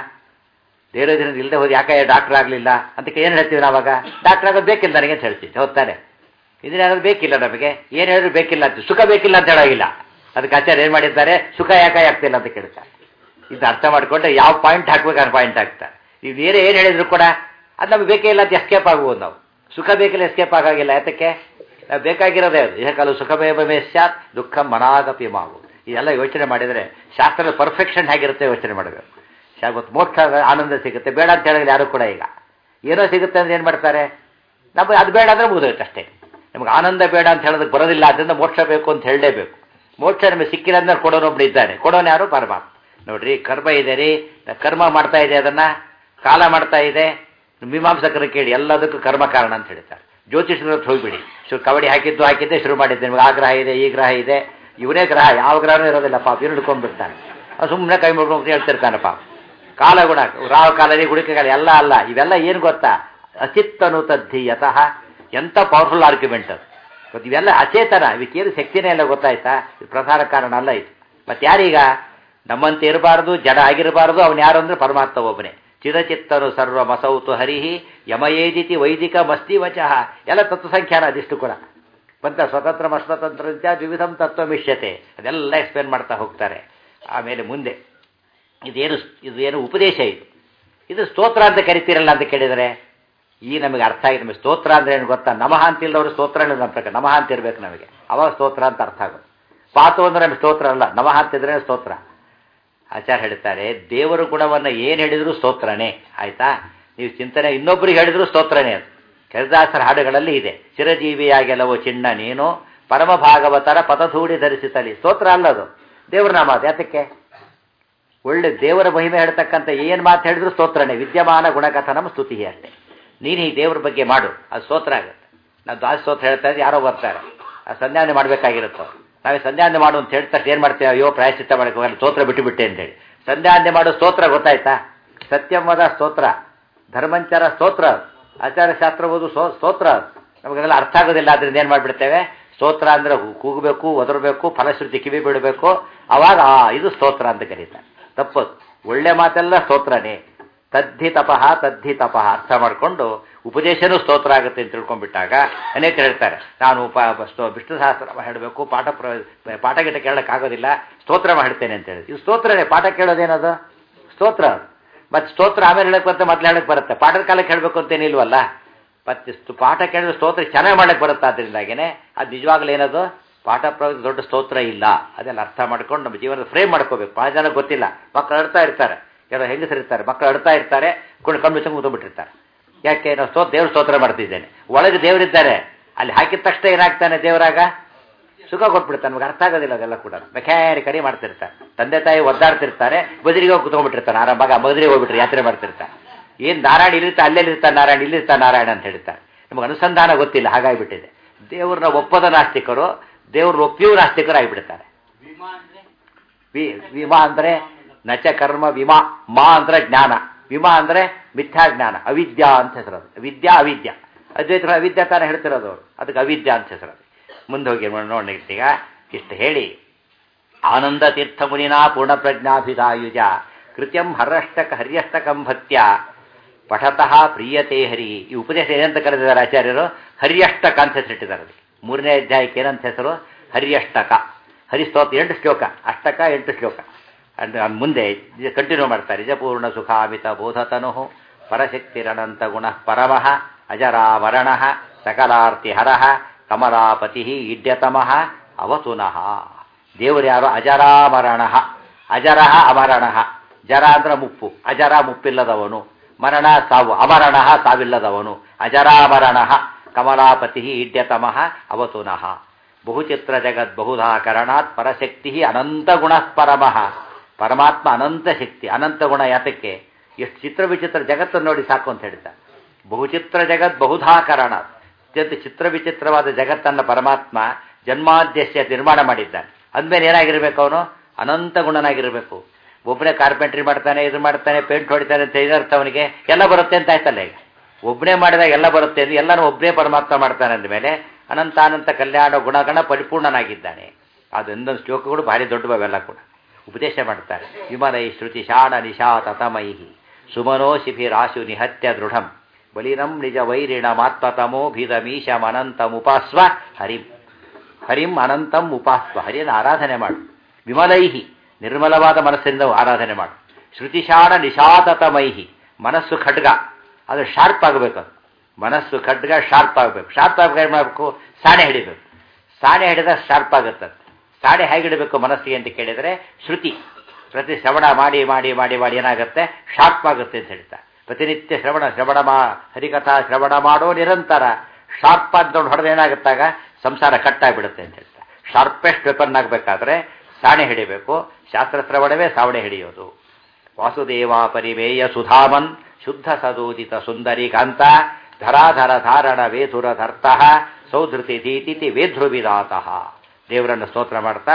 ದೇವರ ಜನ ಇಲ್ದೆ ಹೋಗಿ ಯಾಕೆ ಡಾಕ್ಟರ್ ಆಗಲಿಲ್ಲ ಅಂತ ಏನು ಹೇಳ್ತೀವಿ ನಾವಾಗ ಡಾಕ್ಟರ್ ಆಗೋದು ಬೇಕಿಲ್ಲ ನನಗೆ ಅಂತ ಹೇಳ್ತೀವಿ ಹೋಗ್ತಾನೆ ಇದನ್ನ ಆಗೋದು ಬೇಕಿಲ್ಲ ನಮಗೆ ಏನು ಹೇಳಿದ್ರು ಬೇಕಿಲ್ಲ ಅಂತ ಸುಖ ಬೇಕಿಲ್ಲ ಅಂತ ಹೇಳೋಗಿಲ್ಲ ಅದಕ್ಕೆ ಆಚಾರ್ಯ ಏನು ಮಾಡಿದ್ದಾರೆ ಸುಖ ಯಾಕೆ ಆಗ್ತಿಲ್ಲ ಅಂತ ಕೇಳ್ತಾರೆ ಇದು ಅರ್ಥ ಮಾಡಿಕೊಂಡ್ರೆ ಯಾವ ಪಾಯಿಂಟ್ ಹಾಕ್ಬೇಕು ಆ ಪಾಯಿಂಟ್ ಹಾಕ್ತಾರೆ ನೀವು ಬೇರೆ ಏನು ಹೇಳಿದ್ರು ಕೂಡ ಅದು ನಮಗೆ ಬೇಕೇ ಇಲ್ಲ ಅಂತ ಎಸ್ಕೇಪ್ ಆಗ್ಬೋದು ನಾವು ಸುಖ ಬೇಕಿಲ್ಲ ಎಸ್ಕೇಪ್ ಆಗಾಗಿಲ್ಲ ಯಾತಕ್ಕೆ ನಾವು ಬೇಕಾಗಿರೋದೇ ಅದು ಇದಕ್ಕಾಲು ಸುಖಮೇವಮೇ ಸ್ಯಾತ್ ದುಃಖ ಮನಾಗಪಿ ಮಾವು ಇದೆಲ್ಲ ಯೋಚನೆ ಮಾಡಿದರೆ ಶಾಸ್ತ್ರದ ಪರ್ಫೆಕ್ಷನ್ ಹೇಗಿರುತ್ತೆ ಯೋಚನೆ ಮಾಡಬೇಕು ಶಾ- ಮತ್ತು ಮೋಕ್ಷ ಆನಂದ ಸಿಗುತ್ತೆ ಬೇಡ ಅಂತ ಹೇಳಿದ್ರೆ ಯಾರು ಕೂಡ ಈಗ ಏನೋ ಸಿಗುತ್ತೆ ಅಂದ್ರೆ ಏನು ಮಾಡ್ತಾರೆ ನಮಗೆ ಅದು ಬೇಡ ಅಂದರೆ ಮುಗಿದೋಯ್ತು ಅಷ್ಟೇ ನಮ್ಗೆ ಆನಂದ ಬೇಡ ಅಂತ ಹೇಳೋದಕ್ಕೆ ಬರೋದಿಲ್ಲ ಅದರಿಂದ ಮೋಕ್ಷ ಬೇಕು ಅಂತ ಹೇಳಲೇಬೇಕು ಮೋಕ್ಷ ನಮಗೆ ಸಿಕ್ಕಿಲ್ಲ ಅಂದ್ರೆ ಕೊಡೋನೊಬ್ರು ಇದ್ದಾನೆ ಕೊಡೋನು ಯಾರು ಪರಮಾತ್ಮ ನೋಡ್ರಿ ಕರ್ಮ ಇದೆ ರೀ ಕರ್ಮ ಮಾಡ್ತಾ ಇದೆ ಅದನ್ನ ಕಾಲ ಮಾಡ್ತಾ ಇದೆ ಮೀಮಾಂಸಕರ ಕೇಳಿ ಎಲ್ಲದಕ್ಕೂ ಕರ್ಮ ಕಾರಣ ಅಂತ ಹೇಳ್ತಾರೆ ಜ್ಯೋತಿಷ್ಯರ ಹತ್ರ ಹೋಗ್ಬಿಡಿ ಶುರು ಕಬಡ್ಡಿ ಹಾಕಿದ್ದು ಹಾಕಿದ್ದೆ ಶುರು ಮಾಡಿದ್ದೆ ನಿಮ್ಗೆ ಆ ಗ್ರಹ ಇದೆ ಈ ಗ್ರಹ ಇದೆ ಇವನೇ ಗ್ರಹ ಯಾವ ಗ್ರಹನೂ ಇರೋದಿಲ್ಲ ಪಾಪ ಇವ್ರು ಹಿಡ್ಕೊಂಡ್ಬಿಡ್ತಾನೆ ಸುಮ್ಮನೆ ಕೈ ಮುಡ್ಕೊಂಡು ಹೇಳ್ತಿರ್ತಾನೆ ಪಾಪ ಕಾಲ ಗುಣ ರಾವ ಕಾಲದಲ್ಲಿ ಗುಡಿಕೆ ಕಾಲ ಎಲ್ಲ ಅಲ್ಲ ಇವೆಲ್ಲ ಏನು ಗೊತ್ತಾ ಅಚಿತ್ತನು ತದ್ಧಿ ಯತಃ ಎಂಥ ಪವರ್ಫುಲ್ ಆರ್ಗ್ಯುಮೆಂಟ್ ಅದು ಗೊತ್ತು ಇವೆಲ್ಲ ಅಚೇತನ ಇವಕ್ಕೇನು ಶಕ್ತಿನೇ ಇಲ್ಲ ಗೊತ್ತಾಯ್ತಾ ಇದು ಪ್ರಧಾನ ಕಾರಣ ಅಲ್ಲ ಇದು ಮತ್ತೆ ಯಾರೀಗ ನಮ್ಮಂತೆ ಇರಬಾರ್ದು ಜಡ ಆಗಿರಬಾರ್ದು ಅವನು ಯಾರು ಅಂದ್ರೆ ಪರಮಾತ್ಮ ಒಬ್ಬನೇ ಚಿರಚಿತ್ತನು ಸರ್ವ ಮಸೌತು ಹರಿಹಿ ಯಮಯೇಜಿತಿ ವೈದಿಕ ಮಸ್ತಿ ವಚಃ ಎಲ್ಲ ತತ್ವಸಂಖ್ಯಾನ ಅದಿಷ್ಟು ಕೂಡ ಬಂತ ಸ್ವತಂತ್ರ ಮಸ್ವತಂತ್ರ ದ್ವಿವಿಧಂ ತತ್ವ ಮಿಷ್ಯತೆ ಅದೆಲ್ಲ ಎಕ್ಸ್ಪ್ಲೇನ್ ಮಾಡ್ತಾ ಹೋಗ್ತಾರೆ ಆಮೇಲೆ ಮುಂದೆ ಇದೇನು ಇದೇನು ಉಪದೇಶ ಇದು ಇದು ಸ್ತೋತ್ರ ಅಂತ ಕರಿತೀರಲ್ಲ ಅಂತ ಕೇಳಿದರೆ ಈ ನಮಗೆ ಅರ್ಥ ಆಗಿದೆ ನಮಗೆ ಸ್ತೋತ್ರ ಅಂದ್ರೆ ಏನು ಗೊತ್ತಾ ನಮಃ ಅಂತ ಇಲ್ಲದವರು ಸ್ತೋತ್ರ ನಮ್ಮ ಪ್ರಕಾರ ನಮಃ ಅಂತ ಇರ್ಬೇಕು ನಮಗೆ ಅವಾಗ ಸ್ತೋತ್ರ ಅಂತ ಅರ್ಥ ಆಗೋದು ಪಾತು ಅಂದ್ರೆ ನಮಗೆ ಸ್ತೋತ್ರ ಅಲ್ಲ ನಮಃ ಅಂತಿದ್ರೆ ಸ್ತೋತ್ರ ಆಚಾರ್ಯ ಹೇಳ್ತಾರೆ ದೇವರ ಗುಣವನ್ನು ಏನು ಹೇಳಿದ್ರು ಸ್ತೋತ್ರನೇ ಆಯ್ತಾ ನೀವು ಚಿಂತನೆ ಇನ್ನೊಬ್ಬರಿಗೆ ಹೇಳಿದ್ರು ಸ್ತೋತ್ರನೇ ಅದು ಕರಿದಾಸರ ಹಾಡುಗಳಲ್ಲಿ ಇದೆ ಚಿರಜೀವಿಯಾಗೆಲ್ಲವೋ ಚಿನ್ನ ನೀನು ಪರಮ ಭಾಗವತರ ಪದಧೂಡಿ ಧರಿಸಿತಲಿ ಸ್ತೋತ್ರ ಅಲ್ಲದು ದೇವರ ನಾಮ ಅದು ಯಾತಕ್ಕೆ ಒಳ್ಳೆ ದೇವರ ಮಹಿಮೆ ಹೇಳ್ತಕ್ಕಂಥ ಏನು ಮಾತು ಹೇಳಿದ್ರು ಸ್ತೋತ್ರನೇ ವಿದ್ಯಮಾನ ಗುಣಕಥನಂ ಸ್ತುತಿ ಅಷ್ಟೇ ನೀನು ಈ ದೇವ್ರ ಬಗ್ಗೆ ಮಾಡು ಅದು ಸ್ತೋತ್ರ ಆಗುತ್ತೆ ನಾವು ದಾಸ ಸ್ತೋತ್ರ ಹೇಳ್ತಾ ಇದ್ರೆ ಯಾರೋ ಬರ್ತಾರೆ ಆ ಸಂಧ್ಯಾನೆ ಮಾಡಬೇಕಾಗಿರುತ್ತೋ ನಾವೇ ಸಂಧ್ಯಾನೆ ಮಾಡು ಅಂತ ಹೇಳ್ತಾ ಏನು ಮಾಡ್ತೇವೆ ಅಯ್ಯೋ ಪ್ರಾಯಶ್ಚಿತ್ತ ಮಾಡಕ್ಕೆ ಹೋಗಲ್ಲ ಸ್ತೋತ್ರ ಬಿಟ್ಟುಬಿಟ್ಟೆ ಅಂತೇಳಿ ಸಂಧ್ಯಾನೆ ಮಾಡೋ ಸ್ತೋತ್ರ ಗೊತ್ತಾಯ್ತಾ ಸತ್ಯಮದ ಸ್ತೋತ್ರ ಧರ್ಮಂಚರ ಸ್ತೋತ್ರ ಆಚಾರ ಶಾಸ್ತ್ರ ಓದು ಸ್ತೋತ್ರ ನಮಗೆಲ್ಲ ಅರ್ಥ ಆಗೋದಿಲ್ಲ ಅದರಿಂದ ಏನು ಮಾಡಿಬಿಡ್ತೇವೆ ಸ್ತೋತ್ರ ಅಂದರೆ ಕೂಗಬೇಕು ಒದರಬೇಕು ಫಲಶ್ರುತಿ ಕಿವಿ ಬಿಡಬೇಕು ಅವಾಗ ಆ ಇದು ಸ್ತೋತ್ರ ಅಂತ ಕರೀತಾರೆ ತಪ್ಪದು ಒಳ್ಳೆ ಮಾತೆಲ್ಲ ಸ್ತೋತ್ರನೇ ತದ್ಧಿ ತಪಃ ತದ್ಧಿ ತಪಃ ಅರ್ಥ ಮಾಡಿಕೊಂಡು ಉಪದೇಶನೂ ಸ್ತೋತ್ರ ಆಗುತ್ತೆ ಅಂತ ತಿಳ್ಕೊಂಡ್ಬಿಟ್ಟಾಗ ಅನೇಕ ಹೇಳ್ತಾರೆ ನಾನು ಪ ವಿಷ್ಣು ಸಹಸ್ರ ಹೇಳಬೇಕು ಪಾಠ ಪ್ರ ಪಾಠ ಗಿಟ ಕೇಳೋಕ್ಕಾಗೋದಿಲ್ಲ ಸ್ತೋತ್ರ ಮಾಡ್ತೇನೆ ಅಂತ ಹೇಳಿ ಇದು ಸ್ತೋತ್ರನೇ ಪಾಠ ಕೇಳೋದೇನದು ಸ್ತೋತ್ರ ಮತ್ತು ಸ್ತೋತ್ರ ಆಮೇಲೆ ಹೇಳಕ್ಕೆ ಬರುತ್ತೆ ಮೊದಲು ಹೇಳಕ್ಕೆ ಬರುತ್ತೆ ಪಾಠದ ಕಾಲಕ್ಕೆ ಹೇಳಬೇಕು ಅಂತೇನಿಲ್ವಲ್ಲ ಮತ್ತು ಪಾಠ ಕೇಳಿದ್ರೆ ಸ್ತೋತ್ರ ಚೆನ್ನಾಗಿ ಮಾಡಕ್ಕೆ ಬರುತ್ತೆ ಅದರಿಂದಾಗೇನೆ ಅದು ನಿಜವಾಗ್ಲೂ ಏನದು ಪಾಠ ಪ್ರವೇಶ ದೊಡ್ಡ ಸ್ತೋತ್ರ ಇಲ್ಲ ಅದೆಲ್ಲ ಅರ್ಥ ಮಾಡ್ಕೊಂಡು ನಮ್ಮ ಜೀವನದ ಫ್ರೇಮ್ ಮಾಡ್ಕೋಬೇಕು ಭಾಳ ಜನ ಗೊತ್ತಿಲ್ಲ ಮಕ್ಕಳು ಅಳ್ತಾ ಇರ್ತಾರೆ ಕೆಲವು ಹೆಂಗಸರಿರ್ತಾರೆ ಮಕ್ಕಳು ಅಳ್ತಾ ಇರ್ತಾರೆ ಕೊಂಡು ಕಣ್ಣು ಮುಚ್ಚಂಗೆ ಕೂತ್ಬಿಟ್ಟಿರ್ತಾರೆ ಯಾಕೆ ನಾವು ಸ್ತೋ ದೇವ್ರ ಸ್ತೋತ್ರ ಮಾಡ್ತಿದ್ದೇನೆ ಒಳಗೆ ದೇವರಿದ್ದಾರೆ ಅಲ್ಲಿ ಹಾಕಿದ ತಕ್ಷಣ ಏನಾಗ್ತಾನೆ ದೇವರಾಗ ಸುಖ ಕೊಟ್ಬಿಡ್ತಾನೆ ನಮ್ಗೆ ಅರ್ಥ ಆಗೋದಿಲ್ಲ ಅದೆಲ್ಲ ಕೂಡ ಮೆಕ್ಯಾನಿಕರಿ ಮಾಡ್ತಿರ್ತಾರೆ ತಂದೆ ತಾಯಿ ಒದ್ದಾಡ್ತಿರ್ತಾರೆ ಬದಿರಿಗೆ ಹೋಗಿ ಕುತ್ಕೊಂಡ್ಬಿಟ್ಟಿರ್ತಾನೆ ಆರಾಮ ಮಗ ಬದಿರಿಗೆ ಹೋಗ್ಬಿಟ್ರೆ ಯಾತ್ರೆ ಮಾಡ್ತಿರ್ತಾರೆ ಏನು ನಾರಾಯಣ ಇಲ್ಲಿರ್ತಾ ಅಲ್ಲೆಲ್ಲಿ ಇರ್ತಾನೆ ನಾರಾಯಣ ಇಲ್ಲಿರ್ತಾ ನಾರಾಯಣ ಅಂತ ಹೇಳ್ತಾರೆ ನಮಗೆ ಅನುಸಂಧಾನ ಗೊತ್ತಿಲ್ಲ ಹಾಗಾಗಿಬಿಟ್ಟಿದೆ ದೇವ್ರನ್ನ ಒಪ್ಪದ ನಾಸ್ತಿಕರು ದೇವ್ರನ್ನ ಒಪ್ಪಿಯೂ ನಾಸ್ತಿಕರು ಆಗಿಬಿಡ್ತಾರೆ ವಿಮಾ ಅಂದರೆ ನಚ ಕರ್ಮ ವಿಮಾ ಮಾ ಅಂದ್ರೆ ಜ್ಞಾನ ವಿಮಾ ಅಂದ್ರೆ ಮಿಥ್ಯಾ ಜ್ಞಾನ ಅವಿದ್ಯಾ ಅಂತ ಹೆಸರದು ವಿದ್ಯಾ ಅವಿದ್ಯಾ ಅದ್ವೈತರ ಅವಿದ್ಯಾ ತಾನೇ ಹೇಳ್ತಿರೋದು ಅವರು ಅದಕ್ಕೆ ಅವಿದ್ಯಾ ಅಂತ ಹೆಸರದು ಮುಂದೆ ಹೋಗಿ ನೋಡಿ ಈಗ ಇಷ್ಟು ಹೇಳಿ ಆನಂದ ತೀರ್ಥ ಮುನಿನಾ ಪೂರ್ಣ ಪ್ರಜ್ಞಾಭಿದಾಯುಜ ಕೃತ್ಯಂ ಹರ್ಯಷ್ಟಕ ಹರ್ಯಷ್ಟಕಂ ಭಕ್ತ್ಯ ಪಠತಃ ಪ್ರಿಯತೆ ಹರಿ ಈ ಉಪದೇಶ ಏನಂತ ಕರೆದಿದ್ದಾರೆ ಆಚಾರ್ಯರು ಹರ್ಯಷ್ಟಕ ಅಂತ ಹೆಸರಿಟ್ಟಿದ್ದಾರೆ ಅದಕ್ಕೆ ಮೂರನೇ ಅಧ್ಯಾಯಕ್ಕೆ ಏನಂತ ಹೆಸರು ಹರ್ಯಷ್ಟಕ ಹರಿಸ್ತೋತ್ರ ಎಂಟು ಶ್ಲೋಕ ಅಷ್ಟಕ ಎಂಟು ಶ್ಲೋಕ ಮುಂದೆ ಕಂಟಿನ್ಯೂ ಮಾಡ್ತಾರೆ ನಿಜಪೂರ್ಣ ಸುಖಾಮಿತ ಬೋಧತನು ಪರಶಕ್ತಿರನಂತ ಗುಣ ಪರಮಃ ಅಜರಾವರಣ ಸಕಲಾರ್ತಿ ಹರಃ ಕಮಲಾಪತಿ ಇಡ್ಯತಮಃ ಅವತುನಃ ದೇವರು ಯಾರು ಅಜರಾಮರಣ ಅಜರಃ ಅಮರಣ ಜರ ಅಂದ್ರೆ ಮುಪ್ಪು ಅಜರ ಮುಪ್ಪಿಲ್ಲದವನು ಮರಣ ಸಾವು ಅಮರಣ ಸಾವಿಲ್ಲದವನು ಅಜರಾಮರಣ ಕಮಲಾಪತಿ ಇಡ್ಯತಮಃ ಅವತುನಃ ಬಹುಚಿತ್ರ ಜಗತ್ ಬಹುಧಾಕರಣಾತ್ ಪರಶಕ್ತಿ ಅನಂತ ಗುಣ ಪರಮಃ ಪರಮಾತ್ಮ ಅನಂತ ಶಕ್ತಿ ಅನಂತ ಗುಣ ಯಾತಕ್ಕೆ ಎಷ್ಟು ಚಿತ್ರ ವಿಚಿತ್ರ ಜಗತ್ತನ್ನು ನೋಡಿ ಸಾಕು ಅಂತ ಹೇಳ್ತಾರೆ ಬಹುಚಿತ್ರ ಜಗತ್ ಬಹುಧಾಕರಣ ಅತ್ಯಂತ ಚಿತ್ರ ವಿಚಿತ್ರವಾದ ಜಗತ್ತನ್ನು ಪರಮಾತ್ಮ ಜನ್ಮಾದ್ಯಸ್ಯ ನಿರ್ಮಾಣ ಮಾಡಿದ್ದಾನೆ ಅಂದಮೇಲೆ ಏನಾಗಿರ್ಬೇಕು ಅವನು ಅನಂತ ಗುಣನಾಗಿರಬೇಕು ಒಬ್ಬನೇ ಕಾರ್ಪೆಂಟ್ರಿ ಮಾಡ್ತಾನೆ ಇದು ಮಾಡ್ತಾನೆ ಪೇಂಟ್ ಹೊಡಿತಾನೆ ಅಂತ ಇದರ್ಥ ಅವನಿಗೆ ಎಲ್ಲ ಬರುತ್ತೆ ಅಂತ ಆಯ್ತಲ್ಲ ಈಗ ಒಬ್ಬನೇ ಮಾಡಿದಾಗ ಎಲ್ಲ ಬರುತ್ತೆ ಅಂದ್ರೆ ಎಲ್ಲನೂ ಒಬ್ಬನೇ ಪರಮಾತ್ಮ ಮಾಡ್ತಾನೆ ಅಂದಮೇಲೆ ಅನಂತಾನಂತ ಕಲ್ಯಾಣ ಗುಣಗಣ ಪರಿಪೂರ್ಣನಾಗಿದ್ದಾನೆ ಅದೊಂದೊಂದು ಶ್ಲೋಕಗಳು ಭಾರಿ ದೊಡ್ಡವೆಲ್ಲ ಕೂಡ ಉಪದೇಶ ಮಾಡ್ತಾರೆ ವಿಮಲೈ ಶ್ರುತಿ ಶಾಣ ನಿಶಾತ ತಮೈಹಿ ಸುಮನೋ ಶಿಭಿರಾಶು ನಿಹತ್ಯ ದೃಢಂ ಬಲಿನಂ ನಿಜ ವೈರಿಣ ಮಾತ್ಮತಮೋ ಭಿದಮೀಶಂ ಅನಂತಂ ಉಪಾಸ್ವ ಹರಿಂ ಹರಿಂ ಅನಂತಂ ಉಪಾಸ್ವ ಹರಿಯನ್ನು ಆರಾಧನೆ ಮಾಡು ವಿಮಲೈಹಿ ನಿರ್ಮಲವಾದ ಮನಸ್ಸಿನಿಂದ ಆರಾಧನೆ ಮಾಡು ಶ್ರುತಿಶಾಣ ನಿಶಾತತಮೈಹಿ ಮನಸ್ಸು ಖಡ್ಗ ಅದು ಶಾರ್ಪ್ ಆಗಬೇಕು ಅದು ಮನಸ್ಸು ಖಡ್ಗ ಶಾರ್ಪ್ ಆಗಬೇಕು ಶಾರ್ಪ್ ಆಗಬೇಕು ಏನು ಮಾಡಬೇಕು ಸಾಣೆ ಹಿಡಿಬೇಕು ಸಾಣೆ ಹಿಡಿದ ಶಾರ್ಪ್ ಆಗುತ್ತೆ ಸಾಣೆ ಹೇಗೆ ಹಿಡಬೇಕು ಮನಸ್ಸಿಗೆ ಅಂತ ಕೇಳಿದರೆ ಶ್ರುತಿ ಪ್ರತಿ ಶ್ರವಣ ಮಾಡಿ ಮಾಡಿ ಮಾಡಿ ಮಾಡಿ ಏನಾಗುತ್ತೆ ಶಾರ್ಪ್ ಆಗುತ್ತೆ ಅಂತ ಹೇಳ್ತಾರೆ ಪ್ರತಿನಿತ್ಯ ಶ್ರವಣ ಶ್ರವಣ ಮಾ ಹರಿಕಥಾ ಶ್ರವಣ ಮಾಡೋ ನಿರಂತರ ಶಾರ್ಪ್ ಅಂತಕೊಂಡು ಹೊಡೆದು ಏನಾಗುತ್ತಾಗ ಸಂಸಾರ ಕಟ್ಟಾಗ್ಬಿಡುತ್ತೆ ಅಂತ ಹೇಳ್ತಾರೆ ಶಾರ್ಪೆಸ್ಟ್ ವೆಪನ್ ಆಗಬೇಕಾದ್ರೆ ಸಾಣೆ ಹಿಡಿಬೇಕು ಶಾಸ್ತ್ರ ಶ್ರವಣವೇ ಸಾವಣೆ ಹಿಡಿಯೋದು ವಾಸುದೇವ ಪರಿಮೇಯ ಸುಧಾಮನ್ ಶುದ್ಧ ಸದೋದಿತ ಸುಂದರಿ ಕಾಂತ ಧರಾಧರ ಧಾರಣ ವೇಧುರ ಧರ್ತಃ ಸೌಧೃತಿ ದೀತಿತಿ ವೇಧೃವಿದಾತಃ ದೇವರನ್ನು ಸ್ತೋತ್ರ ಮಾಡ್ತಾ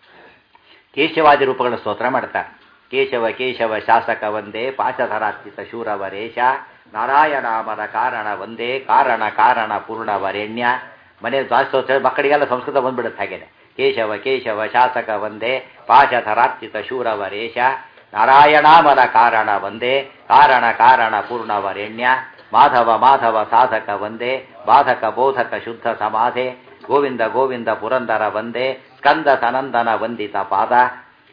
ಕೇಶವಾದಿ ರೂಪಗಳನ್ನು ಸ್ತೋತ್ರ ಮಾಡ್ತಾರೆ ಕೇಶವ ಕೇಶವ ಶಾಸಕ ಒಂದೇ ಪಾಶಧರಾತ್ರಿತ ಶೂರವರೇಶ ನಾರಾಯಣಾಮದ ಕಾರಣ ಒಂದೇ ಕಾರಣ ಕಾರಣ ಪೂರ್ಣ ವರೆಣ್ಯ ಮನೆ ದ್ವಾಸ್ತೋತ್ರ ಮಕ್ಕಳಿಗೆಲ್ಲ ಸಂಸ್ಕೃತ ಬಂದ್ಬಿಡುತ್ತೆ ಹಾಗೇನೆ ಕೇಶವ ಕೇಶವ ಶಾಸಕ ಒಂದೇ ಪಾಶಧರಾರ್ಚಿತ ಶೂರವರೇಶ ನಾರಾಯಣಾಮದ ಕಾರಣ ಒಂದೇ ಕಾರಣ ಕಾರಣ ಪೂರ್ಣ ವರೆಣ್ಯ ಮಾಧವ ಮಾಧವ ಸಾಧಕ ಒಂದೇ ಬಾಧಕ ಬೋಧಕ ಶುದ್ಧ ಸಮಾಧೆ ಗೋವಿಂದ ಗೋವಿಂದ ಪುರಂದರ ಒಂದೇ ಸ್ಕಂದ ಸನಂದನ ವಂದಿತ ಪಾದ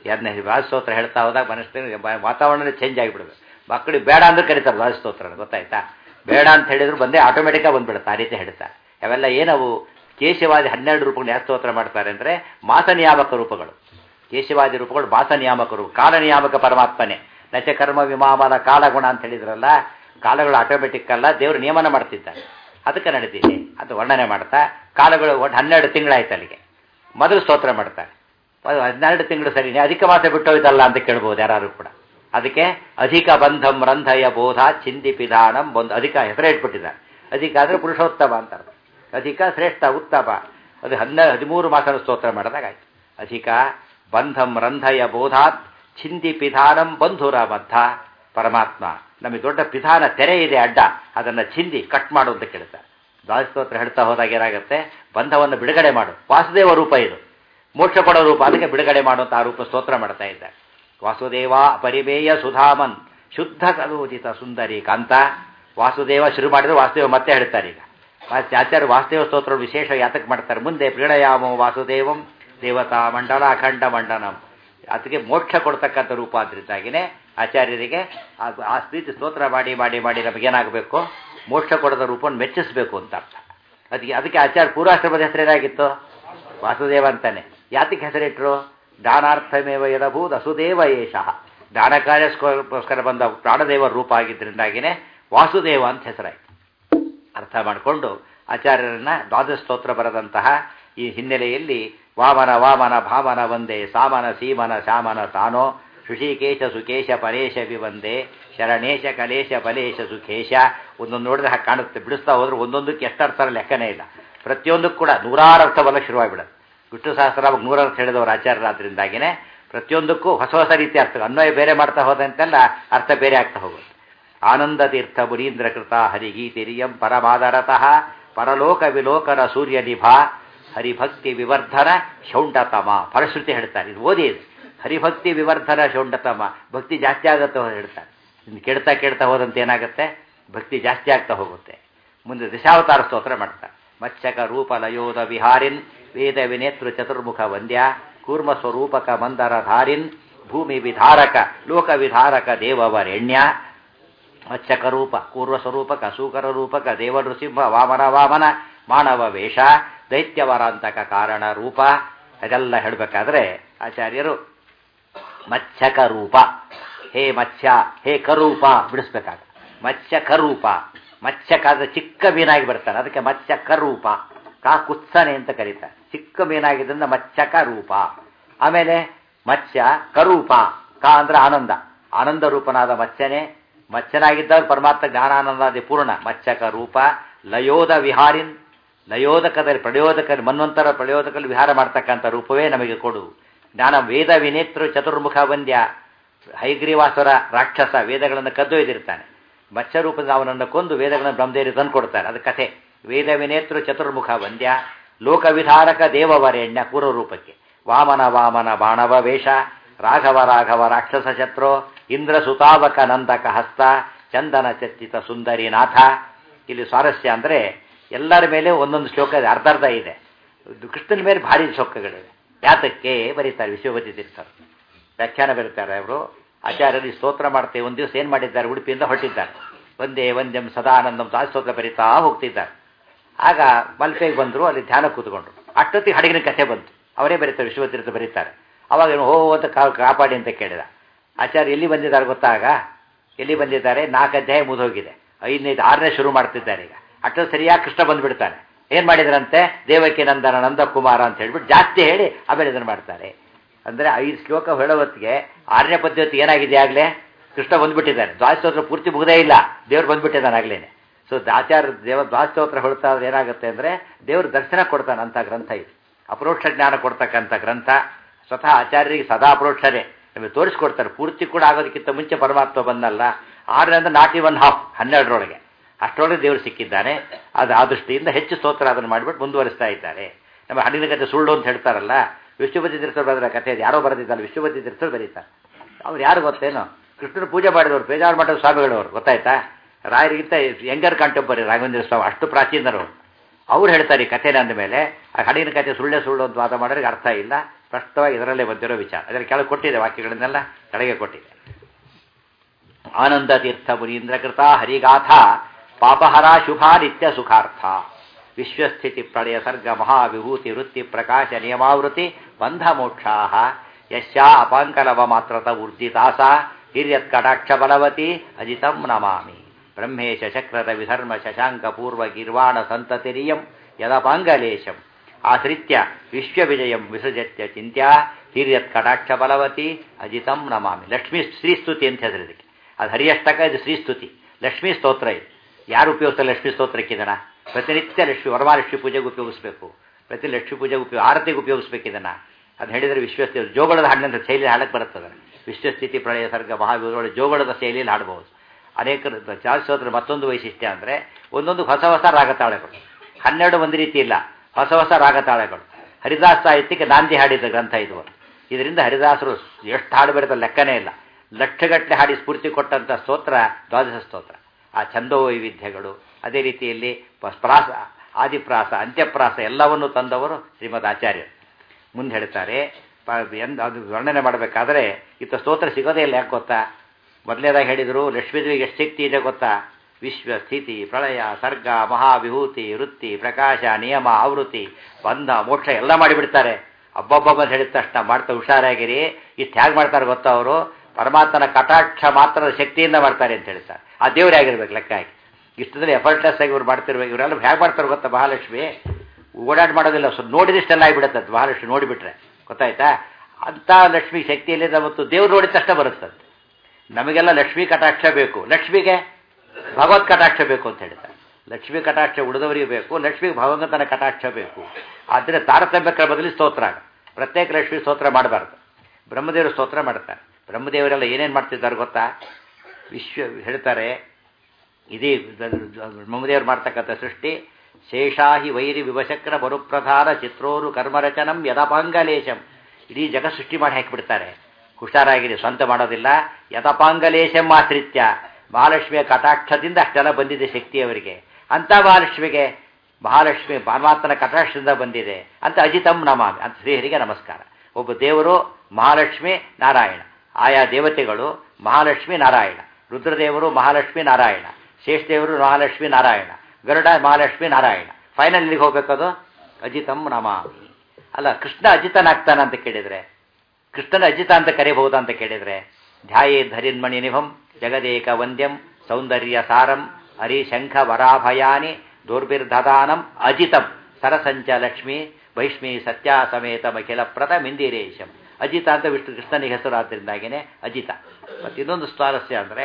ಯಾರನ್ನ ಸ್ತೋತ್ರ ಹೇಳ್ತಾ ಹೋದಾಗ ಮನಸ್ಸಿನ ವಾತಾವರಣನೇ ಚೇಂಜ್ ಆಗಿಬಿಡುತ್ತೆ ಮಕ್ಕಳಿಗೆ ಬೇಡ ಅಂದ್ರೆ ಕರೀತಾರೆ ಸ್ತೋತ್ರ ಗೊತ್ತಾಯ್ತಾ ಬೇಡ ಅಂತ ಹೇಳಿದ್ರು ಬಂದೇ ಆಟೋಮೆಟಿಕ್ಕಾಗಿ ಬಂದ್ಬಿಡುತ್ತೆ ಆ ರೀತಿ ಹೇಳ್ತಾರೆ ಅವೆಲ್ಲ ಏನವು ಕೇಶವಾದಿ ಹನ್ನೆರಡು ರೂಪಗಳು ಯಾಕೆ ಸ್ತೋತ್ರ ಮಾಡ್ತಾರೆ ಅಂದರೆ ಮಾಸನಿಯಾಮಕ ರೂಪಗಳು ಕೇಶವಾದಿ ರೂಪಗಳು ಮಾಸನಿಯಾಮಕ ರೂಪ ಕಾಲನಿಯಾಮಕ ಪರಮಾತ್ಮನೇ ನಚ ಕರ್ಮ ವಿಮಾಮನ ಕಾಲಗುಣ ಅಂತ ಹೇಳಿದ್ರಲ್ಲ ಕಾಲಗಳು ಆಟೋಮೆಟಿಕ್ ಅಲ್ಲ ದೇವರು ನಿಯಮನ ಮಾಡ್ತಿದ್ದಾರೆ ಅದಕ್ಕೆ ನಡೀತಿದೆ ಅದು ವರ್ಣನೆ ಮಾಡ್ತಾ ಕಾಲಗಳು ಒಂದು ಹನ್ನೆರಡು ತಿಂಗಳಾಯ್ತು ಅಲ್ಲಿಗೆ ಮೊದಲು ಸ್ತೋತ್ರ ಮಾಡ್ತಾರೆ ಅದು ಹನ್ನೆರಡು ತಿಂಗಳು ಸರಿನೇ ಅಧಿಕ ಮಾಸ ಬಿಟ್ಟೋಯ್ತಲ್ಲ ಅಂತ ಕೇಳ್ಬೋದು ಯಾರು ಕೂಡ ಅದಕ್ಕೆ ಅಧಿಕ ಬಂಧಂ ರಂಧಯ ಬೋಧ ಚಿಂದಿ ಪಿಧಾನಂ ಒಂದು ಅಧಿಕ ಹೆಸರೇ ಇಟ್ಬಿಟ್ಟಿದ್ದಾರೆ ಅಧಿಕ ಅಂದರೆ ಪುರುಷೋತ್ತಮ ಅಂತಾರೆ ಅಧಿಕ ಶ್ರೇಷ್ಠ ಉತ್ತಮ ಅದು ಹನ್ನೆರಡು ಹದಿಮೂರು ಮಾಸನ ಸ್ತೋತ್ರ ಮಾಡಿದಾಗ ಆಯ್ತು ಅಧಿಕ ಬಂಧಂ ರಂಧಯ ಬೋಧಾತ್ ಚಿಂದಿ ಪಿಧಾನಂ ಬಂಧುರ ಬದ್ಧ ಪರಮಾತ್ಮ ನಮಗೆ ದೊಡ್ಡ ಪಿಧಾನ ತೆರೆ ಇದೆ ಅಡ್ಡ ಅದನ್ನು ಚಿಂದಿ ಕಟ್ ಮಾಡು ಅಂತ ಕೇಳ್ತಾರೆ ಸ್ತೋತ್ರ ಹೇಳ್ತಾ ಹೋದಾಗ ಏನಾಗುತ್ತೆ ಬಂಧವನ್ನು ಬಿಡುಗಡೆ ಮಾಡು ವಾಸುದೇವ ರೂಪ ಇದು ಮೋಕ್ಷ ಕೊಡೋ ರೂಪ ಅದಕ್ಕೆ ಬಿಡುಗಡೆ ಮಾಡುವಂತ ಆ ರೂಪ ಸ್ತೋತ್ರ ಮಾಡ್ತಾ ಇದ್ದಾರೆ ವಾಸುದೇವ ಪರಿಮೇಯ ಸುಧಾಮನ್ ಶುದ್ಧ ಕಲೋದಿತ ಸುಂದರಿ ಕಾಂತ ವಾಸುದೇವ ಶುರು ಮಾಡಿದ್ರೆ ವಾಸುದೇವ ಮತ್ತೆ ಹೇಳ್ತಾರೆ ಈಗ ಆಚಾರ್ಯ ವಾಸುದೇವ ಸ್ತೋತ್ರ ವಿಶೇಷ ಯಾತಕ್ಕೆ ಮಾಡ್ತಾರೆ ಮುಂದೆ ಪ್ರೀಣಯಾಮೋ ವಾಸುದೇವಂ ದೇವತಾ ಮಂಡಲ ಅಖಂಡ ಮಂಡನಂ ಅದಕ್ಕೆ ಮೋಕ್ಷ ಕೊಡ್ತಕ್ಕಂಥ ರೂಪ ಆದ್ರಿಂದಾಗಿನೇ ಆಚಾರ್ಯರಿಗೆ ಆ ಸ್ಥಿತಿ ಸ್ತೋತ್ರ ಮಾಡಿ ಮಾಡಿ ಮಾಡಿ ನಮಗೇನಾಗಬೇಕು ಮೋಕ್ಷ ಕೊಡದ ರೂಪವನ್ನು ಮೆಚ್ಚಿಸಬೇಕು ಅಂತ ಅರ್ಥ ಅದಕ್ಕೆ ಅದಕ್ಕೆ ಆಚಾರ್ಯ ಪೂರ್ವಾಶ್ರಮದ ಹೆಸರೇನಾಗಿತ್ತು ವಾಸುದೇವ ಅಂತಾನೆ ಯಾತಕ್ಕೆ ಹೆಸರಿಟ್ರು ದಾನಾರ್ಥಮೇವ ಯದಭೂತ್ ಅಸುದೇವ ಏಷಃ ದಾನ ಕಾರ್ಯಕ್ಕೋಸ್ಕರ ಬಂದ ಪ್ರಾಣದೇವ ರೂಪ ಆಗಿದ್ದರಿಂದಾಗಿನೇ ವಾಸುದೇವ ಅಂತ ಹೆಸರಾಯಿತು ಅರ್ಥ ಮಾಡಿಕೊಂಡು ಆಚಾರ್ಯರನ್ನ ದ್ವಾದಶ ಸ್ತೋತ್ರ ಬರೆದಂತಹ ಈ ಹಿನ್ನೆಲೆಯಲ್ಲಿ ವಾಮನ ವಾಮನ ಭಾಮನ ಒಂದೇ ಸಾಮನ ಸೀಮನ ಶಾಮನ ತಾನೋ ಶುಷಿಕೇಶ ಸುಕೇಶ ಪರೇಶ ವಿವಂದೆ ಶರಣೇಶ ಕಲೇಶ ಫಲೇಶ ಸುಖೇಶ ಒಂದೊಂದು ನೋಡಿದ್ರೆ ಹಾಗೆ ಕಾಣುತ್ತೆ ಬಿಡಿಸ್ತಾ ಹೋದ್ರೆ ಒಂದೊಂದಕ್ಕೆ ಎಷ್ಟು ಅರ್ಥ ಲೆಕ್ಕನೇ ಇಲ್ಲ ಪ್ರತಿಯೊಂದಕ್ಕೂ ಕೂಡ ನೂರಾರು ಅರ್ಥ ಬಲ್ಲ ಶುರುವಾಗಿಬಿಡುತ್ತೆ ವಿಷ್ಣು ಸಹಸ್ರವಾಗಿ ನೂರಾರು ಹೇಳಿದವರು ಆಚಾರ್ಯರಾದ್ರಿಂದಾಗಿನೇ ಪ್ರತಿಯೊಂದಕ್ಕೂ ಹೊಸ ಹೊಸ ರೀತಿ ಅರ್ಥ ಅನ್ವಯ ಬೇರೆ ಮಾಡ್ತಾ ಹೋದಂತೆಲ್ಲ ಅರ್ಥ ಬೇರೆ ಆಗ್ತಾ ಹೋಗುತ್ತೆ ಆನಂದ ತೀರ್ಥ ಮುನೀಂದ್ರ ಕೃತ ಹರಿಗೀತಿರಿಯಂ ಪರಮಾದರತಃ ಪರಲೋಕ ವಿಲೋಕನ ಸೂರ್ಯ ನಿಭಾ ಹರಿಭಕ್ತಿ ವಿವರ್ಧನ ಶೌಂಡತಮ ಫಲಶ್ರುತಿ ಹೇಳ್ತಾರೆ ಇದು ಓದಿ ಇದು ಹರಿಭಕ್ತಿ ವಿವರ್ಧನ ಶೌಂಡತಮ ಭಕ್ತಿ ಜಾಸ್ತಿ ಆಗುತ್ತೆ ಹೇಳ್ತಾರೆ ಇನ್ನು ಕೇಳ್ತಾ ಕೇಳ್ತಾ ಹೋದಂತೆ ಏನಾಗುತ್ತೆ ಭಕ್ತಿ ಜಾಸ್ತಿ ಆಗ್ತಾ ಹೋಗುತ್ತೆ ಮುಂದೆ ದಶಾವತಾರ ಸ್ತೋತ್ರ ಮಾಡ್ತಾರೆ ಮಚ್ಚಕ ರೂಪ ಲಯೋಧ ವಿಹಾರಿನ್ ವೇದ ವಿನೇತೃ ಚತುರ್ಮುಖ ವಂದ್ಯ ಕೂರ್ಮ ಸ್ವರೂಪಕ ಮಂದರ ಧಾರಿನ್ ಭೂಮಿ ವಿಧಾರಕ ಲೋಕ ವಿಧಾರಕ ದೇವವರೆಣ್ಯ ಮಚ್ಚಕ ರೂಪ ಕೂರ್ವ ಸ್ವರೂಪಕ ಸೂಕರ ರೂಪಕ ದೇವ ನೃಸಿಂಹ ವಾಮನ ವಾಮನ ಮಾನವ ವೇಷ ದೈತ್ಯವರಾಂತಕ ಕಾರಣ ರೂಪ ಅದೆಲ್ಲ ಹೇಳಬೇಕಾದ್ರೆ ಆಚಾರ್ಯರು ಮತ್ಸ್ಯಕ ರೂಪ ಹೇ ಮತ್ಸ್ಯ ಹೇ ಕರೂಪ ಬಿಡಿಸ್ಬೇಕಾಗ ಮತ್ಸ್ಯ ಕರೂಪ ಮತ್ಸ್ಯಕ ಅಂದ್ರೆ ಚಿಕ್ಕ ಮೀನಾಗಿ ಬರ್ತಾನೆ ಅದಕ್ಕೆ ಮತ್ಸ್ಯ ಕರೂಪ ಕಾ ಕುತ್ಸನೆ ಅಂತ ಕರೀತಾರೆ ಚಿಕ್ಕ ಮೀನಾಗಿದ್ದರಿಂದ ಮತ್ಸ್ಯಕ ರೂಪ ಆಮೇಲೆ ಮತ್ಸ್ಯ ಕರೂಪ ಕಾ ಅಂದ್ರೆ ಆನಂದ ಆನಂದ ರೂಪನಾದ ಮತ್ಸ್ಯನೇ ಮತ್ಸ್ಯನಾಗಿದ್ದವ್ರು ಪರಮಾತ್ಮ ಜ್ಞಾನಾನಂದಾದಿ ಪೂರ್ಣ ಮತ್ಸ್ಯಕ ರೂಪ ಲಯೋದ ವಿಹಾರಿನ್ ಲಯೋದಕದಲ್ಲಿ ಪ್ರಯೋದಕ ಮನ್ವಂತರ ಪ್ರಯೋದಕಲ್ಲಿ ವಿಹಾರ ಮಾಡ್ತಕ್ಕಂಥ ರೂಪವೇ ನಮಗೆ ಕೊಡು ಜ್ಞಾನ ವೇದ ವಿನೇತೃ ಚತುರ್ಮುಖ ವಂದ್ಯ ಹೈಗ್ರೀವಾಸುರ ರಾಕ್ಷಸ ವೇದಗಳನ್ನು ಕದ್ದೊಯ್ದಿರ್ತಾನೆ ಮತ್ಸ್ಯ ರೂಪದ ಅವನನ್ನು ಕೊಂದು ವೇದಗಳನ್ನು ಬ್ರಹ್ಮದೇವಿ ತಂದು ಕೊಡ್ತಾರೆ ಅದು ಕಥೆ ವೇದ ವಿನೇತೃ ಚತುರ್ಮುಖ ವಂದ್ಯ ಲೋಕವಿಧಾರಕ ದೇವವರೆಣ್ಯ ಪೂರ್ವ ರೂಪಕ್ಕೆ ವಾಮನ ವಾಮನ ಬಾಣವ ವೇಷ ರಾಘವ ರಾಘವ ರಾಕ್ಷಸ ಶತ್ರು ಇಂದ್ರ ಸುತಾವಕ ನಂದಕ ಹಸ್ತ ಚಂದನ ಚರ್ಚಿತ ಸುಂದರಿ ನಾಥ ಇಲ್ಲಿ ಸ್ವಾರಸ್ಯ ಅಂದರೆ ಎಲ್ಲರ ಮೇಲೆ ಒಂದೊಂದು ಶ್ಲೋಕ ಇದೆ ಅರ್ಧ ಅರ್ಧ ಇದೆ ಕೃಷ್ಣನ ಮೇಲೆ ಭಾರಿ ಶ್ಲೋಕಗಳಿವೆ ಯಾತಕ್ಕೆ ಬರೀತಾರೆ ವಿಶ್ವಪತಿ ತೀರ್ಥರು ವ್ಯಾಖ್ಯಾನ ಬರೀತಾರೆ ಅವರು ಆಚಾರ್ಯರು ಸ್ತೋತ್ರ ಮಾಡ್ತೇವೆ ಒಂದು ದಿವಸ ಏನು ಮಾಡಿದ್ದಾರೆ ಉಡುಪಿಯಿಂದ ಹೊರಟಿದ್ದಾರೆ ಒಂದೇ ಒಂದೆಂ ಸದಾನಂದಂ ತಾ ಸ್ತೋತ್ರ ಬರೀತಾ ಹೋಗ್ತಿದ್ದಾರೆ ಆಗ ಮಲ್ಪೆಗೆ ಬಂದರು ಅಲ್ಲಿ ಧ್ಯಾನ ಕೂತ್ಕೊಂಡ್ರು ಅಷ್ಟೊತ್ತಿಗೆ ಹಡಗಿನ ಕಥೆ ಬಂತು ಅವರೇ ಬರೀತಾರೆ ವಿಶ್ವತೀರ್ಥ ಬರೀತಾರೆ ಅವಾಗ ಏನು ಹೋ ಅಂತ ಕಾಪಾಡಿ ಅಂತ ಕೇಳಿದ ಆಚಾರ್ಯ ಎಲ್ಲಿ ಬಂದಿದ್ದಾರೆ ಗೊತ್ತಾಗ ಎಲ್ಲಿ ಬಂದಿದ್ದಾರೆ ನಾಲ್ಕು ಅಧ್ಯಾಯ ಮುಗಿದೋಗಿದೆ ಐದನೇದು ಆರನೇ ಶುರು ಮಾಡ್ತಿದ್ದಾರೆ ಈಗ ಅಷ್ಟು ಸರಿಯಾಗಿ ಕೃಷ್ಣ ಬಂದ್ಬಿಡ್ತಾನೆ ಏನ್ ಮಾಡಿದ್ರಂತೆ ದೇವಕಿ ನಂದನ ನಂದಕುಮಾರ ಅಂತ ಹೇಳ್ಬಿಟ್ಟು ಜಾಸ್ತಿ ಹೇಳಿ ಆಮೇಲೆ ಇದನ್ನು ಮಾಡ್ತಾರೆ ಅಂದ್ರೆ ಐದು ಶ್ಲೋಕ ಹೇಳೋ ಹೊತ್ತಿಗೆ ಆರನೇ ಪದ್ಧತಿ ಏನಾಗಿದೆ ಆಗ್ಲೇ ಕೃಷ್ಣ ಬಂದ್ಬಿಟ್ಟಿದ್ದಾನೆ ದ್ವಾಸ್ತೋತ್ರ ಪೂರ್ತಿ ಮುಗದೇ ಇಲ್ಲ ದೇವ್ರು ಬಂದ್ಬಿಟ್ಟಿದ್ದಾನೆ ಆಗ್ಲೇನೆ ಸೊ ಆಚಾರ್ಯ ದೇವ ದ್ವಾಸ್ತೋತ್ರ ಹೇಳ್ತಾ ಇದ್ರೆ ಏನಾಗುತ್ತೆ ಅಂದ್ರೆ ದೇವ್ರ ದರ್ಶನ ಕೊಡ್ತಾನೆ ಅಂತ ಗ್ರಂಥ ಇದು ಅಪರೋಕ್ಷ ಜ್ಞಾನ ಕೊಡ್ತಕ್ಕಂಥ ಗ್ರಂಥ ಸ್ವತಃ ಆಚಾರ್ಯರಿಗೆ ಸದಾ ಅಪರೋಕ್ಷರೇ ನಮಗೆ ತೋರಿಸ್ಕೊಡ್ತಾರೆ ಪೂರ್ತಿ ಕೂಡ ಆಗೋದಕ್ಕಿಂತ ಮುಂಚೆ ಪರಮಾತ್ಮ ಬಂದಲ್ಲ ಆರರಿಂದ ನಾಟ್ ಇವನ್ ಹಾಫ್ ಹನ್ನೆರಡರೊಳಗೆ ಅಷ್ಟರೊಳಗೆ ದೇವರು ಸಿಕ್ಕಿದ್ದಾನೆ ಅದು ಆ ದೃಷ್ಟಿಯಿಂದ ಹೆಚ್ಚು ಸ್ತೋತ್ರ ಅದನ್ನು ಮಾಡಿಬಿಟ್ಟು ಮುಂದುವರಿಸ್ತಾ ಇದ್ದಾರೆ ನಮ್ಮ ಹಣ್ಣಿನ ಕಥೆ ಸುಳ್ಳು ಅಂತ ಹೇಳ್ತಾರಲ್ಲ ವಿಶ್ವಪತಿ ತೀರ್ಥರು ಬರೆದ ಕಥೆ ಯಾರೋ ಬರೆದಿದ್ದಲ್ಲ ವಿಶ್ವಪತಿ ತೀರ್ಥರು ಬರೀತಾರೆ ಅವ್ರು ಯಾರು ಗೊತ್ತೇನೋ ಕೃಷ್ಣನ ಪೂಜೆ ಮಾಡಿದವರು ಬೇಜಾರು ಮಠದ ಸ್ವಾಮಿಗಳವರು ಗೊತ್ತಾಯ್ತಾ ರಾಯರಿಗಿಂತ ಯಂಗರ್ ಕಂಟೆಂಪರಿ ರಾಘವೇಂದ್ರ ಸ್ವಾಮಿ ಅಷ್ಟು ಪ್ರಾಚೀನರು ಅವ್ರು ಹೇಳ್ತಾರೆ ಈ ಕಥೆನ ಅಂದ ಮೇಲೆ ಆ ಹಡಿನ ಕಥೆ ಸುಳ್ಳೆ ಸುಳ್ಳು ಅಂತ ವಾದ ಮಾಡೋರಿಗೆ ಅರ್ಥ ಇಲ್ಲ ಸ್ಪಷ್ಟವಾಗಿ ಇದರಲ್ಲೇ ಬಂದಿರೋ ವಿಚಾರ ಅದರಲ್ಲಿ ಕೆಳಗೆ ಕೊಟ್ಟಿದೆ ವಾಕ್ಯಗಳನ್ನೆಲ್ಲ ಕೆಳಗೆ ಕೊಟ್ಟಿದೆ ಆನಂದ ತೀರ್ಥ ಮುನೀಂದ್ರಕೃತ ಹರಿಗಾಥಾ ಪಾಪಹರ ಶುಭ ನಿತ್ಯ ಸುಖಾರ್ಥ ವಿಶ್ವಸ್ಥಿತಿ ಪ್ರಳಯ ಸರ್ಗ ಮಹಾವಿಭೂತಿ ವೃತ್ತಿ ಪ್ರಕಾಶ ನಿಯಮಾವೃತಿ ಬಂಧ ಮೋಕ್ಷಾ ಯಶ್ಯಾ ಅಪಾಂಕಲವ ಮಾತ್ರತ ಊರ್ಜಿತಾಸ ಹಿರ್ಯತ್ ಕಟಾಕ್ಷ ಬಲವತಿ ಅಜಿತಂ ನಮಾಮಿ ಬ್ರಹ್ಮೇಶ ಚಕ್ರದ ವಿಧರ್ಮ ಶಶಾಂಕ ಪೂರ್ವ ಗಿರ್ವಾಣ ಸಂತತಿರಿಯಂ ಯದಪಾಂಗಲೇಶಂ ಆಶ್ರಿತ್ಯ ವಿಶ್ವವಿಜಯಂ ವಿಸೃಜತ್ಯ ಚಿಂತ್ಯ ಹಿರ್ಯತ್ ಕಟಾಕ್ಷ ಬಲವತಿ ಅಜಿತಂ ನಮಾಮಿ ಲಕ್ಷ್ಮೀ ಶ್ರೀಸ್ತುತಿ ಅಂತ ಹೆಸರಿದಕ್ಕೆ ಅದು ಹರಿಯಷ್ಟಕ ಇದು ಶ್ರೀಸ್ತುತಿ ಲಕ್ಷ್ಮೀ ಸ್ತೋತ್ರ ಇದು ಯಾರು ಉಪಯೋಗಿಸ್ತಾರೆ ಲಕ್ಷ್ಮೀ ಸ್ತೋತ್ರಕ್ಕಿದನ ಪ್ರತಿನಿತ್ಯ ಲಕ್ಷ್ಮಿ ವರಮಹಾಲಕ್ಷ್ಮಿ ಪೂಜೆಗೆ ಉಪಯೋಗಿಸಬೇಕು ಪ್ರತಿ ಲಕ್ಷ್ಮಿ ಪೂಜೆಗೆ ಉಪಯೋಗ ಆರತಿಗೆ ಉಪಯೋಗಿಸ್ಬೇಕು ಇದನ್ನ ಅದು ಹೇಳಿದರೆ ವಿಶ್ವಸ್ಥಿತಿ ಜೋಗಳದ ಹಾಡಿನಂತ ಶೈಲಿ ಹಾಡಕ್ಕೆ ಬರ್ತದೆ ವಿಶ್ವಸ್ಥಿತಿ ಪ್ರಳಯ ಸರ್ಗ ಮಹಾವೀರೊಳಗೆ ಜೋಗಳದ ಶೈಲಿಯಲ್ಲಿ ಹಾಡಬಹುದು ಅನೇಕರು ಚಾರಿಸೋದ್ರ ಮತ್ತೊಂದು ವೈಶಿಷ್ಟ್ಯ ಅಂದರೆ ಒಂದೊಂದು ಹೊಸ ಹೊಸ ರಾಗತಾಳಗಳು ಹನ್ನೆರಡು ಒಂದು ರೀತಿ ಇಲ್ಲ ಹೊಸ ಹೊಸ ರಾಗತಾಳಗಳು ಹರಿದಾಸ ಸಾಹಿತ್ಯಕ್ಕೆ ನಾಂದಿ ಹಾಡಿದ ಗ್ರಂಥ ಇದು ಇದರಿಂದ ಹರಿದಾಸರು ಎಷ್ಟು ಹಾಡು ಬರುತ್ತೆ ಲೆಕ್ಕನೇ ಇಲ್ಲ ಲಕ್ಷಗಟ್ಟಲೆ ಹಾಡಿ ಸ್ಫೂರ್ತಿ ಕೊಟ್ಟಂಥ ಸ್ತೋತ್ರ ದ್ವಾದಶ ಸ್ತೋತ್ರ ಆ ಛಂದೋ ವೈವಿಧ್ಯಗಳು ಅದೇ ರೀತಿಯಲ್ಲಿ ಪ್ರಾಸ ಆದಿಪ್ರಾಸ ಅಂತ್ಯಪ್ರಾಸ ಎಲ್ಲವನ್ನೂ ತಂದವರು ಶ್ರೀಮದ್ ಆಚಾರ್ಯರು ಮುಂದೆ ಹೇಳ್ತಾರೆ ಎಂದ ಅದು ವರ್ಣನೆ ಮಾಡಬೇಕಾದ್ರೆ ಇತ್ತ ಸ್ತೋತ್ರ ಸಿಗೋದೇ ಇಲ್ಲ ಯಾಕೆ ಗೊತ್ತಾ ಮೊದಲೇದಾಗಿ ಹೇಳಿದರು ಲಕ್ಷ್ಮೀದೇವಿಗೆ ಎಷ್ಟು ಶಕ್ತಿ ಇದೆ ಗೊತ್ತಾ ವಿಶ್ವ ಸ್ಥಿತಿ ಪ್ರಳಯ ಸರ್ಗ ಮಹಾವಿಭೂತಿ ವೃತ್ತಿ ಪ್ರಕಾಶ ನಿಯಮ ಆವೃತ್ತಿ ಬಂಧ ಮೋಕ್ಷ ಎಲ್ಲ ಮಾಡಿಬಿಡ್ತಾರೆ ಅಬ್ಬಬ್ಬಬ್ಬ ಹೇಳಿದ ತಕ್ಷಣ ಮಾಡ್ತಾ ಹುಷಾರಾಗಿರಿ ಇಷ್ಟು ಹೇಗೆ ಮಾಡ್ತಾರೆ ಗೊತ್ತಾ ಅವರು ಪರಮಾತ್ಮನ ಕಟಾಕ್ಷ ಮಾತ್ರದ ಶಕ್ತಿಯಿಂದ ಮಾಡ್ತಾರೆ ಅಂತ ಹೇಳ್ತಾರೆ ಆ ದೇವರೇ ಆಗಿರ್ಬೇಕು ಲೆಕ್ಕ ಹಾಕಿ ಇಷ್ಟದಲ್ಲಿ ಎಫರ್ಟ್ಲೆಸ್ ಆಗಿ ಇವ್ರು ಮಾಡ್ತಿರ್ಬೇಕು ಇವರೆಲ್ಲ ಹೇಗೆ ಮಾಡ್ತಾರೆ ಗೊತ್ತಾ ಮಹಾಲಕ್ಷ್ಮಿ ಓಡಾಟ ಮಾಡೋದಿಲ್ಲ ಸೊ ನೋಡಿದಿಷ್ಟೆಲ್ಲ ಆಗಿಬಿಡುತ್ತೆ ಅದು ಮಹಾಲಕ್ಷ್ಮಿ ನೋಡಿಬಿಟ್ರೆ ಗೊತ್ತಾಯ್ತಾ ಅಂಥ ಲಕ್ಷ್ಮಿ ಶಕ್ತಿಯಲ್ಲಿ ಮತ್ತು ದೇವ್ರು ನೋಡಿದ ತಕ್ಷಣ ಬರುತ್ತಂತೆ ನಮಗೆಲ್ಲ ಲಕ್ಷ್ಮೀ ಕಟಾಕ್ಷ ಬೇಕು ಲಕ್ಷ್ಮಿಗೆ ಭಗವತ್ ಕಟಾಕ್ಷ ಬೇಕು ಅಂತ ಹೇಳ್ತಾರೆ ಲಕ್ಷ್ಮೀ ಕಟಾಕ್ಷ ಉಳಿದವರಿಗೆ ಬೇಕು ಲಕ್ಷ್ಮಿಗೆ ಭಗವಂತನ ಕಟಾಕ್ಷ ಬೇಕು ಆದರೆ ತಾರತಮ್ಯಕ್ಕೆ ಬದಲಿ ಸ್ತೋತ್ರ ಪ್ರತ್ಯೇಕ ಲಕ್ಷ್ಮಿ ಸ್ತೋತ್ರ ಮಾಡಬಾರ್ದು ಬ್ರಹ್ಮದೇವರು ಸ್ತೋತ್ರ ಮಾಡ್ತಾರೆ ಬ್ರಹ್ಮದೇವರೆಲ್ಲ ಏನೇನು ಮಾಡ್ತಿದ್ದಾರೆ ಗೊತ್ತಾ ವಿಶ್ವ ಹೇಳ್ತಾರೆ ಇದೇ ಬ್ರಹ್ಮದೇವರು ಮಾಡ್ತಕ್ಕಂಥ ಸೃಷ್ಟಿ ಶೇಷಾಹಿ ವೈರಿ ವಿವಶಕ್ರ ಮರುಪ್ರಧಾನ ಚಿತ್ರೋರು ಕರ್ಮರಚನಂ ಯದಪಾಂಗಲೇಶಂ ಇಡೀ ಜಗ ಸೃಷ್ಟಿ ಮಾಡಿ ಹಾಕಿಬಿಡ್ತಾರೆ ಹುಷಾರಾಗಿರಿ ಸ್ವಂತ ಮಾಡೋದಿಲ್ಲ ಯಥಪಾಂಗಲೇಶಂ ಆಶ್ರಿತ್ಯ ಮಹಾಲಕ್ಷ್ಮಿಯ ಕಟಾಕ್ಷದಿಂದ ಅಷ್ಟೆಲ್ಲ ಬಂದಿದೆ ಶಕ್ತಿ ಅವರಿಗೆ ಅಂಥ ಮಹಾಲಕ್ಷ್ಮಿಗೆ ಮಹಾಲಕ್ಷ್ಮಿ ಪರಮಾತ್ಮನ ಕಟಾಕ್ಷದಿಂದ ಬಂದಿದೆ ಅಂತ ಅಜಿತಂ ನಮಾಮಿ ಅಂತ ಶ್ರೀಹರಿಗೆ ನಮಸ್ಕಾರ ಒಬ್ಬ ದೇವರು ಮಹಾಲಕ್ಷ್ಮಿ ನಾರಾಯಣ ಆಯಾ ದೇವತೆಗಳು ಮಹಾಲಕ್ಷ್ಮಿ ನಾರಾಯಣ ರುದ್ರದೇವರು ಮಹಾಲಕ್ಷ್ಮಿ ನಾರಾಯಣ ಶೇಷದೇವರು ಮಹಾಲಕ್ಷ್ಮಿ ನಾರಾಯಣ ಗರುಡ ಮಹಾಲಕ್ಷ್ಮಿ ನಾರಾಯಣ ಫೈನಲ್ ಇಲ್ಲಿಗೆ ಹೋಗ್ಬೇಕದು ಅಜಿತಂ ನಮಾಮಿ ಅಲ್ಲ ಕೃಷ್ಣ ಅಜಿತನಾಗ್ತಾನ ಅಂತ ಕೇಳಿದರೆ ಕೃಷ್ಣನ ಅಜಿತ ಅಂತ ಕರಿಬಹುದಾ ಅಂತ ಕೇಳಿದರೆ ಧ್ಯಾಯೇ ಧರಿನ್ಮಣಿ ನಿಭಂ ಜಗದೇಕ ವಂದ್ಯಂ ಸೌಂದರ್ಯ ಸಾರಂ ಹರಿಶಂಖ ವರಾಭಯಾನಿ ದುರ್ಬಿರ್ಧದಾನಂ ಅಜಿತಂ ಸರಸಂಚ ಲಕ್ಷ್ಮಿ ವೈಷ್ಮಿ ಸತ್ಯ ಸಮೇತ ಮಖಿಲ ಪ್ರದ ಮಿಂದಿರೇಶಂ ಅಜಿತ ಅಂತ ವಿಷ್ಣು ಕೃಷ್ಣನಿಗೆ ಹೆಸರು ಆದ್ದರಿಂದಾಗಿನೇ ಅಜಿತ ಮತ್ತು ಇನ್ನೊಂದು ಸ್ವಾರಸ್ಯ ಅಂದರೆ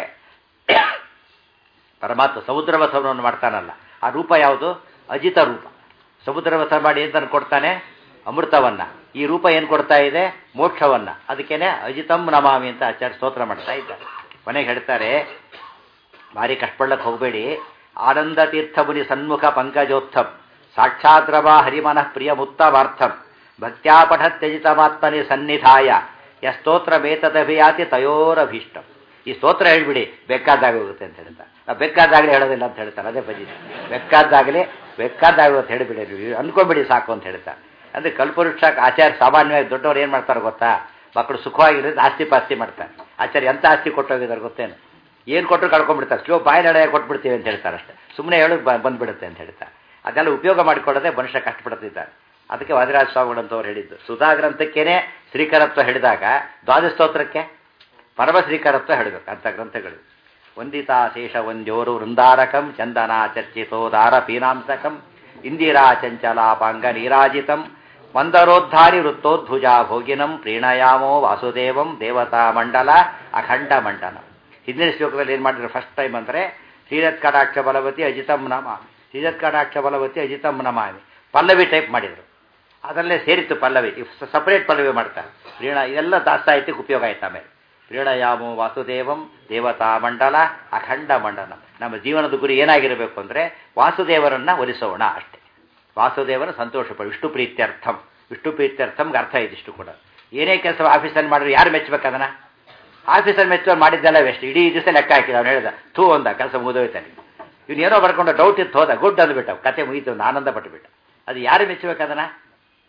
ಪರಮಾತ್ಮ ಸಮುದ್ರವಥವನ್ನು ಮಾಡ್ತಾನಲ್ಲ ಆ ರೂಪ ಯಾವುದು ಅಜಿತ ರೂಪ ಸಮುದ್ರವಥ ಮಾಡಿ ಏನು ಕೊಡ್ತಾನೆ ಅಮೃತವನ್ನ ಈ ರೂಪ ಏನು ಕೊಡ್ತಾ ಇದೆ ಮೋಕ್ಷವನ್ನ ಅದಕ್ಕೇನೆ ಅಜಿತಂ ನಮಾಮಿ ಅಂತ ಆಚಾರ್ಯ ಸ್ತೋತ್ರ ಮಾಡ್ತಾ ಇದ್ದಾರೆ ಕೊನೆಗೆ ಹೇಳ್ತಾರೆ ಭಾರಿ ಕಷ್ಟಪಡ್ಲಕ್ಕೆ ಹೋಗಬೇಡಿ ಆನಂದ ತೀರ್ಥ ಮುನಿ ಸನ್ಮುಖ ಪಂಕಜೋತ್ಥಂ ಸಾಕ್ಷಾದ್ರವಾ ಹರಿಮನಃ ಪ್ರಿಯ ಮುತ್ತವಾರ್ಥಂ ಭಕ್ತ್ಯಾಪಠತ್ಯಜಿತಮಾತ್ಮನಿ ಸನ್ನಿಧಾಯ ಯಸ್ತೋತ್ರ ಮೇತದಭಿಯಾತಿ ತಯೋರಭೀಷ್ಟಂ ಈ ಸ್ತೋತ್ರ ಹೇಳ್ಬಿಡಿ ಬೇಕಾದಾಗ ಹೋಗುತ್ತೆ ಅಂತ ಹೇಳ್ತಾರೆ ನಾವು ಬೇಕಾದಾಗಲೇ ಹೇಳೋದಿಲ್ಲ ಅಂತ ಹೇಳ್ತಾರೆ ಅದೇ ಪದಿ ಬೇಕಾದಾಗಲೇ ಬೇಕಾದಾಗ ಅಂತ ಹೇಳಿಬಿಡಿ ನೀವು ಅನ್ಕೊಂಬಿಡಿ ಸಾಕು ಅಂತ ಹೇಳ್ತಾರೆ ಅಂದರೆ ಕಲ್ಪವೃಕ್ಷ ಆಚಾರ್ಯ ಸಾಮಾನ್ಯವಾಗಿ ದೊಡ್ಡವ್ರು ಏನು ಮಾಡ್ತಾರೆ ಗೊತ್ತಾ ಮಕ್ಕಳು ಸುಖವಾಗಿರೋದು ಆಸ್ತಿ ಪಾಸ್ತಿ ಮಾಡ್ತಾರೆ ಆಚಾರ್ಯ ಎಂಥ ಆಸ್ತಿ ಕೊಟ್ಟೋಗಿದ್ದಾರೆ ಗೊತ್ತೇನು ಏನು ಕೊಟ್ಟರು ಕಳ್ಕೊಂಡ್ಬಿಡ್ತಾರೆ ಸ್ಲೋ ಬಾಯಿ ನಡೆ ಕೊಟ್ಬಿಡ್ತೀವಿ ಅಂತ ಹೇಳ್ತಾರೆ ಅಷ್ಟೇ ಸುಮ್ಮನೆ ಹೇಳು ಬಂದ್ಬಿಡುತ್ತೆ ಅಂತ ಹೇಳ್ತಾರೆ ಅದೆಲ್ಲ ಉಪಯೋಗ ಮಾಡಿಕೊಳ್ಳದೆ ಮನುಷ್ಯ ಕಷ್ಟಪಡ್ತಿದ್ದಾರೆ ಅದಕ್ಕೆ ವಾದಿರಾಜ ಸ್ವಾಮಿಗಳಂತವ್ರು ಹೇಳಿದ್ದು ಸುಧಾ ಗ್ರಂಥಕ್ಕೇನೆ ಶ್ರೀಕರತ್ವ ಹೇಳಿದಾಗ ದ್ವಾದಶ ಸ್ತೋತ್ರಕ್ಕೆ ಪರಮ ಶ್ರೀಕರತ್ವ ಹೇಳಬೇಕು ಅಂಥ ಗ್ರಂಥಗಳು ವಂದಿತಾ ಶೇಷ ವಂದ್ಯೋರು ವೃಂದಾರಕಂ ಚಂದನಾ ಚರ್ಚಿತೋದಾರ ಪೀನಾಂಸಕಂ ಇಂದಿರಾ ಚಂಚಲಾಪಾಂಗ ನೀರಾಜಿತಂ ಮಂದರೋದ್ಧಾರಿ ವೃತ್ತೋದ್ಭುಜಾ ಭೋಗಿನಂ ಪ್ರೀಣಯಾಮೋ ವಾಸುದೇವಂ ದೇವತಾ ಮಂಡಲ ಅಖಂಡ ಮಂಡಲಂ ಹಿಂದಿನ ಶ್ಲೋಕದಲ್ಲಿ ಏನು ಮಾಡಿದ್ರು ಫಸ್ಟ್ ಟೈಮ್ ಅಂದರೆ ಶ್ರೀರತ್ ಕಟಾಕ್ಷ ಬಲವತಿ ಅಜಿತಂ ನಮಾಮಿ ಶ್ರೀರತ್ ಕಟಾಕ್ಷ ಬಲವತಿ ಅಜಿತಂ ನಮಾಮಿ ಪಲ್ಲವಿ ಟೈಪ್ ಮಾಡಿದರು ಅದರಲ್ಲೇ ಸೇರಿತ್ತು ಪಲ್ಲವಿ ಸಪರೇಟ್ ಪಲ್ಲವಿ ಮಾಡ್ತಾರೆ ಪ್ರೀಣ ಇದೆಲ್ಲ ದಾಸ್ತಾಯಿತಿಗೆ ಉಪಯೋಗ ಆಯ್ತು ಆಮೇಲೆ ಪ್ರೀಣಯಾಮೋ ವಾಸುದೇವಂ ದೇವತಾ ಮಂಡಲ ಅಖಂಡ ಮಂಡಲ ನಮ್ಮ ಜೀವನದ ಗುರಿ ಏನಾಗಿರಬೇಕು ಅಂದರೆ ವಾಸುದೇವರನ್ನು ಒಲಿಸೋಣ ಅಷ್ಟೇ ವಾಸುದೇವರ ಸಂತೋಷಪಡ ವಿಷ್ಣು ಪ್ರೀತ್ಯರ್ಥಂ ವಿಷ್ಣು ಪ್ರೀತ್ಯರ್ಥಂಗೆ ಅರ್ಥ ಇದಿಷ್ಟು ಕೂಡ ಏನೇ ಕೆಲಸ ಆಫೀಸಲ್ಲಿ ಮಾಡಿದ್ರೆ ಯಾರು ಮೆಚ್ಚಬೇಕು ಅದನ್ನು ಆಫೀಸಲ್ಲಿ ಮೆಚ್ಚೋರು ಮಾಡಿದ್ದೆಲ್ಲ ವೆಸ್ಟ್ ಇಡೀ ದಿವಸ ಲೆಕ್ಕ ಹಾಕಿದ ಅವ್ನು ಹೇಳ್ದ ಥೂ ಅಂದ ಕೆಲಸ ಮುಗಿದೋಯ್ತಾನೆ ಇವ್ನು ಏನೋ ಬರ್ಕೊಂಡು ಡೌಟ್ ಇತ್ತು ಹೋದ ಗುಡ್ ಅಂದ್ಬಿಟ್ಟ ಕತೆ ಮುಗೀತು ಒಂದು ಆನಂದ ಪಟ್ಟುಬಿಟ್ಟ ಅದು ಯಾರು ಮೆಚ್ಚಬೇಕು ಅದನ್ನು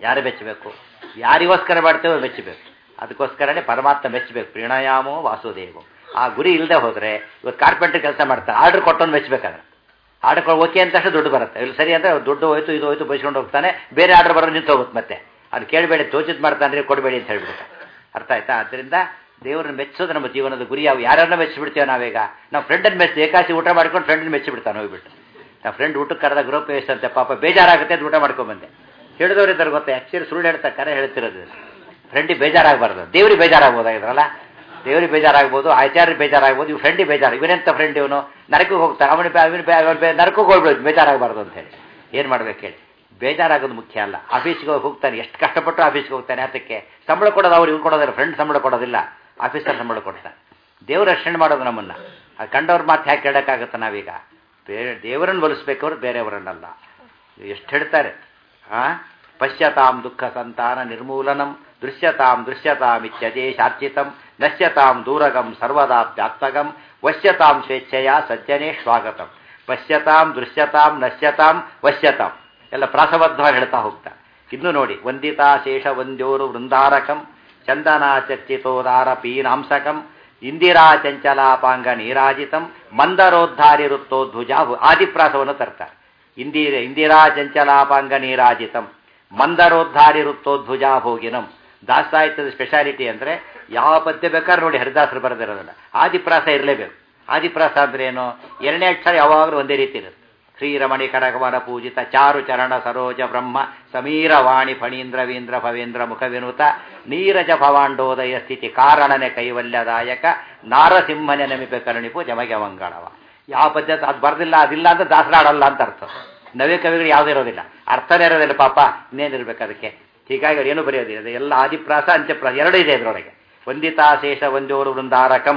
ಯಾರು ಮೆಚ್ಚಬೇಕು ಯಾರಿಗೋಸ್ಕರ ಮಾಡ್ತೇವೋ ಮೆಚ್ಚಬೇಕು ಅದಕ್ಕೋಸ್ಕರನೇ ಪರಮಾತ್ಮ ಮೆಚ್ಚಬೇಕು ಪ್ರಣಯಾಮೋ ವಾಸುದೇವೋ ಆ ಗುರಿ ಇಲ್ಲದೆ ಹೋದರೆ ಇವತ್ತು ಕಾರ್ಪೆಂಟರ್ ಕೆಲಸ ಮಾಡ್ತಾರೆ ಆರ್ಡರ್ ಕೊಟ್ಟೊಂದು ಮೆಚ್ಚಬೇಕಾದ್ರೆ ಆರ್ಡರ್ ಕೊಟ್ಟು ಓಕೆ ಅಂತ ದುಡ್ಡು ಬರುತ್ತೆ ಇಲ್ಲಿ ಸರಿ ಅಂದರೆ ದುಡ್ಡು ಹೋಯ್ತು ಇದು ಹೋಯ್ತು ಬೈಸ್ಕೊಂಡು ಹೋಗ್ತಾನೆ ಬೇರೆ ಆರ್ಡರ್ ಬರೋದು ನಿಂತು ಹೋಗುತ್ತೆ ಮತ್ತೆ ಅದು ಕೇಳಬೇಡಿ ತೋಚಿದ್ ಮಾಡ್ತಾನೆ ಕೊಡಬೇಡಿ ಅಂತ ಹೇಳ್ಬಿಡುತ್ತೆ ಅರ್ಥ ಆಯ್ತಾ ಆದ್ದರಿಂದ ದೇವರನ್ನ ಮೆಚ್ಚೋದು ನಮ್ಮ ಜೀವನದ ಗುರಿ ಯಾವ ಯಾರನ್ನ ಮೆಚ್ಚಿಬಿಡ್ತೇವೆ ನಾವೀಗ ನಾವು ಫ್ರೆಂಡನ್ನು ಮೆಚ್ಚಿ ಏಕಾಸಿ ಊಟ ಮಾಡ್ಕೊಂಡು ಫ್ರೆಂಡನ್ನ ಮೆಚ್ಚಿಬಿಡ್ತಾನೆ ಹೋಗ್ಬಿಟ್ಟು ನಾವು ಫ್ರೆಂಡ್ ಊಟಕ್ಕೆ ಕರೆದ ಗೃಹ ಪ್ರವೇಶ ಅಂತೆ ಪಾಪ ಬೇಜಾರಾಗುತ್ತೆ ಅಂತ ಊಟ ಮಾಡ್ಕೊಂಬಂದೆ ಹೇಳಿದವ್ರು ಇದ್ದಾರೆ ಗೊತ್ತಾ ಆ್ಯಕ್ಚುಲಿ ಸುಳ್ಳು ಹೇಳ್ತಾ ಕರೆ ಹೇಳ್ತಿರೋದು ಫ್ರೆಂಡಿಗೆ ಬೇಜಾರಾಗಬಾರ್ದು ದೇವ್ರಿಗೆ ಬೇಜಾರಾಗ್ಬೋದಾಗಿದ್ರಲ್ಲ ದೇವ್ರಿಗೆ ಬೇಜಾರಾಗ್ಬೋದು ಆಚಾರ್ಯ ಬೇಜಾರಾಗ್ಬೋದು ಇವ್ ಫ್ರೆಂಡಿಗೆ ಬೇಜಾರು ಇವನೆಂತ ಫ್ರೆಂಡ್ ಇವನು ನರಕಕ್ಕೆ ಹೋಗ್ತಾನೆ ಅವನು ಅವನು ನರಕಕ್ಕೆ ಹೋಗ್ಬಿಡೋದು ಬೇಜಾರಾಗಬಾರ್ದು ಅಂತ ಹೇಳಿ ಏನು ಮಾಡ್ಬೇಕು ಹೇಳಿ ಬೇಜಾರಾಗೋದು ಮುಖ್ಯ ಅಲ್ಲ ಆಫೀಸ್ಗೆ ಹೋಗ್ತಾನೆ ಎಷ್ಟು ಕಷ್ಟಪಟ್ಟು ಆಫೀಸ್ಗೆ ಹೋಗ್ತಾನೆ ಅದಕ್ಕೆ ಸಂಬಳ ಕೊಡೋದು ಅವ್ರು ಇವ್ರು ಕೊಡೋದಿಲ್ಲ ಫ್ರೆಂಡ್ ಸಂಬಳ ಕೊಡೋದಿಲ್ಲ ಆಫೀಸರ್ ಸಂಬಳ ಕೊಡ್ತಾನೆ ದೇವ್ರ ರಕ್ಷಣೆ ಮಾಡೋದು ನಮ್ಮನ್ನು ಆ ಕಂಡವ್ರ ಮಾತು ಹ್ಯಾಕೆ ಕೇಳೋಕ್ಕಾಗತ್ತೆ ನಾವೀಗ ಬೇರೆ ದೇವರನ್ನು ಒಲಿಸ್ಬೇಕವ್ರು ಬೇರೆಯವರನ್ನಲ್ಲ ಎಷ್ಟು ಹೇಳ್ತಾರೆ ಆ ಪಶ್ಯತಾಂ ದುಃಖ ಸಂತಾನ ನಿರ್ಮೂಲನಂ ದೃಶ್ಯತಾಂ ದೃಶ್ಯತಾಂ ಇತ್ಯದೇಶಾರ್ಚಿತಂ ನಶ್ಯತಾಂ ದೂರಗಂ ಸರ್ವದಾ ವ್ಯಾಪ್ತಗಂ ವಶ್ಯತಾಂ ಸ್ವೇಚ್ಛೆಯ ಸಜ್ಜನೇ ಸ್ವಾಗತಂ ಪಶ್ಯತಾಂ ದೃಶ್ಯತಾಂ ನಶ್ಯತಾಂ ವಶ್ಯತಾಂ ಎಲ್ಲ ಪ್ರಾಸಬದ್ಧವಾಗಿ ಹೇಳ್ತಾ ಹೋಗ್ತಾ ಇನ್ನು ನೋಡಿ ವಂದಿತಾ ಶೇಷ ವಂದ್ಯೋರು ವೃಂದಾರಕಂ ಚಂದನಾ ಚರ್ಚಿತೋದಾರ ಪೀನಾಂಸಕಂ ಇಂದಿರಾ ಚಂಚಲಾಪಾಂಗ ನೀರಾಜಿತಂ ಮಂದರೋದ್ಧಾರಿ ಋತ್ತೋಧ್ವಜ ಆದಿಪ್ರಾಸವನ್ನು ತರ್ತಾರೆ ಇಂದಿರ ಇಂದಿರಾ ಚಂಚಲಾಪಾಂಗ ನೀರಾಜಿತಂ ಮಂದರೋದ್ಧಾರಿ ಋತ್ತೋಧ್ವಜ ಭೋಗಿನಂ ದಾಸಾಹಿತ್ಯದ ಸ್ಪೆಷಾಲಿಟಿ ಅಂದರೆ ಯಾವ ಪದ್ಯ ಬೇಕಾದ್ರೆ ನೋಡಿ ಹರಿದಾಸರು ಬರೆದಿರೋದಲ್ಲ ಆದಿಪ್ರಾಸ ಇರಲೇಬೇಕು ಆದಿಪ್ರಾಸ ಅಂದ್ರೆ ಏನು ಎರಡನೇ ಅಕ್ಷರ ಯಾವಾಗಲೂ ಒಂದೇ ರೀತಿ ಇರುತ್ತೆ ಶ್ರೀರಮಣಿ ಕರಗವನ ಪೂಜಿತ ಚಾರು ಚರಣ ಸರೋಜ ಬ್ರಹ್ಮ ಸಮೀರ ವಾಣಿ ಫಣೀಂದ್ರ ವೀಂದ್ರ ಭವೇಂದ್ರ ಮುಖ ವಿನುತ ನೀರಜ ಭವಾಂಡೋದಯ ಸ್ಥಿತಿ ಕಾರಣನೆ ಕೈವಲ್ಯದಾಯಕ ನಾರಸಿಂಹನೆ ನಮಿಪೆ ಕರುಣಿಪು ಜಮಗೆ ಮಂಗಳವ ಯಾವ ಪದ್ಧತಿ ಅದು ಬರೆದಿಲ್ಲ ಅದಿಲ್ಲ ಅಂತ ದಾಸರಾಡಲ್ಲ ಅಂತ ಅರ್ಥ ನವ್ಯ ಕವಿಗಳು ಯಾವುದೂ ಇರೋದಿಲ್ಲ ಅರ್ಥನೇ ಇರೋದಿಲ್ಲ ಪಾಪ ಇನ್ನೇನಿರ್ಬೇಕು ಅದಕ್ಕೆ ಹೀಗಾಗಿ ಅವ್ರು ಏನು ಬರೆಯೋದಿಲ್ಲ ಅದು ಎಲ್ಲ ಆದಿಪ್ರಾಸ ಅಂತ್ಯಪ್ರಾಸ ಎರಡೂ ಇದೆ ಇದರೊಳಗೆ ವಂದಿತಾ ಶೇಷ ವಂದ್ಯೋರು ವೃಂದಾರಕಂ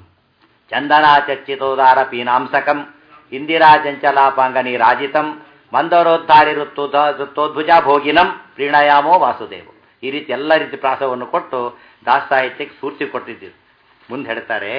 ಚಂದನಾ ಚರ್ಚಿತೋದಾರ ಪೀನಾಂಸಕಂ ಇಂದಿರಾ ಚಂಚಲಾಪಾಂಗ ನೀರಾಜಿತಂ ಮಂದರೋದ್ಧಾರಿ ಋತ್ತುದ ಋತ್ತೋದ್ಭುಜ ಭೋಗಿನಂ ಪ್ರೀಣಯಾಮೋ ವಾಸುದೇವು ಈ ರೀತಿ ಎಲ್ಲ ರೀತಿ ಪ್ರಾಸವನ್ನು ಕೊಟ್ಟು ದಾಸ ಸಾಹಿತ್ಯಕ್ಕೆ ಸ್ಫೂರ್ತಿ ಕೊಟ್ಟಿದ್ದೀವಿ ಮುಂದೆ ಹೇಳ್ತಾರೆ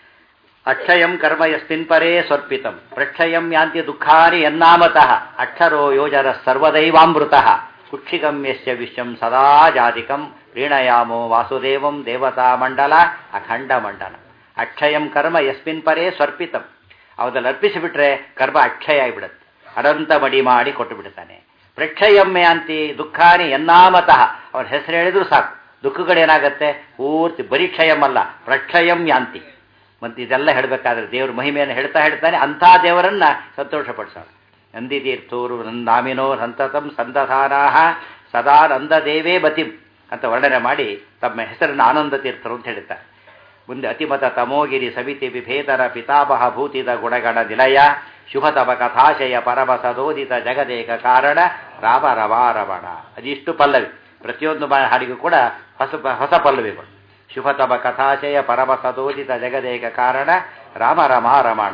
ಅಕ್ಷಯಂ ಕರ್ಮ ಯಸ್ಮಿನ್ ಪರೇ ಸ್ವರ್ಪಿತಂ ಪ್ರಕ್ಷಯಂ ಯಾಂತಿ ದುಃಖಾನಿ ಯನ್ನಾಮತಃ ಅಕ್ಷರೋ ಯೋಜರ ಸರ್ವದೈವಾಮೃತಃ ಕುಕ್ಷಿಕಂ ಯಸ್ಯ ವಿಶ್ವಂ ಸದಾ ಜಾತಿಕಂ ಪ್ರೀಣಯಾಮೋ ವಾಸುದೇವಂ ದೇವತಾ ಮಂಡಲ ಅಖಂಡ ಮಂಡಲ ಅಕ್ಷಯಂ ಕರ್ಮ ಯಸ್ಮಿನ್ ಪರೇ ಸ್ವರ್ಪಿತಂ ಅವದಲ್ಲಿ ಅರ್ಪಿಸಿಬಿಟ್ರೆ ಕರ್ಮ ಅಕ್ಷಯ ಆಗಿಬಿಡುತ್ತೆ ಅನಂತ ಮಡಿ ಮಾಡಿ ಕೊಟ್ಟು ಬಿಡ್ತಾನೆ ಪ್ರಕ್ಷಯಮ್ಮೆ ಅಂತಿ ದುಃಖಾನಿ ಎನ್ನಾಮತಃ ಅವನ ಹೆಸರು ಹೇಳಿದ್ರು ಸಾಕು ದುಃಖಗಳೇನಾಗತ್ತೆ ಪೂರ್ತಿ ಬರೀ ಕ್ಷಯಮಲ್ಲ ಪ್ರಕ್ಷಯಂ ಯಾಂತಿ ಮತ್ತು ಇದೆಲ್ಲ ಹೇಳಬೇಕಾದ್ರೆ ದೇವ್ರ ಮಹಿಮೆಯನ್ನು ಹೇಳ್ತಾ ಹೇಳ್ತಾನೆ ಅಂಥ ದೇವರನ್ನ ಸಂತೋಷಪಡಿಸೋಣ ನಂದಿತೀರ್ಥೂರು ನಂದಾಮಿನೋ ಸಂತತಂ ಸಂದಧಾನಾಹ ಸದಾ ನಂದದೇವೇ ಬತಿಂ ಅಂತ ವರ್ಣನೆ ಮಾಡಿ ತಮ್ಮ ಹೆಸರನ್ನು ಆನಂದ ತೀರ್ಥರು ಅಂತ ಹೇಳ್ತಾರೆ ಮುಂದೆ ಅತಿಮತ ತಮೋಗಿರಿ ಸವಿತಿ ವಿಭೇದರ ಪಿತಾಮಹ ಭೂತಿದ ಗುಣಗಣ ನಿಲಯ ಶುಭತಮ ಕಥಾಶಯ ಪರಮ ಸದೋದಿತ ಜಗದೇಕ ಕಾರಣ ರಾಮ ರವಾರಮಣ ಅದಿಷ್ಟು ಪಲ್ಲವಿ ಪ್ರತಿಯೊಂದು ಹಾಡಿಗೂ ಕೂಡ ಹೊಸ ಹೊಸ ಪಲ್ಲವಿಗಳು ಶುಭತಮ ಕಥಾಶಯ ಪರಮ ಸದೋದಿತ ಜಗದೇಕ ಕಾರಣ ರಾಮ ರಮಾರಮಣ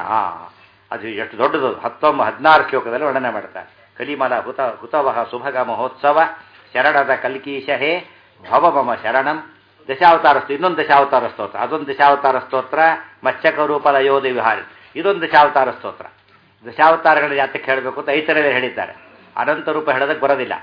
ಅದು ಎಷ್ಟು ದೊಡ್ಡದು ಹತ್ತೊಂಬ ಹದಿನಾರು ಶ್ಲೋಕದಲ್ಲಿ ವರ್ಣನೆ ಮಾಡ್ತಾರೆ ಕಲಿಮಲ ಹುತ ಹುತವಹ ಸುಭಗ ಮಹೋತ್ಸವ ಶರಣದ ಕಲ್ಕೀಶ ಹೇ ಭವಮಮ ಶರಣಂ ದಶಾವತಾರ ಇನ್ನೊಂದು ದಶಾವತಾರ ಸ್ತೋತ್ರ ಅದೊಂದು ದಶಾವತಾರ ಸ್ತೋತ್ರ ಮತ್ಸ್ಯಕ ರೂಪದ ಯೋಧ ವಿಹಾರಿ ಇದೊಂದು ದಶಾವತಾರ ಸ್ತೋತ್ರ ದಶಾವತಾರಗಳ ಜಾತಕ್ಕೆ ಹೇಳಬೇಕು ಅಂತ ಐತರವೇ ಹೇಳಿದ್ದಾರೆ ಅನಂತ ರೂಪ ಹೇಳೋದಕ್ಕೆ ಬರೋದಿಲ್ಲ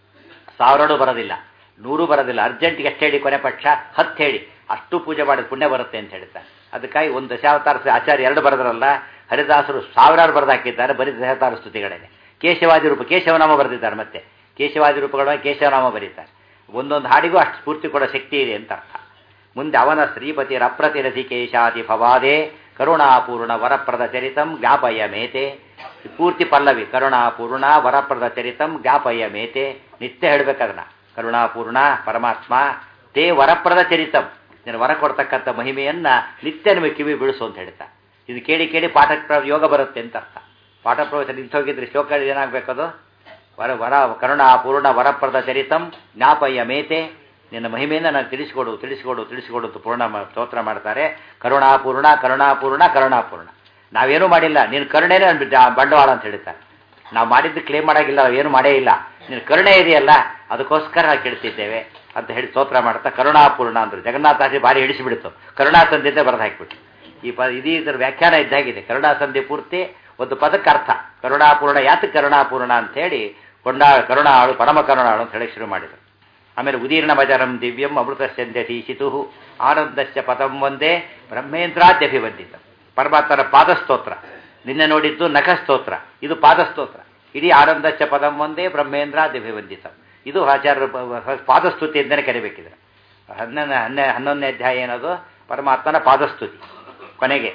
ಸಾವಿರಡು ಬರೋದಿಲ್ಲ ನೂರು ಬರೋದಿಲ್ಲ ಅರ್ಜೆಂಟ್ಗೆ ಎಷ್ಟು ಹೇಳಿ ಕೊನೆ ಪಕ್ಷ ಹತ್ತು ಹೇಳಿ ಅಷ್ಟು ಪೂಜೆ ಮಾಡಿದ ಪುಣ್ಯ ಬರುತ್ತೆ ಅಂತ ಹೇಳ್ತಾರೆ ಅದಕ್ಕಾಗಿ ಒಂದು ದಶಾವತಾರ ಆಚಾರ್ಯ ಎರಡು ಬರೆದ್ರಲ್ಲ ಹರಿದಾಸರು ಸಾವಿರಾರು ಬರೆದಾಕಿದ್ದಾರೆ ಬರೀ ದಶಾವತಾರ ಸ್ತುತಿಗಳೇನೆ ಕೇಶವಾದಿ ರೂಪ ಕೇಶವನಾಮ ಬರೆದಿದ್ದಾರೆ ಮತ್ತೆ ಕೇಶವಾದಿ ರೂಪಗಳ ಕೇಶವನಾಮ ಬರೀತಾರೆ ಒಂದೊಂದು ಹಾಡಿಗೂ ಅಷ್ಟು ಸ್ಫೂರ್ತಿ ಕೊಡೋ ಶಕ್ತಿ ಇದೆ ಅಂತ ಅರ್ಥ ಮುಂದೆ ಅವನ ಶ್ರೀಪತಿ ರಪ್ರತಿರಥಿ ಕೇಶಾದಿ ಭವಾದೆ ಕರುಣಾಪೂರ್ಣ ವರಪ್ರದ ಚರಿತಂ ಜ್ಞಾಪಯ ಮೇತೆ ಪೂರ್ತಿ ಪಲ್ಲವಿ ಕರುಣಾಪೂರ್ಣ ವರಪ್ರದ ಚರಿತಂ ಜ್ಞಾಪಯ ಮೇತೆ ನಿತ್ಯ ಹೇಳ್ಬೇಕದನ್ನ ಕರುಣಾಪೂರ್ಣ ಪರಮಾತ್ಮ ತೇ ವರಪ್ರದ ಚರಿತಂ ನೀನು ವರ ಕೊಡ್ತಕ್ಕಂಥ ಮಹಿಮೆಯನ್ನ ನಿತ್ಯ ನಿಮಗೆ ಕಿವಿ ಬಿಡಿಸು ಅಂತ ಹೇಳ್ತಾ ಇದು ಕೇಳಿ ಕೇಳಿ ಪಾಠ ಯೋಗ ಬರುತ್ತೆ ಅಂತ ಅರ್ಥ ಪಾಠ ಪ್ರವಚನ ನಿಂತೋಗಿದ್ರೆ ಶ್ಲೋಕ ಏನಾಗಬೇಕದು ವರ ವರ ಕರುಣಾಪೂರ್ಣ ವರಪ್ರದ ಚರಿತಂ ಜ್ಞಾಪಯ್ಯ ಮೇತೆ ನಿನ್ನ ಮಹಿಮೆಯನ್ನು ನಾನು ತಿಳಿಸಿಕೊಡು ತಿಳಿಸಿಕೊಡು ತಿಳಿಸಿಕೊಡು ಅಂತ ಪೂರ್ಣ ಸ್ತೋತ್ರ ಮಾಡ್ತಾರೆ ಕರುಣಾಪೂರ್ಣ ಕರುಣಾಪೂರ್ಣ ಕರುಣಾಪೂರ್ಣ ನಾವೇನೂ ಮಾಡಿಲ್ಲ ನೀನು ಕರುಣೆನೇ ಬಂಡವಾಳ ಅಂತ ಹೇಳ್ತಾರೆ ನಾವು ಮಾಡಿದ್ದು ಕ್ಲೇಮ್ ಮಾಡೋಗಿಲ್ಲ ಏನು ಮಾಡೇ ಇಲ್ಲ ನೀನು ಕರುಣೆ ಇದೆಯಲ್ಲ ಅದಕ್ಕೋಸ್ಕರ ಕೇಳ್ತಿದ್ದೇವೆ ಅಂತ ಹೇಳಿ ಸ್ತೋತ್ರ ಮಾಡ್ತಾ ಕರುಣಾಪೂರ್ಣ ಅಂದರು ಜಗನ್ನಾಥಾಸಿ ಭಾರಿ ಹಿಡಿಸಿಬಿಡ್ತು ಕರುಣಾ ಸಂಧಿದ್ದೆ ಬರೆದು ಹಾಕಿಬಿಟ್ಟು ಈ ಪ ಇದೀ ಇದರ ವ್ಯಾಖ್ಯಾನ ಇದ್ದಾಗಿದೆ ಕರುಣಾ ಸಂಧಿ ಪೂರ್ತಿ ಒಂದು ಪದಕ್ಕೆ ಅರ್ಥ ಕರುಣಾಪೂರ್ಣ ಯಾತಕ್ಕೆ ಕರುಣಾಪೂರ್ಣ ಅಂತ ಹೇಳಿ ಕೊಂಡಾ ಕರುಣಾಳು ಪರಮ ಕರುಣಾಳು ಅಂತ ಹೇಳಿ ಶುರು ಮಾಡಿದರು ಆಮೇಲೆ ಉದೀರ್ಣಮಜರಂ ದಿವ್ಯಂ ಅಮೃತಸ್ಯಂತೆ ಧೀಶಿತು ಆನಂದಸ್ಯ ಪದಂ ಒಂದೇ ಬ್ರಹ್ಮೇಂದ್ರಾದ್ಯಭಿವಂದಿತ ಪರಮಾತ್ಮನ ಪಾದಸ್ತೋತ್ರ ನಿನ್ನೆ ನೋಡಿದ್ದು ನಖಸ್ತೋತ್ರ ಇದು ಪಾದಸ್ತೋತ್ರ ಇಡೀ ಆನಂದಸ್ಯ ಪದಂ ಒಂದೇ ಬ್ರಹ್ಮೇಂದ್ರಾದ್ಯಭಿವಂದಿತ ಇದು ಆಚಾರ್ಯ ಪಾದಸ್ತುತಿ ಅಂತಲೇ ಕರಿಬೇಕಿದೆ ಹನ್ನೊಂದು ಹನ್ನೆ ಹನ್ನೊಂದನೇ ಅಧ್ಯಾಯ ಏನದು ಪರಮಾತ್ಮನ ಪಾದಸ್ತುತಿ ಕೊನೆಗೆ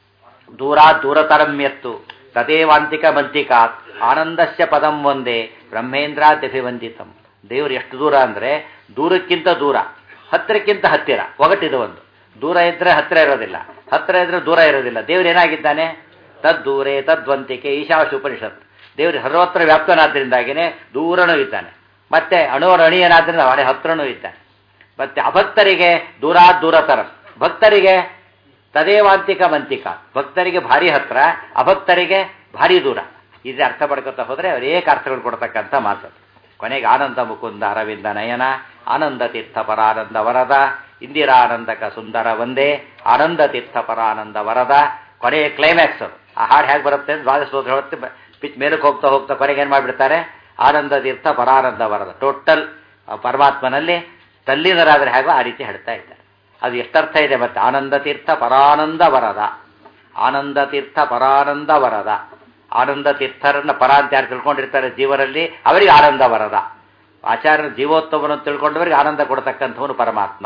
ದೂರ ದೂರತರಮ್ಯತ್ತು ತದೇವಾಂತಿಕ ಮಂತಿಕಾತ್ ಆನಂದಸ್ಯ ಪದಂ ಒಂದೇ ಬ್ರಹ್ಮೇಂದ್ರಾದ್ಯಭಿವಂದಿತಂ ದೇವರು ಎಷ್ಟು ದೂರ ಅಂದರೆ ದೂರಕ್ಕಿಂತ ದೂರ ಹತ್ತಿರಕ್ಕಿಂತ ಹತ್ತಿರ ಒಗಟಿದು ಒಂದು ದೂರ ಇದ್ದರೆ ಹತ್ತಿರ ಇರೋದಿಲ್ಲ ಹತ್ತಿರ ಇದ್ದರೆ ದೂರ ಇರೋದಿಲ್ಲ ದೇವರು ಏನಾಗಿದ್ದಾನೆ ತದ್ದೂರೇ ತದ್ವಂತಿಕೆ ಈಶಾವಾಶ ಉಪನಿಷತ್ ದೇವರು ಸರ್ವತ್ರ ವ್ಯಾಪ್ತನಾದ್ದರಿಂದಾಗಿಯೇ ದೂರನೂ ಇದ್ದಾನೆ ಮತ್ತೆ ಅಣುವರ ಅಣಿಯನಾದ್ರಿಂದ ಅವನೇ ಹತ್ರನೂ ಇದ್ದಾನೆ ಮತ್ತೆ ಅಭಕ್ತರಿಗೆ ದೂರ ದೂರತರ ಭಕ್ತರಿಗೆ ತದೇವಾಂತಿಕ ಮಂತಿಕ ಭಕ್ತರಿಗೆ ಭಾರಿ ಹತ್ರ ಅಭಕ್ತರಿಗೆ ಭಾರಿ ದೂರ ಇದು ಅರ್ಥ ಪಡ್ಕೊತಾ ಹೋದರೆ ಅನೇಕ ಅರ್ಥಗಳು ಕೊಡ್ತಕ್ಕಂಥ ಮಾತು ಕೊನೆಗೆ ಆನಂದ ಮುಕುಂದ ಅರವಿಂದ ನಯನ ಆನಂದ ತೀರ್ಥ ಪರಾನಂದ ವರದ ಇಂದಿರಾನಂದಕ ಸುಂದರ ಒಂದೇ ಆನಂದ ತೀರ್ಥ ಪರಾನಂದ ವರದ ಕೊನೆಯ ಕ್ಲೈಮ್ಯಾಕ್ಸ್ ಅದು ಆ ಹಾಡು ಹೇಗೆ ಬರುತ್ತೆ ದ್ವಾದಶ ಸ್ತೋತ್ರ ಹೇಳುತ್ತೆ ಪಿಚ್ ಮೇಲಕ್ಕೆ ಹೋಗ್ತಾ ಹೋಗ್ತಾ ಕೊನೆಗೆ ಏನು ಮಾಡಿಬಿಡ್ತಾರೆ ಆನಂದ ತೀರ್ಥ ಪರಾನಂದ ವರದ ಟೋಟಲ್ ಪರಮಾತ್ಮನಲ್ಲಿ ತಲ್ಲೀನರಾದರೆ ಹೇಗೋ ಆ ರೀತಿ ಹೇಳ್ತಾ ಇದ್ದಾರೆ ಅದು ಎಷ್ಟರ್ಥ ಇದೆ ಮತ್ತೆ ಆನಂದ ತೀರ್ಥ ಪರಾನಂದ ವರದ ಆನಂದ ತೀರ್ಥ ಪರಾನಂದ ವರದ ಆನಂದ ತೀರ್ಥರನ್ನ ಪರ ಅಂತ ಯಾರು ತಿಳ್ಕೊಂಡಿರ್ತಾರೆ ಜೀವರಲ್ಲಿ ಅವರಿಗೆ ಆನಂದ ವರದ ಆಚಾರ್ಯನ ಜೀವೋತ್ತಮವನ್ನು ತಿಳ್ಕೊಂಡವರಿಗೆ ಆನಂದ ಕೊಡ್ತಕ್ಕಂಥವನು ಪರಮಾತ್ಮ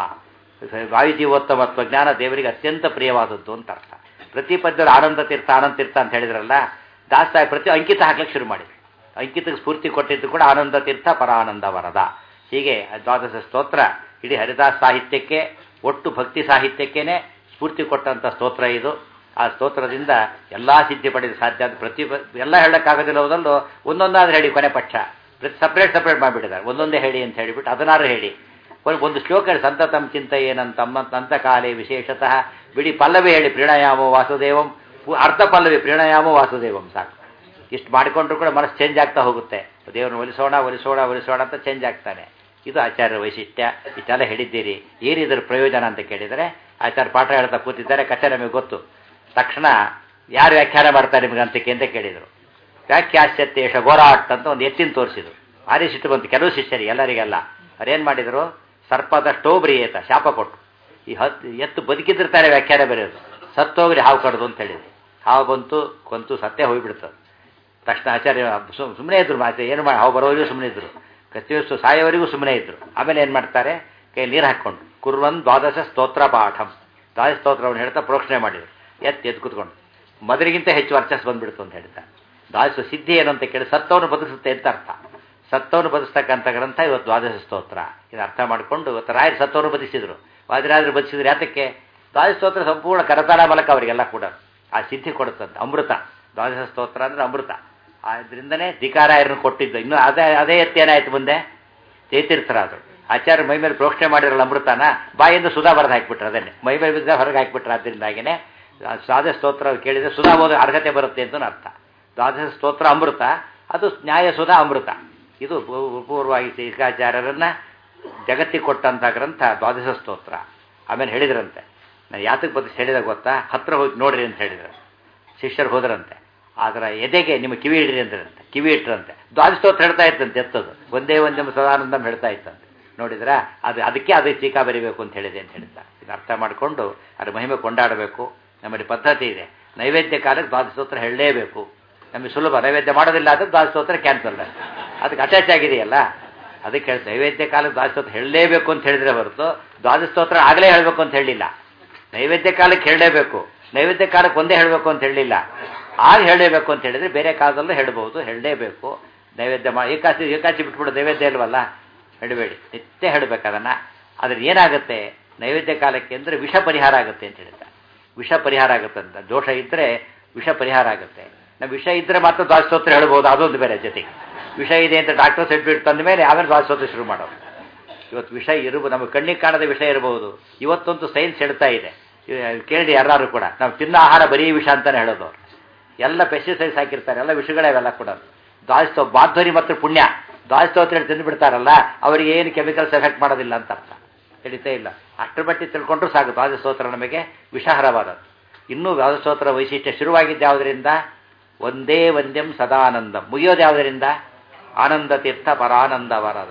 ವಾಯು ಜೀವೋತ್ತಮತ್ವ ಜ್ಞಾನ ದೇವರಿಗೆ ಅತ್ಯಂತ ಪ್ರಿಯವಾದದ್ದು ಅಂತ ಅರ್ಥ ಪ್ರತಿ ಪದ್ಯರು ಆನಂದ ತೀರ್ಥ ಆನಂದ ತೀರ್ಥ ಅಂತ ಹೇಳಿದ್ರಲ್ಲ ದಾಸ್ತಾಯಿ ಪ್ರತಿ ಅಂಕಿತ ಹಾಕ್ಲಿಕ್ಕೆ ಶುರು ಮಾಡಿದ್ರು ಅಂಕಿತಕ್ಕೆ ಸ್ಫೂರ್ತಿ ಕೊಟ್ಟಿದ್ದು ಕೂಡ ಆನಂದ ತೀರ್ಥ ಪರಾನಂದ ವರದ ಹೀಗೆ ದ್ವಾದಶ ಸ್ತೋತ್ರ ಇಡೀ ಹರಿದಾಸ್ ಸಾಹಿತ್ಯಕ್ಕೆ ಒಟ್ಟು ಭಕ್ತಿ ಸಾಹಿತ್ಯಕ್ಕೇನೆ ಸ್ಫೂರ್ತಿ ಕೊಟ್ಟಂಥ ಸ್ತೋತ್ರ ಇದು ಆ ಸ್ತೋತ್ರದಿಂದ ಎಲ್ಲ ಸಿದ್ಧಿ ಪಡೆದು ಸಾಧ್ಯ ಅಂತ ಪ್ರತಿ ಎಲ್ಲ ಹೇಳೋಕ್ಕಾಗೋದಿಲ್ಲ ಹೋದಲ್ಲೂ ಒಂದೊಂದಾದ್ರೆ ಹೇಳಿ ಕೊನೆ ಪಕ್ಷ ಪ್ರತಿ ಸಪ್ರೇಟ್ ಸಪ್ರೇಟ್ ಮಾಡಿಬಿಟ್ಟಿದ್ದಾರೆ ಒಂದೊಂದೇ ಹೇಳಿ ಅಂತ ಹೇಳಿಬಿಟ್ಟು ಅದನ್ನಾರು ಹೇಳಿ ಒಂದು ಶ್ಲೋಕ ಹೇಳಿ ಸಂತತಂ ಚಿಂತ ಏನಂತಮ್ಮ ನಂತ ಕಾಲೇ ವಿಶೇಷತಃ ಬಿಡಿ ಪಲ್ಲವಿ ಹೇಳಿ ಪ್ರೀಣಯಾಮೋ ವಾಸುದೇವಂ ಅರ್ಧ ಪಲ್ಲವಿ ಪ್ರೀಣಯಾಮೋ ವಾಸುದೇವಂ ಸಾಕು ಇಷ್ಟು ಮಾಡಿಕೊಂಡ್ರು ಕೂಡ ಮನಸ್ಸು ಚೇಂಜ್ ಆಗ್ತಾ ಹೋಗುತ್ತೆ ದೇವ್ರನ್ನ ಒಲಿಸೋಣ ಒಲಿಸೋಣ ಒಲಿಸೋಣ ಅಂತ ಚೇಂಜ್ ಆಗ್ತಾನೆ ಇದು ಆಚಾರ್ಯ ವೈಶಿಷ್ಟ್ಯ ಇಷ್ಟೆಲ್ಲ ಹೇಳಿದ್ದೀರಿ ಏನಿದ್ರ ಪ್ರಯೋಜನ ಅಂತ ಕೇಳಿದರೆ ಆಚಾರ್ಯ ಪಾಠ ಹೇಳ್ತಾ ಕೂತಿದ್ದಾರೆ ಕಥೆ ನಮಗೆ ಗೊತ್ತು ತಕ್ಷಣ ಯಾರು ವ್ಯಾಖ್ಯಾನ ಮಾಡ್ತಾರೆ ನಿಮಗೆ ಅಂತಕ್ಕೆ ಅಂತ ಕೇಳಿದರು ವ್ಯಾಖ್ಯಾಸ್ಯತ್ತೇಷ ಗೋರಾಟ್ ಅಂತ ಒಂದು ಎತ್ತಿನ ತೋರಿಸಿದ್ರು ಆರಿ ಸಿಟ್ಟು ಬಂತು ಕೆಲವು ಶಿಷ್ಯರಿಗೆ ಎಲ್ಲರಿಗೆಲ್ಲ ಅವ್ರೇನು ಮಾಡಿದರು ಸರ್ಪದಷ್ಟೋ ಬ್ರಿಯೇತ ಶಾಪ ಕೊಟ್ಟು ಈ ಹತ್ತು ಎತ್ತು ಬದುಕಿದ್ದಿರ್ತಾರೆ ವ್ಯಾಖ್ಯಾನ ಬರೆಯೋದು ಸತ್ತೋಗ್ರಿ ಹಾವು ಕಡ್ದು ಅಂತ ಹೇಳಿದ್ರು ಹಾವು ಬಂತು ಕೊಂತು ಸತ್ಯ ಹೋಗ್ಬಿಡ್ತದೆ ತಕ್ಷಣ ಆಚಾರ್ಯ ಸುಮ್ಮನೆ ಇದ್ರು ಮಾತೆ ಏನು ಮಾಡಿ ಹಾವು ಬರೋವರೆಗೂ ಸುಮ್ಮನೆ ಇದ್ರು ಪ್ರತಿಯೊಂದು ಸಾಯೋವರೆಗೂ ಸುಮ್ಮನೆ ಇದ್ರು ಆಮೇಲೆ ಏನು ಮಾಡ್ತಾರೆ ಕೈ ನೀರು ಹಾಕ್ಕೊಂಡು ಕುರ್ವನ್ ದ್ವಾದಶ ಸ್ತೋತ್ರ ಪಾಠಂ ದ್ವಾದಶ ಸ್ತೋತ್ರವನ್ನು ಹೇಳ್ತಾ ಪ್ರೋಕ್ಷಣೆ ಮಾಡಿದ್ರು ಎತ್ತು ಎದ್ದು ಕೂತ್ಕೊಂಡು ಮೊದಲಿಗಿಂತ ಹೆಚ್ಚು ವರ್ಚಸ್ ಬಂದ್ಬಿಡ್ತು ಅಂತ ಹೇಳ್ತಾರೆ ದ್ವಾದಶ ಸಿದ್ಧಿ ಏನು ಅಂತ ಕೇಳಿ ಸತ್ತವನ್ನು ಬದುಕಿಸುತ್ತೆ ಅಂತ ಅರ್ಥ ಸತ್ತವನ್ನು ಬದುಸ್ತಕ್ಕಂಥ ಗ್ರಂಥ ಇವತ್ತು ದ್ವಾದಶ ಸ್ತೋತ್ರ ಇದು ಅರ್ಥ ಮಾಡಿಕೊಂಡು ಇವತ್ತು ರಾಯರು ಸತ್ತವನ್ನು ಬದಿಸಿದ್ರು ವಾದಿರಾದ್ರು ಬದಿಸಿದ್ರು ಯಾತಕ್ಕೆ ದ್ವಾದಶ ಸ್ತೋತ್ರ ಸಂಪೂರ್ಣ ಕರತಾಳ ಮೂಲಕ ಅವರಿಗೆಲ್ಲ ಕೂಡ ಆ ಸಿದ್ಧಿ ಕೊಡುತ್ತಂತೆ ಅಮೃತ ದ್ವಾದಶ ಸ್ತೋತ್ರ ಅಂದರೆ ಅಮೃತ ಆದ್ರಿಂದನೇ ಧಿಕಾರಾಯರನ್ನು ಕೊಟ್ಟಿದ್ದು ಇನ್ನು ಅದೇ ಅದೇ ಎತ್ತೇನಾಯ್ತು ಮುಂದೆ ಚೇತೀರ್ಥರಾದರು ಆಚಾರ್ಯ ಮೈ ಮೇಲೆ ಪ್ರೋಕ್ಷಣೆ ಮಾಡಿರಲ್ಲ ಅಮೃತನ ಬಾಯಿಂದ ಸುಧಾ ಬರೆದು ಹಾಕಿಬಿಟ್ರು ಅದನ್ನೇ ಮೈ ಮೇಲೆ ಬಿದ್ದ ಹೊರಗೆ ಹಾಕಿಬಿಟ್ರು ಅದರಿಂದಾಗಿನೇ ದ್ವಾದಶ ಸ್ತೋತ್ರ ಕೇಳಿದರೆ ಸುಧಾ ಓದೋ ಅರ್ಹತೆ ಬರುತ್ತೆ ಅಂತ ಅರ್ಥ ದ್ವಾದಶ ಸ್ತೋತ್ರ ಅಮೃತ ಅದು ನ್ಯಾಯ ಸುಧಾ ಅಮೃತ ಇದು ಪೂರ್ವವಾಗಿ ಟೀಕಾಚಾರ್ಯರನ್ನ ಜಗತ್ತಿಗೆ ಕೊಟ್ಟಂಥ ಗ್ರಂಥ ದ್ವಾದಶ ಸ್ತೋತ್ರ ಆಮೇಲೆ ಹೇಳಿದ್ರಂತೆ ನಾನು ಯಾತಕ್ಕೆ ಬದುಕಿ ಹೇಳಿದಾಗ ಗೊತ್ತಾ ಹತ್ರ ಹೋಗಿ ನೋಡ್ರಿ ಅಂತ ಹೇಳಿದ್ರು ಶಿಷ್ಯರು ಹೋದ್ರಂತೆ ಅದರ ಎದೆಗೆ ನಿಮ್ಮ ಕಿವಿ ಇಡ್ರಿ ಅಂದ್ರಂತೆ ಕಿವಿ ಇಟ್ರಂತೆ ದ್ವಾದಶ ಸ್ತೋತ್ರ ಹೇಳ್ತಾ ಇತ್ತಂತೆ ಎತ್ತದು ಒಂದೇ ಒಂದೇ ಸದಾನಂದಂ ಹೇಳ್ತಾ ಇತ್ತಂತೆ ನೋಡಿದ್ರ ಅದು ಅದಕ್ಕೆ ಅದಕ್ಕೆ ಟೀಕಾ ಬರಿಬೇಕು ಅಂತ ಹೇಳಿದೆ ಅಂತ ಹೇಳ್ತಾ ಇದು ಅರ್ಥ ಮಾಡಿಕೊಂಡು ಅದ್ರ ಮಹಿಮೆ ಕೊಂಡಾಡಬೇಕು ನಮ್ಮಲ್ಲಿ ಪದ್ಧತಿ ಇದೆ ನೈವೇದ್ಯ ಕಾಲಕ್ಕೆ ದ್ವಾದಶ ಸ್ತೋತ್ರ ಹೇಳಲೇಬೇಕು ನಮಗೆ ಸುಲಭ ನೈವೇದ್ಯ ಮಾಡೋದಿಲ್ಲ ಆದರೆ ದ್ವಾದಶ ಸ್ತೋತ್ರ ಕ್ಯಾನ್ಸಲ್ ಅದಕ್ಕೆ ಅಟ್ಯಾಚ್ ಆಗಿದೆಯಲ್ಲ ಅದಕ್ಕೆ ಹೇಳಿ ನೈವೇದ್ಯ ಕಾಲಕ್ಕೆ ದ್ವಾದಶ ಸ್ತೋತ್ರ ಹೇಳಲೇಬೇಕು ಅಂತ ಹೇಳಿದ್ರೆ ಹೊರತು ದ್ವಾದಶ ಸ್ತೋತ್ರ ಆಗಲೇ ಹೇಳಬೇಕು ಅಂತ ಹೇಳಿಲ್ಲ ನೈವೇದ್ಯ ಕಾಲಕ್ಕೆ ಹೇಳಲೇಬೇಕು ನೈವೇದ್ಯ ಕಾಲಕ್ಕೆ ಒಂದೇ ಹೇಳಬೇಕು ಅಂತ ಹೇಳಲಿಲ್ಲ ಆಗ ಹೇಳಲೇಬೇಕು ಅಂತ ಹೇಳಿದ್ರೆ ಬೇರೆ ಕಾಲದಲ್ಲೂ ಹೇಳಬಹುದು ಹೇಳಲೇಬೇಕು ನೈವೇದ್ಯ ಮಾಡಿ ಏಕಾಸಿ ಏಕಾಸಿ ಬಿಟ್ಬಿಡು ನೈವೇದ್ಯ ಇಲ್ವಲ್ಲ ಹೇಳಬೇಡಿ ನಿತ್ಯ ಹೇಳಬೇಕು ಅದನ್ನು ಅದ್ರ ಏನಾಗುತ್ತೆ ನೈವೇದ್ಯ ಕಾಲಕ್ಕೆ ಅಂದರೆ ವಿಷ ಪರಿಹಾರ ಆಗುತ್ತೆ ಅಂತ ಹೇಳ್ತಾರೆ ವಿಷ ಪರಿಹಾರ ಆಗುತ್ತೆ ಅಂತ ದೋಷ ಇದ್ದರೆ ವಿಷ ಪರಿಹಾರ ಆಗುತ್ತೆ ನಾವು ವಿಷ ಇದ್ದರೆ ಮಾತ್ರ ದ್ವಾದಶೋತ್ರ ಹೇಳ್ಬೋದು ಅದೊಂದು ಬೇರೆ ಜೊತೆಗೆ ವಿಷ ಇದೆ ಅಂತ ಡಾಕ್ಟರ್ ಸರ್ಟಿಫಿಕೇಟ್ ತಂದ ಮೇಲೆ ಆಮೇಲೆ ದ್ವಾದಶೋತ್ರ ಶುರು ಮಾಡೋದು ಇವತ್ತು ವಿಷ ಇರಬಹುದು ನಮ್ಮ ಕಣ್ಣಿಗೆ ಕಾಣದ ವಿಷಯ ಇರಬಹುದು ಇವತ್ತಂತೂ ಸೈನ್ಸ್ ಹೇಳ್ತಾ ಇದೆ ಕೇಳಿ ಯಾರು ಕೂಡ ನಾವು ತಿನ್ನೋ ಆಹಾರ ಬರೀ ವಿಷ ಅಂತಾನೆ ಹೇಳೋದು ಎಲ್ಲ ಪೆಸ್ಟಿಸೈಡ್ಸ್ ಹಾಕಿರ್ತಾರೆ ಎಲ್ಲ ವಿಷಗಳೇ ಅವೆಲ್ಲ ಕೂಡ ದ್ವಾದಶೋ ಬಾಧ್ವರಿ ಮತ್ತು ಪುಣ್ಯ ದ್ವಾದಶೋತ್ರ ತಿಂದು ಬಿಡ್ತಾರಲ್ಲ ಅವರಿಗೆ ಏನು ಕೆಮಿಕಲ್ಸ್ ಎಫೆಕ್ಟ್ ಮಾಡೋದಿಲ್ಲ ಅಂತ ಅರ್ಥ ತಿಳಿತೇ ಇಲ್ಲ ಅಷ್ಟರ ಮಟ್ಟಿ ತಿಳ್ಕೊಂಡ್ರು ಸಾಕು ದ್ವಾದಶೋತ್ರ ನಮಗೆ ವಿಷಹರವಾದದ್ದು ಇನ್ನೂ ದ್ವಾದಶೋತ್ರ ವೈಶಿಷ್ಟ್ಯ ಶುರುವಾಗಿದ್ದು ಯಾವುದರಿಂದ ಒಂದೇ ವಂದ್ಯಂ ಸದಾನಂದಂ ಮುಗಿಯೋದು ಯಾವುದರಿಂದ ಆನಂದ ತೀರ್ಥ ಪರಾನಂದ ವರದ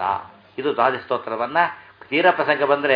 ಇದು ದ್ವಾದಶ ಸ್ತೋತ್ರವನ್ನು ತೀರ ಪ್ರಸಂಗ ಬಂದರೆ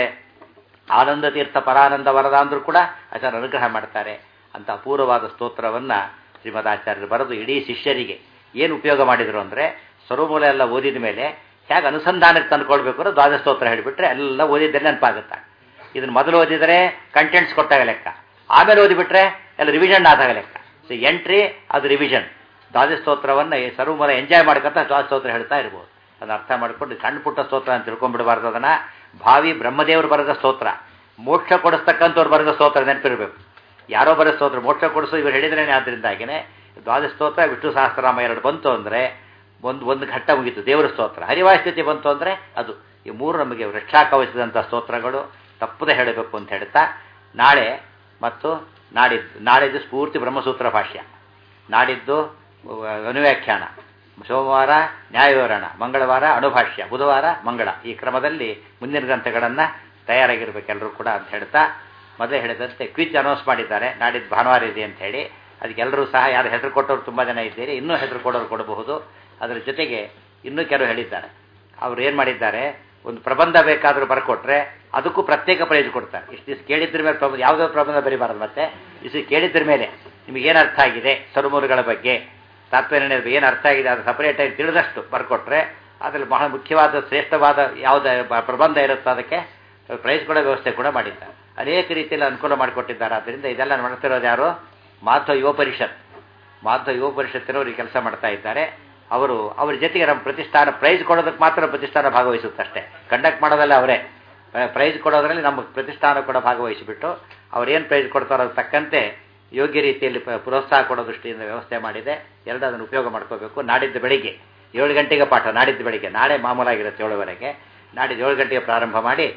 ಆನಂದ ತೀರ್ಥ ಪರಾನಂದ ವರದ ಅಂದರೂ ಕೂಡ ಆಚಾರ್ಯ ಅನುಗ್ರಹ ಮಾಡ್ತಾರೆ ಅಂತ ಅಪೂರ್ವವಾದ ಸ್ತೋತ್ರವನ್ನು ಶ್ರೀಮದಾಚಾರ್ಯರು ಬರೆದು ಇಡೀ ಶಿಷ್ಯರಿಗೆ ಏನು ಉಪಯೋಗ ಮಾಡಿದರು ಅಂದರೆ ಸ್ವರಮೂಲ ಎಲ್ಲ ಓದಿದ ಮೇಲೆ ಹೇಗೆ ಅನುಸಂಧಾನಕ್ಕೆ ತಂದುಕೊಳ್ಬೇಕು ಅನ್ನೋ ದ್ವಾದಶ ಸ್ತೋತ್ರ ಹೇಳಿಬಿಟ್ರೆ ಎಲ್ಲ ಓದಿದ್ದೆಲ್ಲ ನೆನಪಾಗುತ್ತೆ ಇದನ್ನು ಮೊದಲು ಓದಿದರೆ ಕಂಟೆಂಟ್ಸ್ ಕೊಟ್ಟಾಗ ಲೆಕ್ಕ ಆಮೇಲೆ ಓದಿಬಿಟ್ರೆ ಎಲ್ಲ ರಿವಿಷನ್ ಆದಾಗ ಲೆಕ್ಕ ಸೊ ಎಂಟ್ರಿ ಅದು ರಿವಿಷನ್ ದ್ವಾದಶ ಸ್ತೋತ್ರವನ್ನು ಸರ್ವಮೂಲ ಎಂಜಾಯ್ ಮಾಡ್ಕೊತ ದ್ವಾದಶ ಸ್ತೋತ್ರ ಹೇಳ್ತಾ ಇರ್ಬೋದು ಅದನ್ನ ಅರ್ಥ ಮಾಡ್ಕೊಂಡು ಸಣ್ಣ ಪುಟ್ಟ ಸ್ತೋತ್ರ ಅಂತ ತಿಳ್ಕೊಂಡ್ಬಿಡಬಾರ್ದು ಅದನ್ನು ಭಾವಿ ಬ್ರಹ್ಮದೇವರು ಬರೆದ ಸ್ತೋತ್ರ ಮೋಕ್ಷ ಕೊಡಿಸ್ತಕ್ಕಂಥವ್ರು ಬರೆದ ಸ್ತೋತ್ರ ನೆನಪಿರಬೇಕು ಯಾರೋ ಬರೋ ಸ್ತೋತ್ರ ಮೋಕ್ಷ ಕೊಡಿಸೋ ಇವರು ಹೇಳಿದ್ರೇನೆ ಆದ್ದರಿಂದಾಗಿನೇ ದ್ವಾದಶ ಸ್ತೋತ್ರ ವಿಷ್ಣು ಸಹಸ್ರನಾಮ ಎರಡು ಬಂತು ಅಂದರೆ ಒಂದು ಒಂದು ಘಟ್ಟ ಮುಗೀತು ದೇವರ ಸ್ತೋತ್ರ ಹರಿವಾಸ್ಥಿತಿ ಬಂತು ಅಂದರೆ ಅದು ಈ ಮೂರು ನಮಗೆ ರಕ್ಷಾ ಕವಚಿಸಿದಂಥ ಸ್ತೋತ್ರಗಳು ತಪ್ಪದೆ ಹೇಳಬೇಕು ಅಂತ ಹೇಳ್ತಾ ನಾಳೆ ಮತ್ತು ನಾಡಿದ್ದು ನಾಡಿದ್ದು ಸ್ಫೂರ್ತಿ ಬ್ರಹ್ಮಸೂತ್ರ ಭಾಷ್ಯ ನಾಡಿದ್ದು ಅನುವ್ಯಾಖ್ಯಾನ ಸೋಮವಾರ ನ್ಯಾಯವಿವರಣ ಮಂಗಳವಾರ ಅಣುಭಾಷ್ಯ ಬುಧವಾರ ಮಂಗಳ ಈ ಕ್ರಮದಲ್ಲಿ ಮುಂದಿನ ಗ್ರಂಥಗಳನ್ನು ತಯಾರಾಗಿರ್ಬೇಕು ಎಲ್ಲರೂ ಕೂಡ ಅಂತ ಹೇಳ್ತಾ ಮೊದಲೇ ಹೇಳಿದಂತೆ ಕ್ವಿಜ್ ಅನೌನ್ಸ್ ಮಾಡಿದ್ದಾರೆ ನಾಡಿದ್ದು ಭಾನುವಾರ ಇದೆ ಅಂತ ಹೇಳಿ ಅದಕ್ಕೆ ಎಲ್ಲರೂ ಸಹ ಯಾರು ಹೆಸರು ಕೊಟ್ಟವರು ತುಂಬ ಜನ ಇದ್ದೀರಿ ಇನ್ನೂ ಹೆಸರು ಕೊಡೋರು ಕೊಡಬಹುದು ಅದರ ಜೊತೆಗೆ ಇನ್ನೂ ಕೆಲವು ಹೇಳಿದ್ದಾರೆ ಅವ್ರು ಏನು ಮಾಡಿದ್ದಾರೆ ಒಂದು ಪ್ರಬಂಧ ಬೇಕಾದರೂ ಬರ್ಕೊಟ್ರೆ ಅದಕ್ಕೂ ಪ್ರತ್ಯೇಕ ಪ್ರೈಸ್ ಕೊಡ್ತಾರೆ ಇಷ್ಟು ದಿವಸ ಕೇಳಿದ್ರ ಮೇಲೆ ಪ್ರಬಂಧ ಯಾವುದೋ ಪ್ರಬಂಧ ಬರೀಬಾರದು ಮತ್ತೆ ಇಷ್ಟು ಕೇಳಿದ್ರ ಮೇಲೆ ನಿಮಗೇನು ಅರ್ಥ ಆಗಿದೆ ಸರುಮೂರುಗಳ ಬಗ್ಗೆ ತಾತ್ಪರ್ಯ ಏನು ಅರ್ಥ ಆಗಿದೆ ಅದು ಸಪರೇಟಾಗಿ ತಿಳಿದಷ್ಟು ಬರ್ಕೊಟ್ರೆ ಅದರಲ್ಲಿ ಬಹಳ ಮುಖ್ಯವಾದ ಶ್ರೇಷ್ಠವಾದ ಯಾವುದೇ ಪ್ರಬಂಧ ಇರುತ್ತೋ ಅದಕ್ಕೆ ಪ್ರೈಸ್ ಕೊಡೋ ವ್ಯವಸ್ಥೆ ಕೂಡ ಮಾಡಿದ್ದಾರೆ ಅನೇಕ ರೀತಿಯಲ್ಲಿ ಅನುಕೂಲ ಮಾಡಿಕೊಟ್ಟಿದ್ದಾರೆ ಆದ್ದರಿಂದ ಇದೆಲ್ಲ ಮಾಡ್ತಿರೋದು ಯಾರು ಮಾಧ್ವ ಯುವ ಪರಿಷತ್ ಮಾಧ್ವ ಯುವ ಪರಿಷತ್ತಿನವರು ಈ ಕೆಲಸ ಮಾಡ್ತಾ ಇದ್ದಾರೆ ಅವರು ಅವ್ರ ಜೊತೆಗೆ ನಮ್ಮ ಪ್ರತಿಷ್ಠಾನ ಪ್ರೈಸ್ ಕೊಡೋದಕ್ಕೆ ಮಾತ್ರ ಪ್ರತಿಷ್ಠಾನ ಭಾಗವಹಿಸುತ್ತಷ್ಟೇ ಕಂಡಕ್ಟ್ ಮಾಡೋದಲ್ಲ ಅವರೇ ಪ್ರೈಸ್ ಕೊಡೋದ್ರಲ್ಲಿ ನಮ್ಮ ಪ್ರತಿಷ್ಠಾನ ಕೂಡ ಭಾಗವಹಿಸಿಬಿಟ್ಟು ಅವ್ರೇನು ಪ್ರೈಸ್ ಕೊಡ್ತಾರೋ ಅದಕ್ಕೆ ತಕ್ಕಂತೆ ಯೋಗ್ಯ ರೀತಿಯಲ್ಲಿ ಪ್ರೋತ್ಸಾಹ ಕೊಡೋ ದೃಷ್ಟಿಯಿಂದ ವ್ಯವಸ್ಥೆ ಮಾಡಿದೆ ಎರಡು ಅದನ್ನು ಉಪಯೋಗ ಮಾಡ್ಕೋಬೇಕು ನಾಡಿದ್ದು ಬೆಳಿಗ್ಗೆ ಏಳು ಗಂಟೆಗೆ ಪಾಠ ನಾಡಿದ್ದು ಬೆಳಿಗ್ಗೆ ನಾಳೆ ಮಾಮೂಲಾಗಿರುತ್ತೆ ಏಳುವರೆಗೆ ನಾಡಿದ್ದು ಏಳು ಗಂಟೆಗೆ ಪ್ರಾರಂಭ ಮಾಡಿ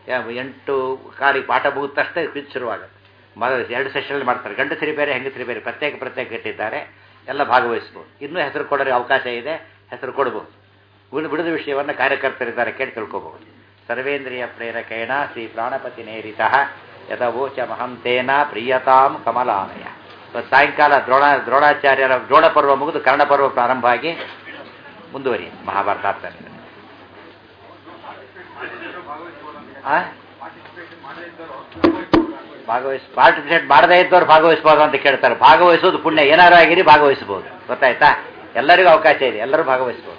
ಎಂಟು ಕಾಲಿಗೆ ಪಾಠ ಮುಗಿದ ತಕ್ಷಣ ಕ್ವಿಜ್ ಶುರುವಾಗುತ್ತೆ ಮೊದಲು ಎರಡು ಸೆಷನಲ್ಲಿ ಮಾಡ್ತಾರೆ ಗಂಡಸರಿ ಬೇರೆ ಹೆಂಗಸರಿ ಬೇರೆ ಪ್ರತ್ಯೇಕ ಪ್ರತ್ಯೇಕ ಇಟ್ಟಿದ್ದಾರೆ ಎಲ್ಲ ಭಾಗವಹಿಸ್ಬೋದು ಇನ್ನೂ ಹೆಸರು ಕೊಡೋರಿಗೆ ಅವಕಾಶ ಇದೆ ಹೆಸರು ಕೊಡ್ಬೋದು ಉಳಿದ ಬಿಡಿದ ವಿಷಯವನ್ನು ಕಾರ್ಯಕರ್ತರಿದ್ದಾರೆ ಕೇಳಿ ತಿಳ್ಕೊಬಹುದು ಸರ್ವೇಂದ್ರಿಯ ಪ್ರೇರಕೇಣ ಶ್ರೀ ಪ್ರಾಣಪತಿ ನೇರಿತ ಯಥವೋಚ ಮಹಂತೇನ ಪ್ರಿಯತಾಂ ಕಮಲಾಲಯ ಇವತ್ತು ಸಾಯಂಕಾಲ ದ್ರೋಣ ದ್ರೋಣಾಚಾರ್ಯರ ದ್ರೋಣ ಪರ್ವ ಮುಗಿದು ಕರ್ಣ ಪರ್ವ ಪ್ರಾರಂಭ ಆಗಿ ಮುಂದುವರಿ ಮಹಾಭಾರತ ಆಗ್ತಾರೆ ಭಾಗವಹಿಸ್ ಪಾರ್ಟಿಸಿಪೇಟ್ ಮಾಡದೇ ಇದ್ದವ್ರು ಭಾಗವಹಿಸ್ಬೋದು ಅಂತ ಕೇಳ್ತಾರೆ ಭಾಗವಹಿಸೋದು ಪುಣ್ಯ ಏನಾರು ಆಗಿರಿ ಭಾಗವಹಿಸ್ಬೋದು ಗೊತ್ತಾಯ್ತಾ ಎಲ್ಲರಿಗೂ ಅವಕಾಶ ಇದೆ ಎಲ್ಲರೂ ಭಾಗವಹಿಸ್ಬೋದು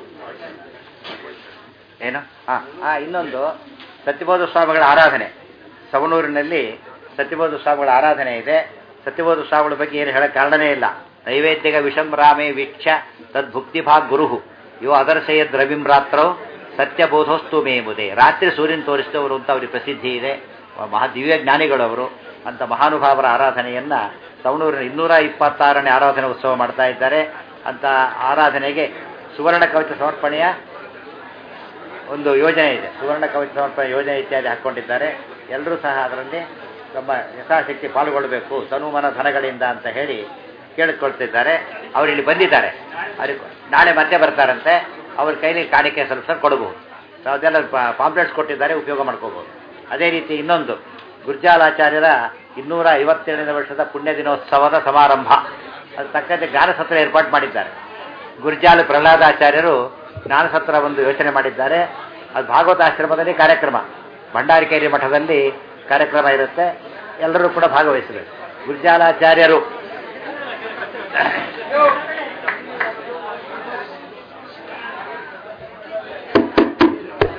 ಏನು ಹಾಂ ಹಾಂ ಇನ್ನೊಂದು ಸತ್ಯಬೋಧ ಸ್ವಾಮಿಗಳ ಆರಾಧನೆ ಸವಣೂರಿನಲ್ಲಿ ಸತ್ಯಬೋಧ ಸ್ವಾಮಿಗಳ ಆರಾಧನೆ ಇದೆ ಸತ್ಯಬೋಧ ಸ್ವಾಮಿಗಳ ಬಗ್ಗೆ ಏನು ಹೇಳೋ ಕಾರಣನೇ ಇಲ್ಲ ನೈವೇದ್ಯಗ ವಿಷಂ ರಾಮೇ ವೀಕ್ಷ ತದ್ಭುಕ್ತಿ ಭಾಗ್ ಗುರುಹು ಇವು ಅದರ್ಶಯದ್ ರವಿಂ ರಾತ್ರವು ಸತ್ಯಬೋಧೋಸ್ತು ಮೇಮುದೆ ರಾತ್ರಿ ಸೂರ್ಯನ ತೋರಿಸಿದವರು ಅಂತ ಅವ್ರಿಗೆ ಪ್ರಸಿದ್ಧಿ ಇದೆ ಮಹಾ ದಿವ್ಯ ಜ್ಞಾನಿಗಳು ಅವರು ಅಂತ ಮಹಾನುಭಾವರ ಆರಾಧನೆಯನ್ನ ಸವಣೂರಿನ ಇನ್ನೂರ ಇಪ್ಪತ್ತಾರನೇ ಆರಾಧನೆ ಉತ್ಸವ ಮಾಡ್ತಾ ಇದ್ದಾರೆ ಅಂತ ಆರಾಧನೆಗೆ ಸುವರ್ಣ ಕವಚ ಸಮರ್ಪಣೆಯ ಒಂದು ಯೋಜನೆ ಇದೆ ಸುವರ್ಣ ಕವಚ ಸಮರ್ಪಣೆ ಯೋಜನೆ ಇತ್ಯಾದಿ ಹಾಕ್ಕೊಂಡಿದ್ದಾರೆ ಎಲ್ಲರೂ ಸಹ ಅದರಲ್ಲಿ ತಮ್ಮ ಯಥಾಶಕ್ತಿ ಪಾಲ್ಗೊಳ್ಳಬೇಕು ತನುಮನ ಧನಗಳಿಂದ ಅಂತ ಹೇಳಿ ಕೇಳಿಕೊಳ್ತಿದ್ದಾರೆ ಅವರು ಇಲ್ಲಿ ಬಂದಿದ್ದಾರೆ ಅವ್ರಿಗೆ ನಾಳೆ ಮತ್ತೆ ಬರ್ತಾರಂತೆ ಅವ್ರ ಕೈಲಿ ಕಾಣಿಕೆ ಸ್ವಲ್ಪ ಸ್ವಲ್ಪ ಕೊಡಬಹುದು ಅದೆಲ್ಲ ಪಾಂಪ್ಲೆಟ್ಸ್ ಕೊಟ್ಟಿದ್ದಾರೆ ಉಪಯೋಗ ಮಾಡ್ಕೋಬಹುದು ಅದೇ ರೀತಿ ಇನ್ನೊಂದು ಗುರ್ಜಾಲಾಚಾರ್ಯರ ಇನ್ನೂರ ಐವತ್ತೇಳನೇ ವರ್ಷದ ಪುಣ್ಯ ದಿನೋತ್ಸವದ ಸಮಾರಂಭ ಅದು ತಕ್ಕಂತೆ ಜ್ಞಾನಸತ್ರ ಏರ್ಪಾಡು ಮಾಡಿದ್ದಾರೆ ಗುರ್ಜಾಲ ಪ್ರಹ್ಲಾದಾಚಾರ್ಯರು ಜ್ಞಾನಸತ್ರ ಒಂದು ಯೋಚನೆ ಮಾಡಿದ್ದಾರೆ ಅದು ಭಾಗವತ ಆಶ್ರಮದಲ್ಲಿ ಕಾರ್ಯಕ್ರಮ ಭಂಡಾರಿಕೇರಿ ಮಠದಲ್ಲಿ ಕಾರ್ಯಕ್ರಮ ಇರುತ್ತೆ ಎಲ್ಲರೂ ಕೂಡ ಭಾಗವಹಿಸಬೇಕು ಗುರ್ಜಾಲಾಚಾರ್ಯರು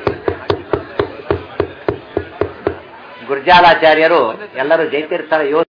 ಗುರ್ಜಾಲಾಚಾರ್ಯರು ಎಲ್ಲರೂ ಜೈತೀರ್ಥರ ಯೋ